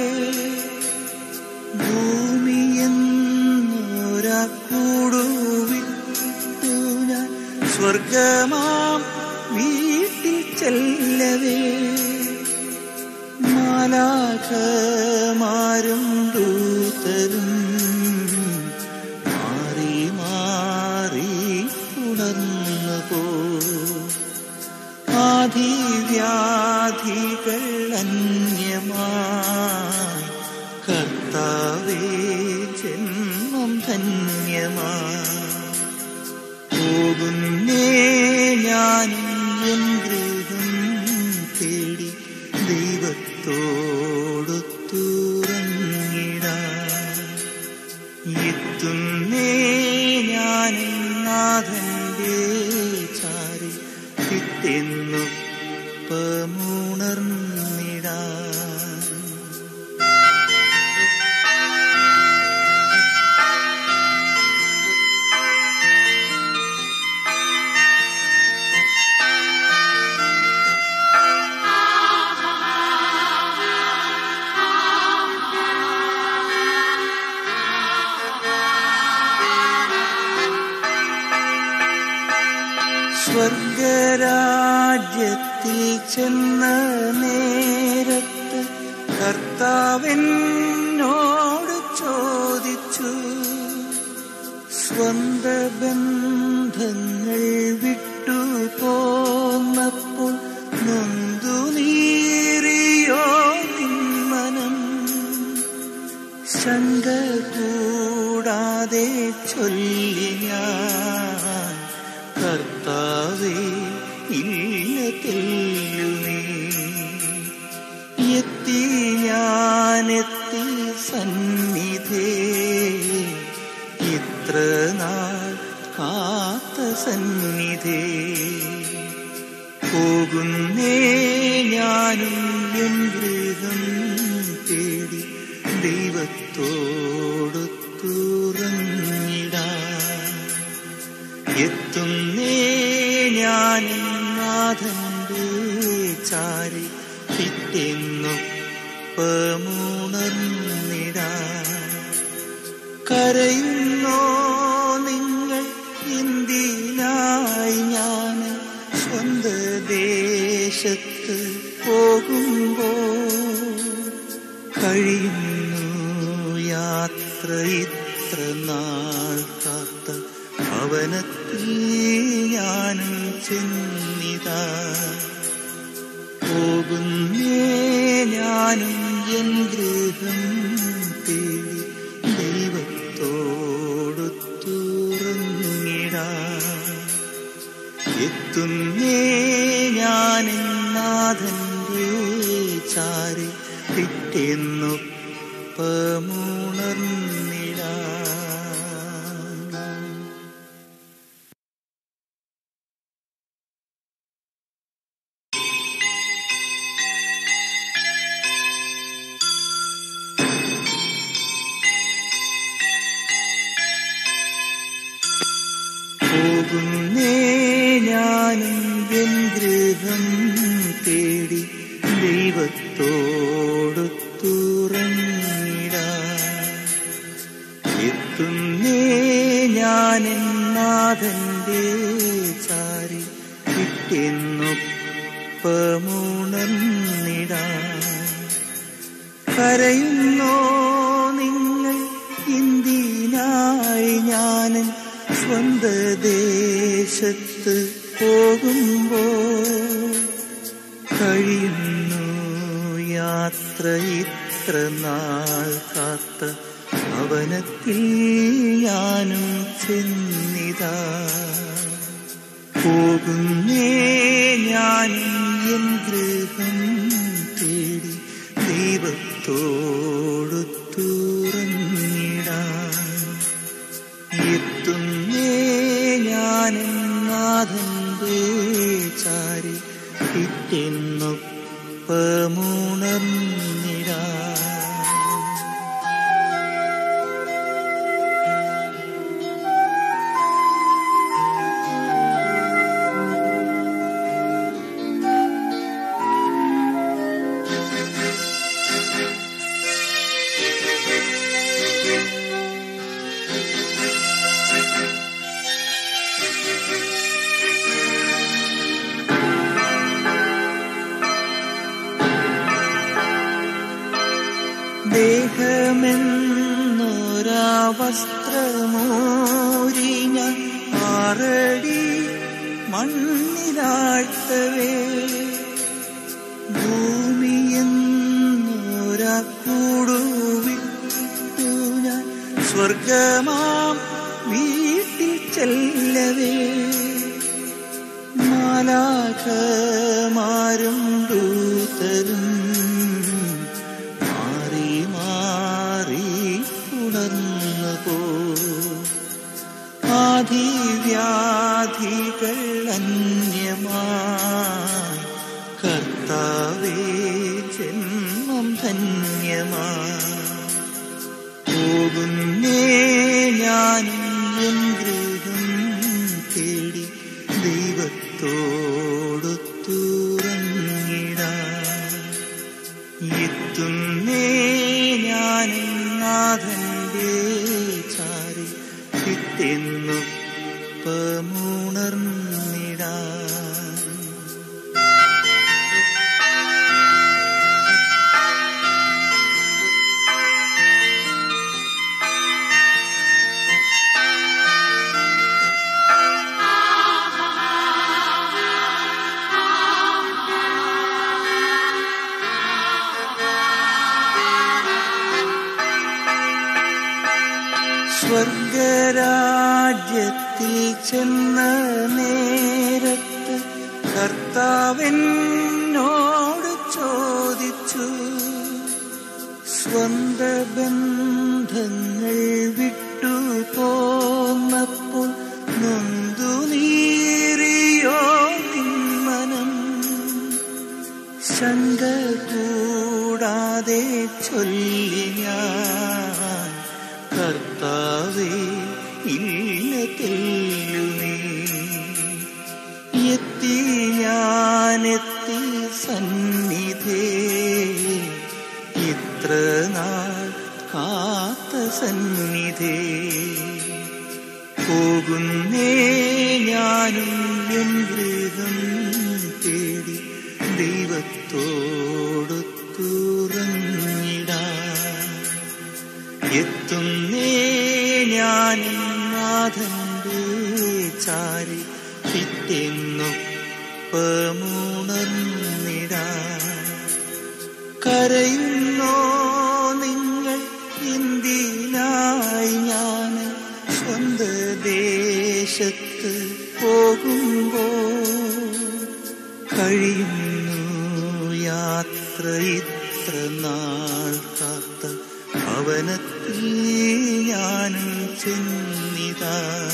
Speaker 10: ഭൂമിയെന്നൊരാ കൂടുവിട്ടു ഞാൻ സ്വർഗമാം വീട്ടിൽ ചെല്ലവേ മാലാഖമാരും ദൂതരും മാറി മാറി ഉണർന്നു പോ ആധിവ്യാധികൾ അന്യമായി കർത്താവേ ജന്മം ധന്യമായി പോകുന്നേ ഞാനും എൻ ഗൃഹം തേടി ദൈവത്തോടു തുറങ്ങിടാം എത്തുന്നേ ഞാനും നാഥന്റെ ചാരി പിറ്റെന്നൊപ്പമുണർന്നിടാം സ്വർഗരാജ്യത്തിൽ ചെന്ന നേരത്ത് കർത്താവിനോട് ചോദിച്ചു സ്വന്ത ബന്ധങ്ങൾ വിട്ടു പോന്നപ്പോൾ നൊന്തു നീറിയോ നിന്മനം ശങ്ക കൂടാതെ ചൊല്ലി ഞാൻ കർത്താവേ ഇല്ല തെല്ലുമേ എത്തി ഞാനെത്തി സന്നിധേ ഇത്ര നാൾ കാത്ത സന്നിധേ പോകുന്നേ ഞാനും എൻ ഗൃഹം തേടി ദൈവത്തോട് തുറന്നിടാൻ എത്തുന്നേ ഞാൻ നാഥന്റെ ചാരി പിറ്റെന്നൊപ്പമുണർന്നിടാൻ കരയുന്നോ നിങ്ങൾ എന്തിനായി ഞാൻ സ്വന്ത ദേശത്ത് പോകുമ്പോ കഴിയുന്നു യാത്ര ഇത്ര നാൾ കാത്ത ഭവനത്തിൽ ഞാനും ചെന്നിതാ പോകുന്നേ ഞാനും എൻ ഗൃഹം തേടി ദൈവത്തോട് തുറന്നിടാൻ എത്തുന്നേ ഞാൻ നാഥന്റെ ചാരി പിറ്റെന്നൊപ്പമുണർന്നിടാൻ പോകുന്നേ ഞാനും എൻ ഗൃഹം തേടി ദൈവത്തോട് തുറന്നിടാൻ എത്തുന്നേ ഞാൻ നാഥന്റെ ചാരി പിറ്റെന്നൊപ്പമുണർന്നിടാൻ കരയുന്നോ നിങ്ങൾ എന്തിനായി ഞാൻ സ്വന്ത ദേശത്ത് പോകുമ്പോ കഴിയുന്നു യാത്ര ഇത്ര നാൾ കാത്ത ഭവനത്തിൽ ഞാനും ചെന്നിതാ പോകുന്നേ ഞാനും എൻ ഗൃഹം തേടി ദൈവത്തോട് തുറന്നിടാൻ എത്തുന്നേ ഞാൻ നാഥന്റെ ചാരി പിറ്റെന്നൊപ്പമുണർന്നിടാൻ ദേഹമെന്നൊരാ വസ്ത്രമോരി ഞാൻ ആറടി മണ്ണിലാഴ്ത്തവേ ഭൂമിയെന്നൊരാ കൂടുവിട്ടു ഞാൻ സ്വർഗമാം വീട്ടിൽ ചെല്ലവേ മാലാഖമാരും ദൂതരും മാറി മാറി ഉണർന്നു പോ ആദിവ്യാധികൾ അന്യമായി കർത്താവേ ജന്മം ധന്യമായി പോകുന്നേ ഞാനും എൻ ഗൃഹം തേടി ദൈവത്തോട് തുറങ്ങിടാൻ എത്തുന്നേ ഞാനും നാഥന്റെ ചാരി പിറ്റെന്നൊപ്പമുണർന്നിടാൻ സ്വർഗരാജ്യത്തിൽ ചെന്ന നേരത്ത് കർത്താവെന്നോട് ചോദിച്ചു സ്വന്ത ബന്ധങ്ങൾ വിട്ടു പോന്നപ്പോൾ നൊന്തു നീറിയോ നിന്മനം ശങ്ക കൂടാതെ ചൊല്ലി ഞാൻ കർത്താവേ ഇല്ല തെല്ലുമേ എത്തി ഞാനെത്തി സന്നിധേ ഇത്ര നാൾ കാത്ത സന്നിധേ പോകുന്നേ ഞാനും എൻ ഗൃഹം തേടി ദൈവത്തോടൊത്തുറങ്ങിടാൻ എത്തുന്നേ ഞാനും നാഥന്റെ ചാരി പിറ്റെന്നൊപ്പമുണർന്നിടാൻ കരയുന്നോ നിങ്ങൾ എന്തിനായി ഞാൻ സ്വന്ത ദേശത്ത് പോകുമ്പോ കഴിയുന്നു യാത്ര ഇത്ര നാൾ കാത്ത ഭവനത്തിൽ ഞാനും ചെന്നിതാ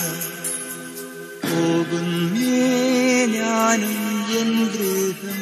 Speaker 10: പോകുന്നേ ഞാനും എൻ ഗൃഹം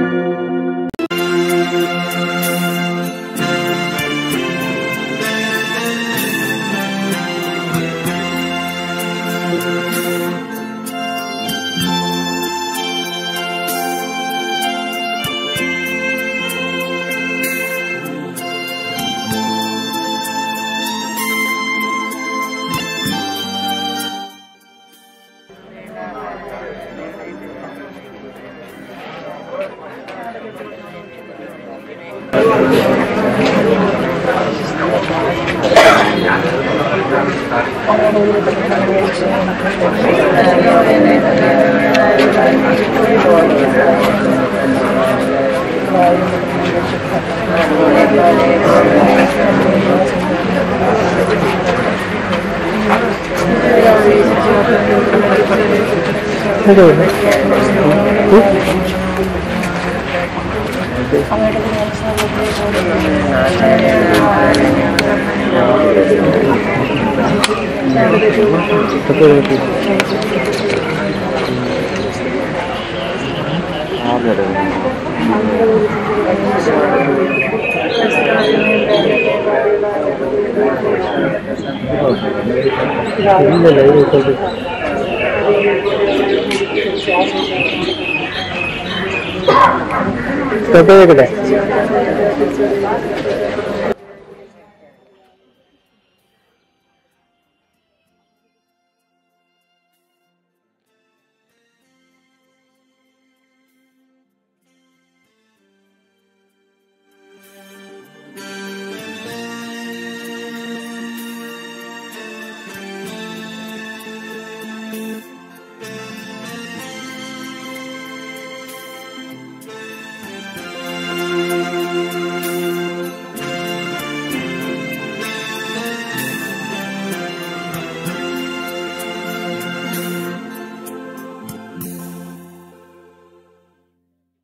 Speaker 1: കേട്ടെ